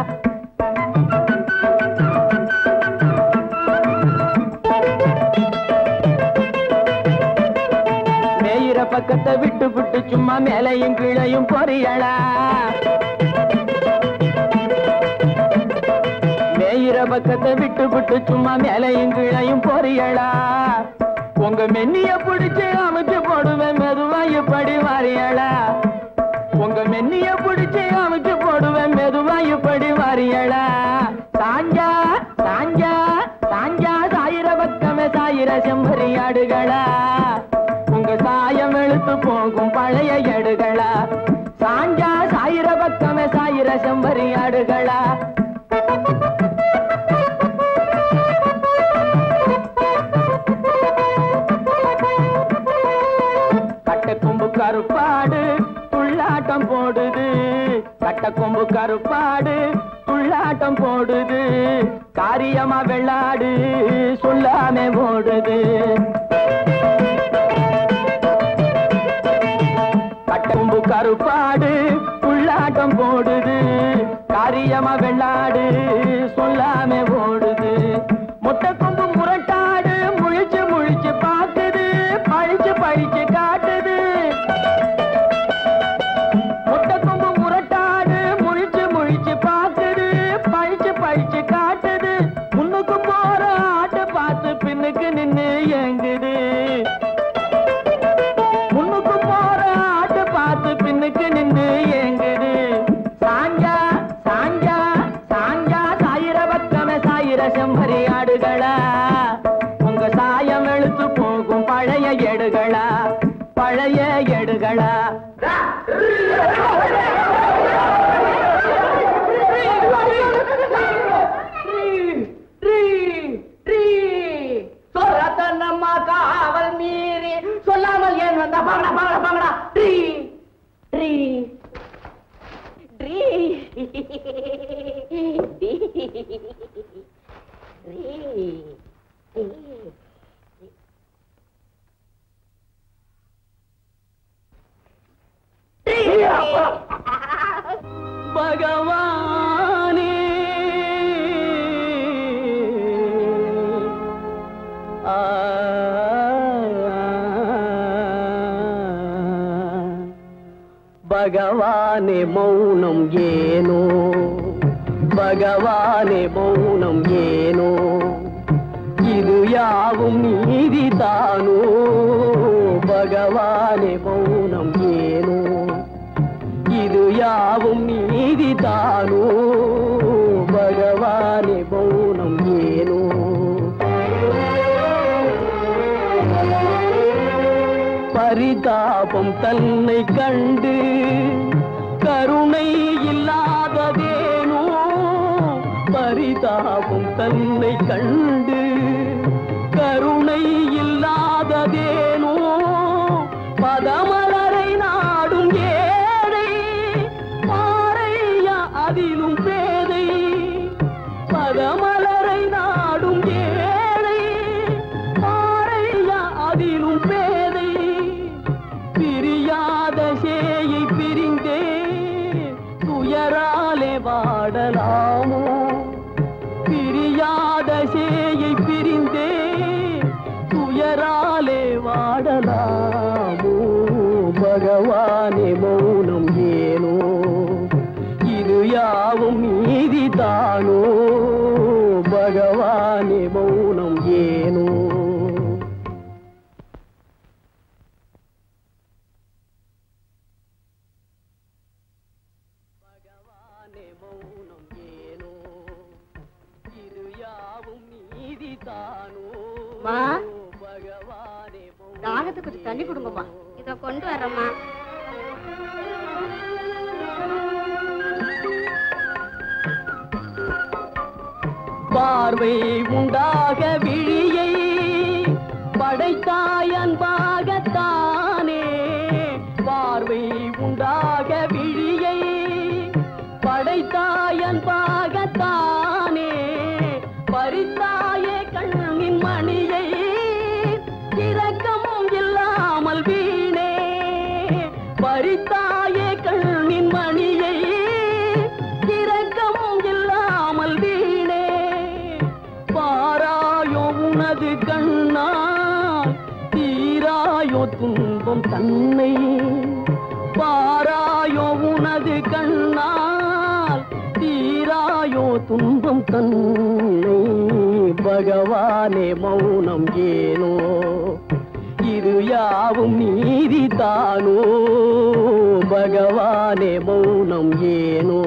மேயிற பக்கத்தை விட்டு விட்டு சும்மா மேலையும் கீழையும் பொரியலா மேயிற பக்கத்தை விட்டு விட்டு சும்மா மேலையும் கீழையும் பொரியலா உங்க மென்னிய பிடிச்சு அமைச்சு போடுவேன் மெதுவா இப்படி வாரியலா உங்க மென்னிய பிடிச்சு அமைச்சு போடுவேன் மெதுவா இப்படி வாரியலா சாஞ்சா சாஞ்சா சாஞ்சா சாயிர பக்கமே சாயிர செம்பரி ஆடுகளா உங்க சாயம் வெளுத்து போகும் பழைய எடுகளா சாஞ்சா சாயிர பக்கமே சாயிர செம்பரி ஆடுகளா கட்டக்கொம்பு கருப்பாடு துள்ளாட்டம் போடுது கட்டக்கொம்பு கருப்பாடு துள்ளாட்டம் போடுது காரியமா வெள்ளாடு சொல்லாம ஓடுது கட்டம்பு கருப்பாடு உள்ளாட்டம் போடுது காரியமா வெள்ளாடு சொல்லாம ஓடுது முட்டை கொம்பு முரட்டாடு முழிச்சு முழிச்சு பாக்குது பழிச்சு பழிச்சு காட்டுது முட்டை கொம்பு முரட்டாடு முழிச்சு முழிச்சு பாக்குது பழிச்சு பழிச்சு காட்டுது முன்னுக்கு போற ஆட்டை பார்த்து பின்னுக்கு நின்னு ஏங்குது முன்னுக்கு போற ஆட்டை பார்த்து பின்னுக்கு நின்று ஏங்குது சாஞ்சா சாஞ்சா சாஞ்சா சாயிர பக்கமே சாயிர செம்பரி ஆடுகளா உங்க சாயம் வெளுத்து போகும் பழைய எடுகளா பழைய எடுகளா சொரத்தனம்மா காவல் மீறி சொல்லாமல் ஏன் வந்தா பாங்கடா பாங்கடா பாங்கடா ட்ரீ ட்ரீ ட்ரீ பகவானே ஆ, பகவானே மௌனம் ஏனோ பகவானே மௌனம் ஏனோ இது யாவும் நீதி தானோ பகவானே மௌனம் ஏனோ இது யாவும் நீதி தானோ பகவானே மௌனம் ஏனோ பரிதாபம் தன்னை கண்டு கருணை இல்லாததேனோ பரிதாபம் தன்னை கண்டு கருணை இல்லாததேனோ பதமலரை நாடும் ஏழை பாறையா அதிலும் பேதை பதமலரை நாடும் ஏழை பாறையா அதிலும் பேதை பிரியாத சேயை பிரிந்தே துயராலே வாடலாமோ பிரியாத சேயை பிரிந்தே துயராலே வாடலாமோ பகவானே மௌனம் ஏனோ இது யாவும் நீதி தானோ பகவானே மௌனம் ஏனோ பகவானே மௌனம் ஏனோ இது யாவும் நீதி தானோ மா. பகவானே மௌனம் தாகத்துக்கு கொஞ்சம் தண்ணி கொடுங்கம்மா இத கொண்டு வரேம்மா பார்வை உண்டாக விழியை படைத்தாய் அன்பாகத்தானே பார்வை உண்டாக விழியை படைத்தாய் அன்பாகத்தானே பறித்தாயே கண்ணின் மணியை இரக்கமும் இல்லாமல் வீணே பறித்தாயே கண்ணின் மணியை இரக்கமும் இல்லாமல் வீணே பாராயோ உனது கண்ணா தீராயோ துன்பம் தன்னை பாராயோ உனது கண்ணால் தீராயோ துன்பம் தன்னை பகவானே மௌனம் ஏனோ இது யாவும் நீதி தானோ பகவானே மௌனம் ஏனோ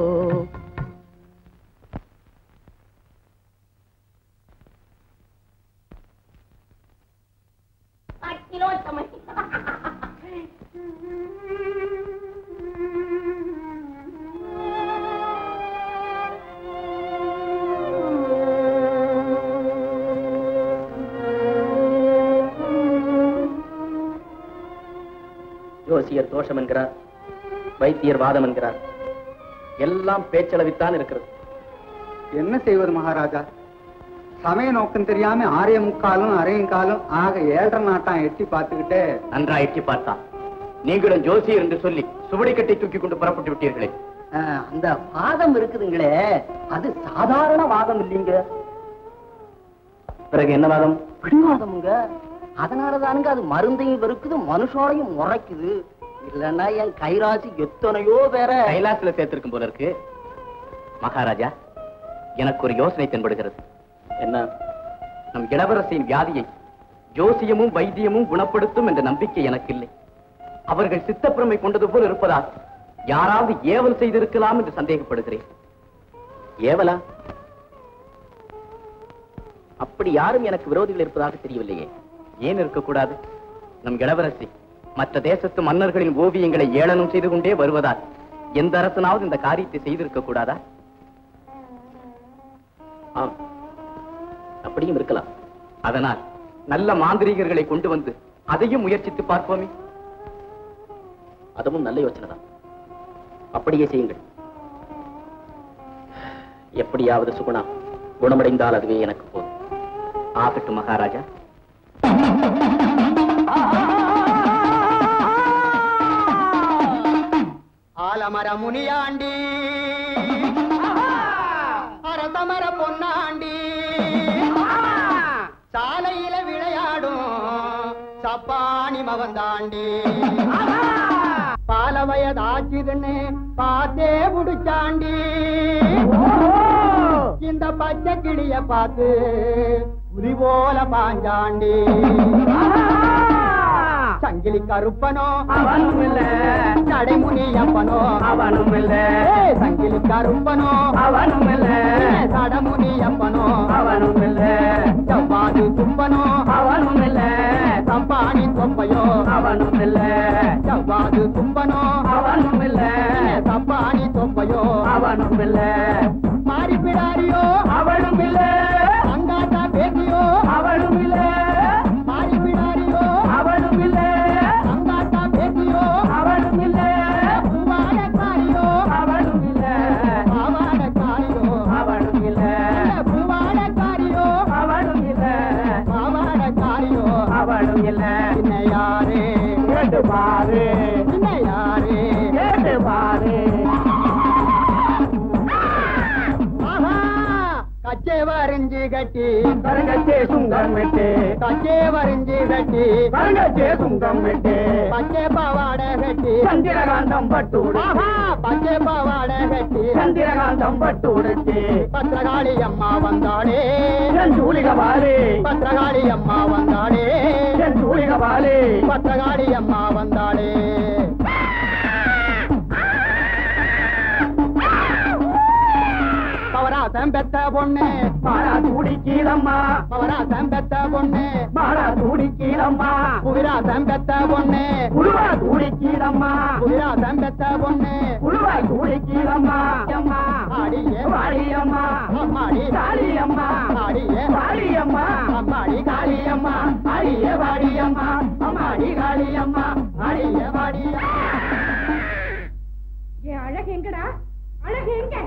ஜோசியர் தோஷம் என்கிறார் வைத்தியர் வாதம் என்கிறார் எல்லாம் பேச்சளவித்தான் இருக்கிறது என்ன செய்வது மகாராஜா சமய நோக்கம் தெரியாம ஆரிய முக்காலும் அரையும் காலும் ஆக ஏழரை நாட்டான் எட்டி பார்த்துக்கிட்டே நன்றா எட்டி பார்த்தா நீங்களும் ஜோசியர் என்று சொல்லி சுவடிக்கட்டை தூக்கி கொண்டு புறப்பட்டு விட்டீர்களே அந்த வாதம் இருக்குதுங்களே அது சாதாரண வாதம் இல்லைங்க பிறகு என்ன வாதம் பிடிவாதமுங்க அதனாலதானுங்க அது மருந்தையும் வெறுக்குது மனுஷோடையும் முறைக்குது இல்லன்னா என் கைராசி எத்தனையோ பேர கைலாசில சேர்த்திருக்கும் போல இருக்கு மகாராஜா எனக்கு ஒரு யோசனை தென்படுகிறது என்ன நம் இளவரசியின் வியாதியை ஜோசியமும் வைத்தியமும் குணப்படுத்தும் என்ற நம்பிக்கை எனக்கு இல்லை அவர்கள் சித்தப்பிரமை கொண்டது போல் இருப்பதால் யாராவது ஏவல் செய்திருக்கலாம் என்று சந்தேகப்படுகிறேன் ஏவலா அப்படி யாரும் எனக்கு விரோதிகள் இருப்பதாக தெரியவில்லையே ஏன் இருக்கக்கூடாது நம் இளவரசி மற்ற தேசத்து மன்னர்களின் ஓவியங்களை ஏளனம் செய்து கொண்டே வருவதால் எந்த அரசனாவது இந்த காரியத்தை செய்திருக்க கூடாதா ஆம் அப்படியும் இருக்கலாம் அதனால் நல்ல மாந்திரீகர்களை கொண்டு வந்து அதையும் முயற்சித்து பார்ப்போமே அதுவும் நல்ல யோசனை தான் அப்படியே செய்யுங்கள் எப்படியாவது சுகுணா குணமடைந்தால் அதுவே எனக்கு போதும் ஆகட்டும் மகாராஜா ஆலமர முனியாண்டி அரசமர பொன்னாண்டி சாலையில விளையாடும் சப்பாணி மவந்தாண்டி பால வயதாச்சுதுன்னு பார்த்தே முடிச்சாண்டி இந்த பச்சை கிளிய பார்த்து புலி போல பாஞ்சாண்டி சங்கிலி கருப்பனோ அவனும் இல்ல சடைமுனியப்பனோ அவனும் இல்ல சங்கிலி கருப்பனோ அவனும் இல்ல சடமுனியப்பனோ அவனும் இல்ல செவ்வாது துப்பனோ அவனும் இல்ல சம்பாணி கொப்பையோ அவனும் இல்ல செவ்வாது துப்பனோ அவனும் இல்ல சம்பாணி தொப்பையோ அவனும் இல்ல மாறி பிடாரியோ அவனும் இல்ல அங்காட்டா பேசியோ அவனும் இல்ல மாறி பிடாரியோ அவனும் இல்ல அங்காட்டா பேசியோ அவனும் இல்ல பூவாடக்காரியோ அவனும் இல்ல பாவாடக்காரியோ அவனும் இல்ல பூவாடக்காரியோ அவனும் இல்ல பாவாடக்காரியோ அவனும் இல்ல என்ன யாரு கேட்டு பாரு என்ன யாரு கேட்டு பாரு கச்சே வரைஞ்சி கட்டி கரங்கச்சே சுங்கம் விட்டு கச்சே வரைஞ்சி கட்டி கரங்கச்சே சுங்கம் விட்டு பச்சை பாவாட கட்டி சந்திரகாந்தம் பட்டு பச்சை பாவாட கட்டி சந்திரகாந்தம் பட்டு உடுத்தி பத்திரகாளி அம்மா வந்தாடே சூலிக பாலே பத்திரகாளி அம்மா வந்தாடே சூலிக பாலே பத்திரகாளி அம்மா வந்தாடே பவராசம் பெத்த பொண்ணு மாறா துடிக்கீழம்மா பவராசம் பெத்த பொண்ணு மாறா துடிக்கீழம்மா புவிராசம் பெத்த பொண்ணு புழுவா துடிக்கீழம்மா புவிராசம் பெத்த பொண்ணு புழுவா துடிக்கீழம்மா அம்மா ஆடியே வாடியம்மா அம்மாடி காளியம்மா ஆடியே வாடியம்மா அம்மாடி காளியம்மா ஆடியே வாடியம்மா அம்மாடி காளியம்மா ஆடியே வாடியம்மா என் அழகு எங்கடா அழகு எங்க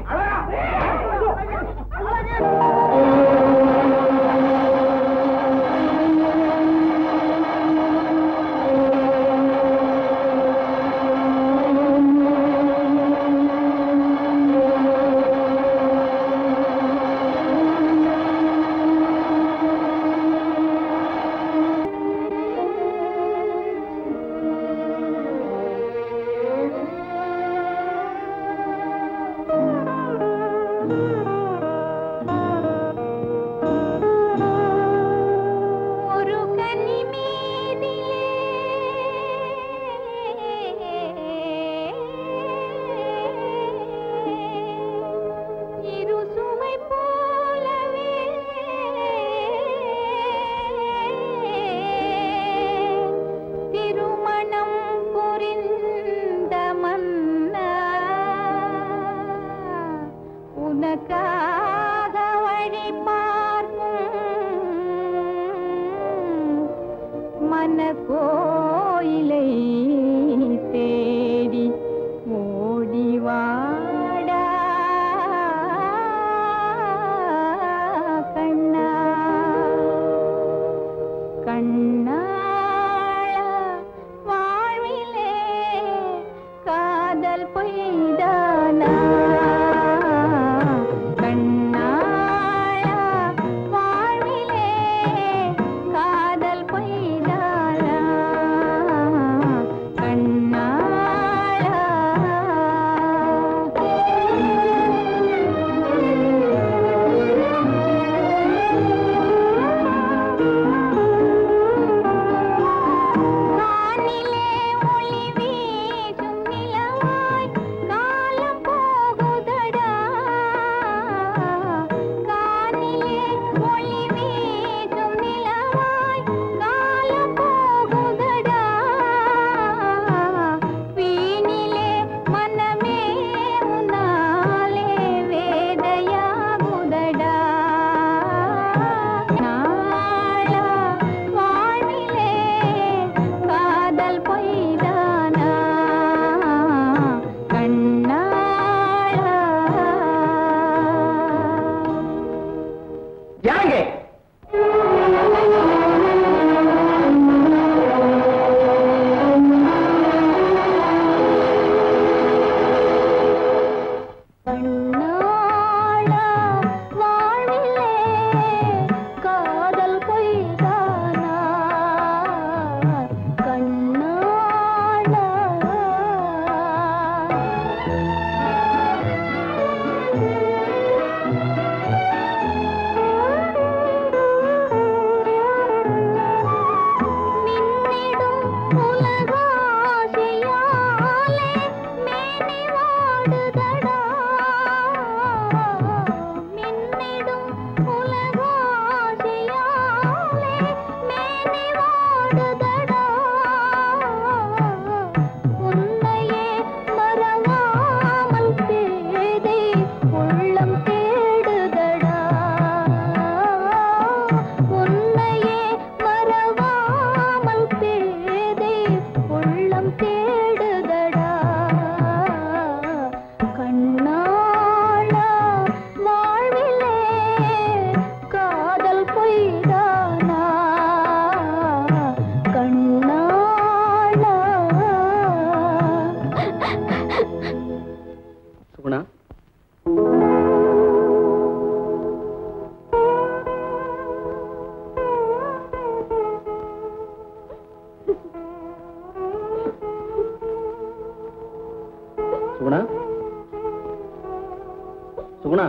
வன கோயிலை தேடி ஓடி வாடா கண்ணா கண்ணாள வாழ்விலே காதல் பொய்தானா கண்ணாள வாழ்விலே காதல் பொய்தானா வானிலே ஒளி வீசும் நிலவாய் காலம் போகுதடா கானிலே ஒளி வீசும் நிலவாய் காலம் போகுதடா வீணிலே மனமே உன்னாலே வேதையாகுதடா நாளா வாழ்விலே காதல் பொய்தானா கண்ணாளா யாருங்க கண்ணாளா வாழ்விலே காதல் பொய்தானா கண்ணாளா மின்னிடும் உலகாசையாலே மேனி வாடுதடா மின்னிடும் உலகாசையாலே மேனி வாடுதடா உன்னையே மறவாமல் தேடி உள்ளம் தேடுதடா உன்னையே மறவாமல் தேடி உள்ளம் தேடுதடா கண்ணாளா வாழ்விலே காதல் பொய்தானா கண்ணாளா சுகுணா சுகுணா சுகுணா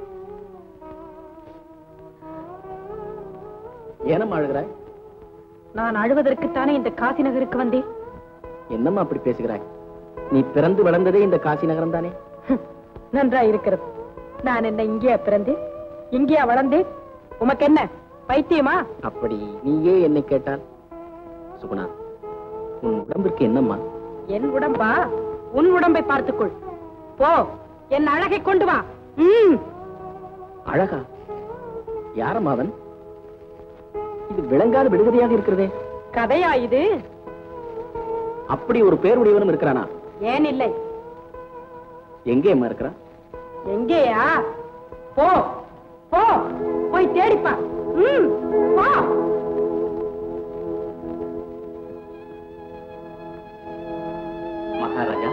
ஏனம்மா அழுகிறாய் நான் அழுவதற்குத்தானே இந்த காசி நகருக்கு வந்தேன் என்னம்மா அப்படி பேசுகிறாய் நீ பிறந்து வளர்ந்ததே இந்த காசி நகரம் தானே நன்றா இருக்கிறது நான் என்ன இங்கேயா பிறந்தேன் இங்கேயா வளர்ந்தேன் உமக்கு என்ன பைத்தியமா அப்படி நீயே என்னை கேட்டால் சுகுணா உன் உடம்பிற்கு என்னம்மா என் உடம்பா உன் உடம்பை பார்த்துக்கொள் போ என் அழகை கொண்டு வா ம் அழகா யாரம்மா அவன் இது விளங்காத விடுகதையாக இருக்கிறதே கதையா இது அப்படி ஒரு பேருடையவனும் இருக்கிறானா ஏன் இல்லை எங்கே அம்மா இருக்கிறான் எங்கேயா போ போ போய் தேடிப்பா ம் போ மகாராஜா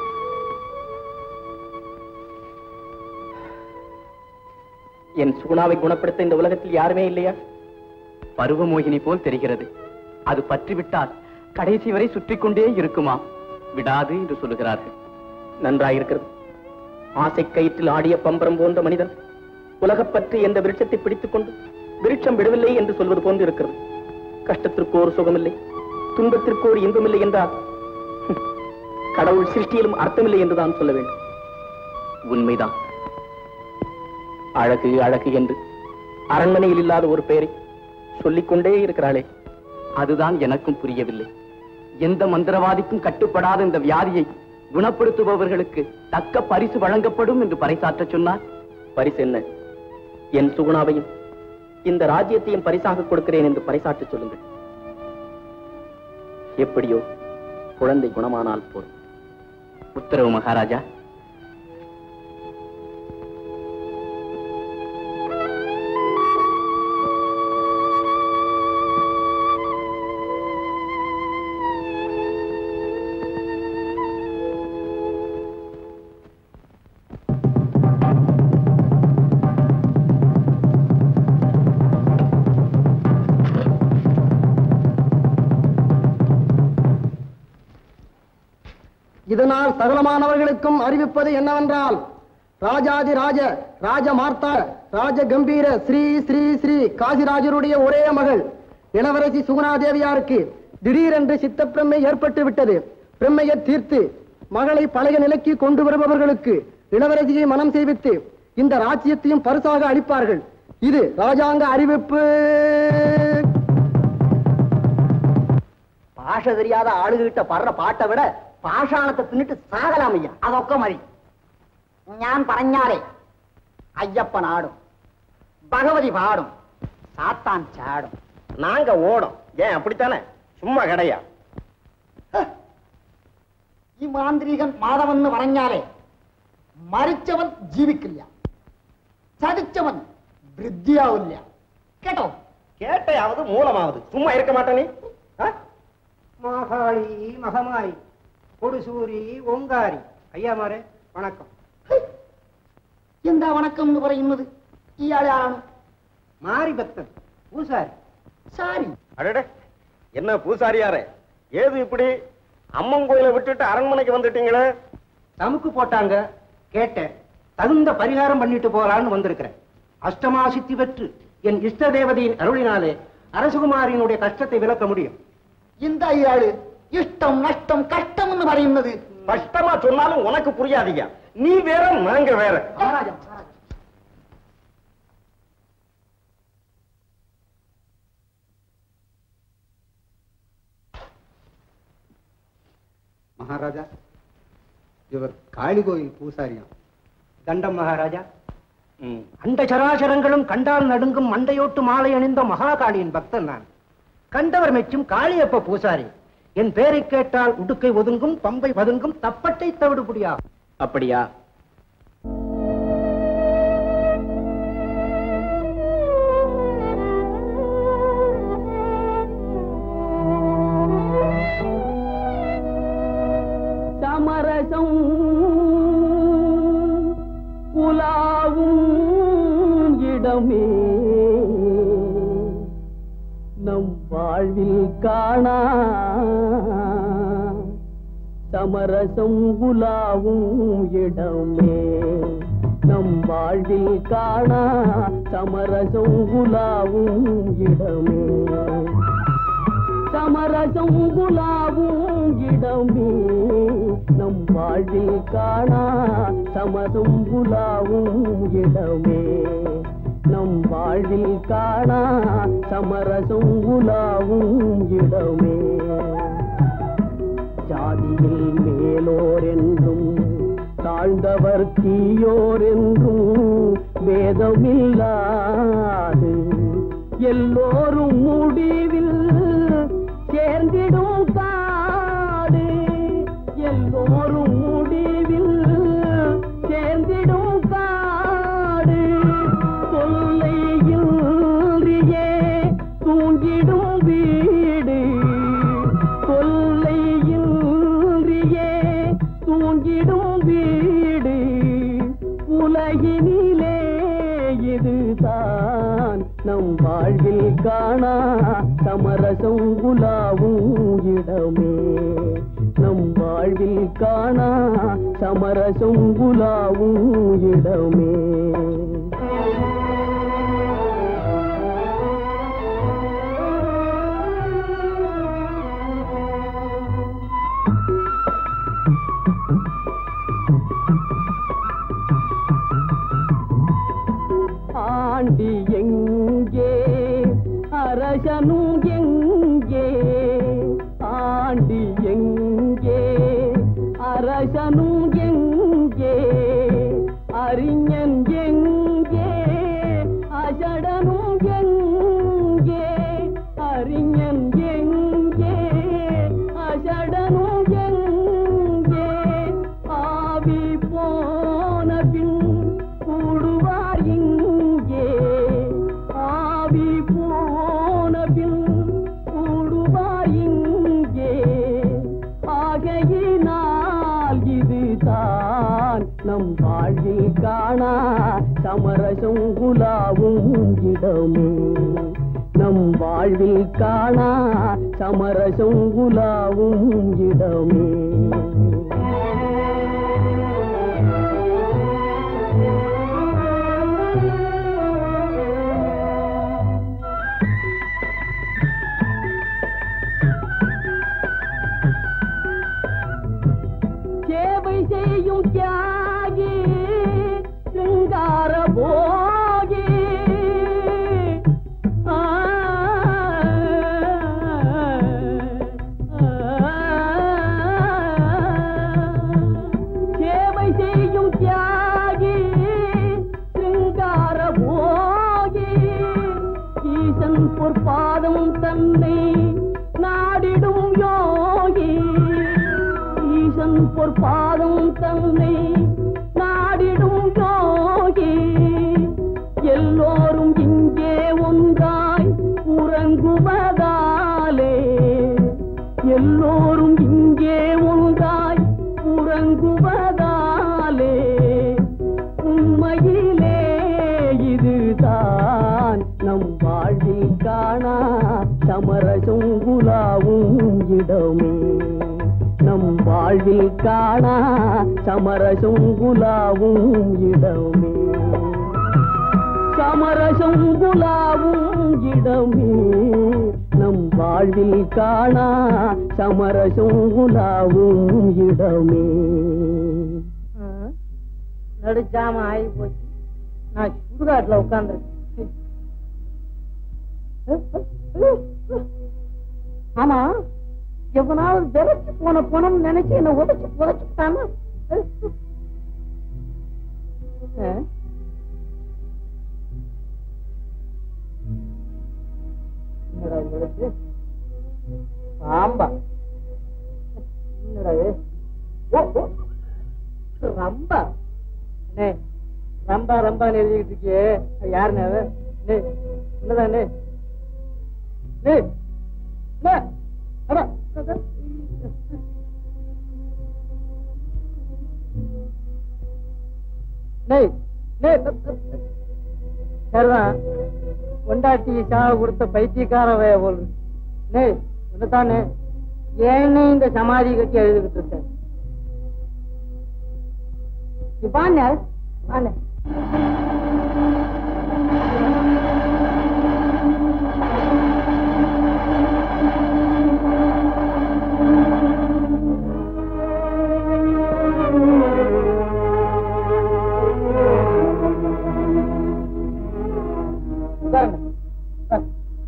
என் சுகுணாவை குணப்படுத்த இந்த உலகத்தில் யாருமே இல்லையா பருவமோகினி போல் தெரிகிறது அது பற்றிவிட்டால் கடைசி வரை சுற்றி கொண்டே இருக்குமா விடாது என்று சொல்லுகிறார்கள் நன்றாயிருக்கிறது ஆசை கயிற்றில் ஆடிய பம்பரம் போன்ற மனிதன் உலகப்பற்று என்ற விருட்சத்தை பிடித்துக் கொண்டு விருட்சம் விடவில்லை என்று சொல்வது போன்று இருக்கிறது கஷ்டத்திற்கு ஒரு சுகமில்லை துன்பத்திற்கு ஒரு இன்பமில்லை என்றால் ஹம், கடவுள் சிருஷ்டியிலும் அர்த்தமில்லை என்றுதான் சொல்ல வேண்டும் உண்மைதான் அழகு அழகு என்று அரண்மனையில் இல்லாத ஒரு பெயரை சொல்லிக்கொண்டே இருக்கிறாளே அதுதான் எனக்கும் புரியவில்லை எந்த மந்திரவாதிக்கும் கட்டுப்படாத இந்த வியாதியை குணப்படுத்துபவர்களுக்கு தக்க பரிசு வழங்கப்படும் என்று பறைசாற்ற சொன்னார் பரிசு என்ன என் சுகுணாவையும் இந்த ராஜ்யத்தையும் பரிசாக கொடுக்கிறேன் என்று பறைசாற்ற சொல்லுங்கள் எப்படியோ குழந்தை குணமானால் போதும் உத்தரவு மகாராஜா இதனால் சகலமானவர்களுக்கும் அறிவிப்பது என்னவென்றால் ராஜாதி ராஜ ராஜ மார்த்தா ராஜ கம்பீர ஸ்ரீ ஸ்ரீ ஸ்ரீ காசிராஜருடைய ஒரே மகள் இளவரசி சுகுணாதேவியாருக்கு திடீரென்று சித்தப்பிரமை ஏற்பட்டு விட்டது பிரம்மையை தீர்த்து மகளை பழைய நிலைக்கு கொண்டு வருபவர்களுக்கு இளவரசியை மனம் செய்வித்து இந்த ராஜ்யத்தையும் பரிசாக அளிப்பார்கள் இது ராஜாங்க அறிவிப்பு பாஷ தெரியாத ஆளுகிட்ட படுற பாட்டை விட பாஷாணத்தை தின்னுட்டு சாகலாம் ஐயா അതൊക്കെ മതി ഞാൻ പറഞ്ഞാലേ അയ്യപ്പൻ ആടും ഭഗവതി പാടും സാത്താൻ ചാടും நாங்க ஓடும் ஏன் அப்படித்தானே சும்மா கிடையா ഈ മാന്ത്രികൻ മാധവൻ എന്ന് പറഞ്ഞാലേ മരിച്ചവൻ ജീവിക്കില്ല ചതിച്ചവൻ വൃദ്ധിയാവില്ല കേട്ടോ கேட்டையாவது மூலமாவது சும்மா இருக்க மாட்டே நீ ஆ? മഹാളി മഹമായി കൊടുസൂരി ഓങ്കാരി അയ്യാമാരെ വണക്കം എന്താ വണക്കം എന്ന് പറയുന്നത് ഇയാളാണ് മാറി ഭക്തൻ പൂസാരി സാരി அடடே என்ன பூசாரியாரே ஏது இப்படி அம்மன் கோயிலை விட்டுட்டு அரண்மனைக்கு வந்துட்டீங்களே தமுக்கு போட்டாங்க கேட்டேன் தகுந்த பரிகாரம் பண்ணிட்டு போலான்னு வந்திருக்கிறேன் அஷ்டமா சித்தி பெற்று என் இஷ்ட தேவதையின் அருளினாலே அரசகுமாரியினுடைய கஷ்டத்தை விளக்க முடியும் இந்த ஐயாளு இஷ்டம் நஷ்டம் கஷ்டம்னு പറയുന്നത് கஷ்டமா சொன்னாலும் உனக்கு புரியாதீங்க நீ வேற நாங்க வேற மகாராஜா இவர் காளி கோயில் பூசாரியாம் தண்டம் மகாராஜா அண்ட சராசரங்களும் கண்டால் நடுங்கும் மண்டையோட்டு மாலை அணிந்த மகாகாளியின் பக்தன் நான் கண்டவர் மெச்சும் காளியப்ப பூசாரி என் பேரை கேட்டால் உடுக்கை ஒதுங்கும் பம்பை பதுங்கும் தப்பட்டை தவிடு புடியா அப்படியா சமரசம் உலாவும் இடமே நம் வாழ்வில் காணா சமரசம் உலாவும் இடமே நம் வாழ்வில் காணா சமரசம் உலாவும் இடமே சமரசம் குலாவும் இடமே நம் வாழ்வில் காணா சமரம் குலாவும் இடமே நம் வாழ்வில் காணா சமரசம் குலாவும் இடமே ஜாதியில் மேலோர் என்றும் தாழ்ந்தவர் தீயோர் என்றும் வேதமில்லாது எல்லோரும் முடிவில் சேர்ந்திடும் காடு எல்லோரும் முடிவில் சேர்ந்திடும் காடு தொல்லையில்றியே தூங்கிடும் வீடு தொல்லையில்றியே தூங்கிடும் வீடு உலகினிலே இதுதான் நம் வாழ்வில் காணா சமரசம் குலாவும் இடமே நம் வாழ்வில் காணா சமரசம் குலாவும் இடமே ஆண்டி எங்கே அரசனும் எங்கே ஆண்டி எங்கே அரசனும் எங்கே அறிஞன் எங்கே அசடனும் எங்கே அறிஞன் எங்கே உலாவும் இடமே நம் வாழ்வில் காணா சமரசம் உலாவும் இடமே சேவை செய்யும் தியாகி சிங்கார போகி ஆ, சேவை செய்யும் தியாகி சிங்கார போகி ஈசன் பொற்பாதம் தன்னை நாடிடும் யோகி ஈசன் பொற்பாதம் தன்னை நாடிடும் யோகி எல்லோரும் இங்கே ஒன்றாய் உறங்குவதாலே எல்லோரும் இங்கே ஒன்றாய் உறங்குவதாலே உண்மையிலே இதுதான் நம் வாழ்வில் காணா சமரசம் குலாவும் இடமே நம் வாழ்வில் காணா சமரசம் குலாவும் இடமே சமரசம் குலாவும் இடமே நம் வாழ்வில் காணா சமரசம் குலாவும் இடமே நடுச்சாம ஆகி போச்சு நான் சுடுகாட்டுல உட்கார்ந்துருக்கேன் ஆமா எவனாவது விரைச்சு போன பணம் நினைச்சு என்ன உதச்சு புதைச்சுட்டானா என்னடா விளைச்சு பாம்பா என்னடா இது? ஓ, ஓ. ரம்பா அண்ணே ரம்பா ரம்பான்னு எழுதிக்கிட்டு இருக்கியே அது யாருண்ணே அவ நே என்னதான் நே நே நே அடா அடா. டேய், டேய், த- த- த- சரிதான் கொண்டாட்டி சாக கொடுத்த பைத்தியக்காரவைய போல் நே என்னத்தானே ஏன்னு இந்த சமாதி கட்டி எழுதிக்கிட்டு இருக்க வாங்க வாங்க உட்காருங்க உட்காருங்க.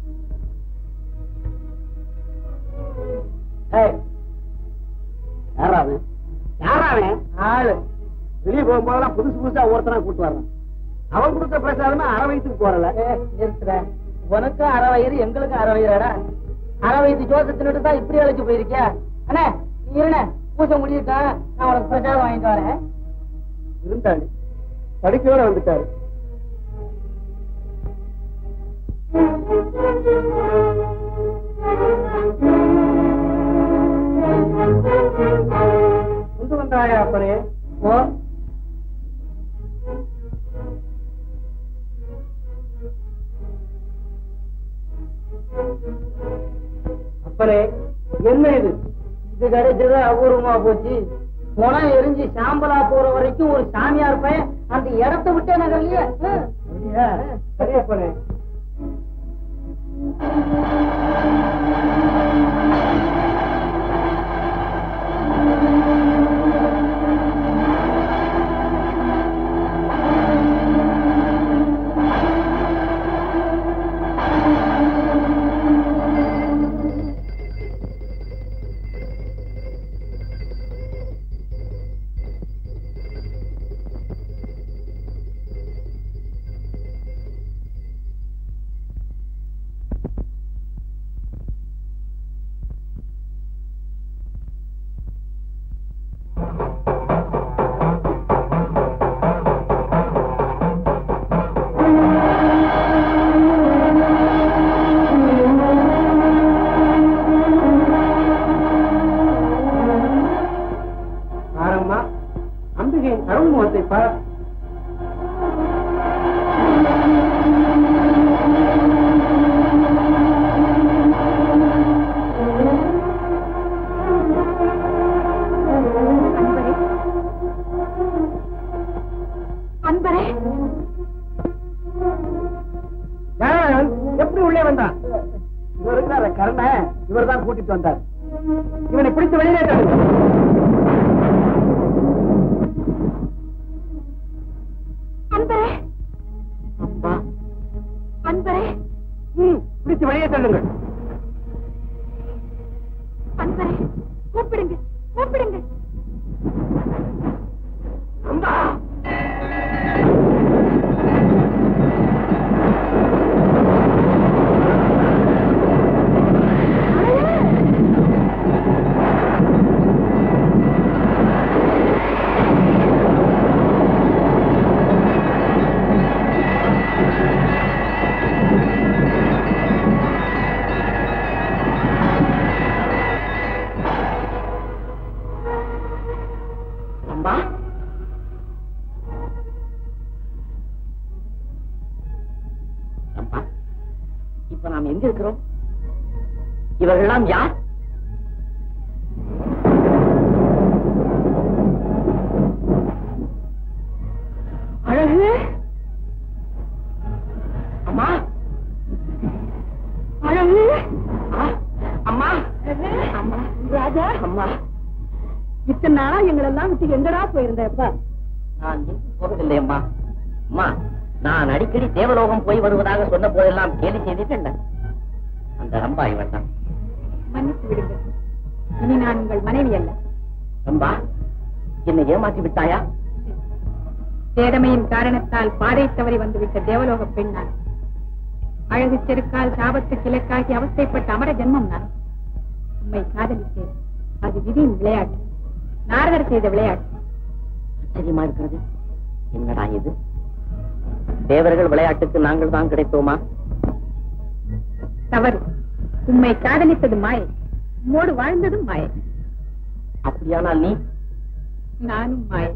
ஏய், யாரா அவன்? யாரா அவன்? ஆளு வெளியே போகும்போதெல்லாம் புதுசு புதுசா ஒருத்தனா கூட்டு வர்றான் அவன் கொடுத்த பிரசாதமே அரை வயிற்றுக்கு போறல இருக்கிற உனக்கு அரை வயிறு எங்களுக்கு அரை வயிறாடா அரை வயிற்று ஜோசை தின்னுட்டு தான் இப்படி அழைச்சு போயிருக்கியா அண்ணே நீ இருண்ணே பூசை முடியிட்டான் நான் உனக்கு பிரசாதம் வாங்கிட்டு வரேன் இருந்தாரு படிக்கையோட வந்துட்டாரு கொண்டு வந்தாயா அப்பனே ஓ அப்பனே என்ன இது இது கிடைச்சது அபூர்வமா போச்சு முனம் எரிஞ்சு சாம்பலா போற வரைக்கும் ஒரு சாமியார் பையன் அந்த இடத்தை விட்டே நகர்லயே சரியா அப்பனே உள்ளே வந்தான் இவர் இருக்கிறார கருணை இவர் தான் கூட்டிட்டு வந்தார் இவனை பிடிச்சு வெளியே தள்ளுங்க. அன்பரே அப்பா அன்பரே ம், பிடிச்சு வெளியே தள்ளுங்கள் அன்பரே கூப்பிடுங்க கூப்பிடுங்க அம்பா அம்பா அம்பா இப்ப நாம் எங்க இருக்கிறோம் இவர்கள்லாம் யார் அழகு அம்மா அழகு அம்மா அம்மா ராஜா அம்மா இத்தனை நாளா எங்களெல்லாம் விட்டு எங்கடா போயிருந்தப்பா நான் எங்கும் போகவில்லை அம்மா அம்மா நான் அடிக்கடி தேவலோகம் போய் வருவதாக சொன்ன போதெல்லாம் கேலி செய்தீர்கள் அந்த ரம்பா இவள் தான் மன்னித்து விடுங்கள் இனி நான் உங்கள் மனைவி அல்ல ரம்பா என்னை ஏமாற்றி விட்டாயா தேடமையின் காரணத்தால் பாதை தவறி வந்துவிட்ட தேவலோக பெண் நான் அழகு செருக்கால் சாபத்து கிழக்காகி அவஸ்தைப்பட்ட அமர ஜென்மம் நான் உண்மை காதலித்தேன் அது விதியின் விளையாட்டு நாரதர் செய்த விளையாட்டு ஆச்சரியமா இருக்கிறது என்னடா இது தேவர்கள் விளையாட்டுக்கு நாங்கள் தான் கிடைத்தோமா தவறு உண்மை காதலித்தது மாயை உம்மோடு வாழ்ந்ததும் மாயை அப்படியானால் நீ நானும் மாயை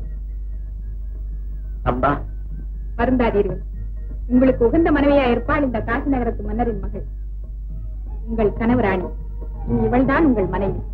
ரம்பா வருந்தாதீர்கள் உங்களுக்கு உகந்த மனைவியா இருப்பாள் இந்த காசி நகரத்து மன்னரின் மகள் உங்கள் கனவு ராணி இனி இவள்தான் உங்கள் மனைவி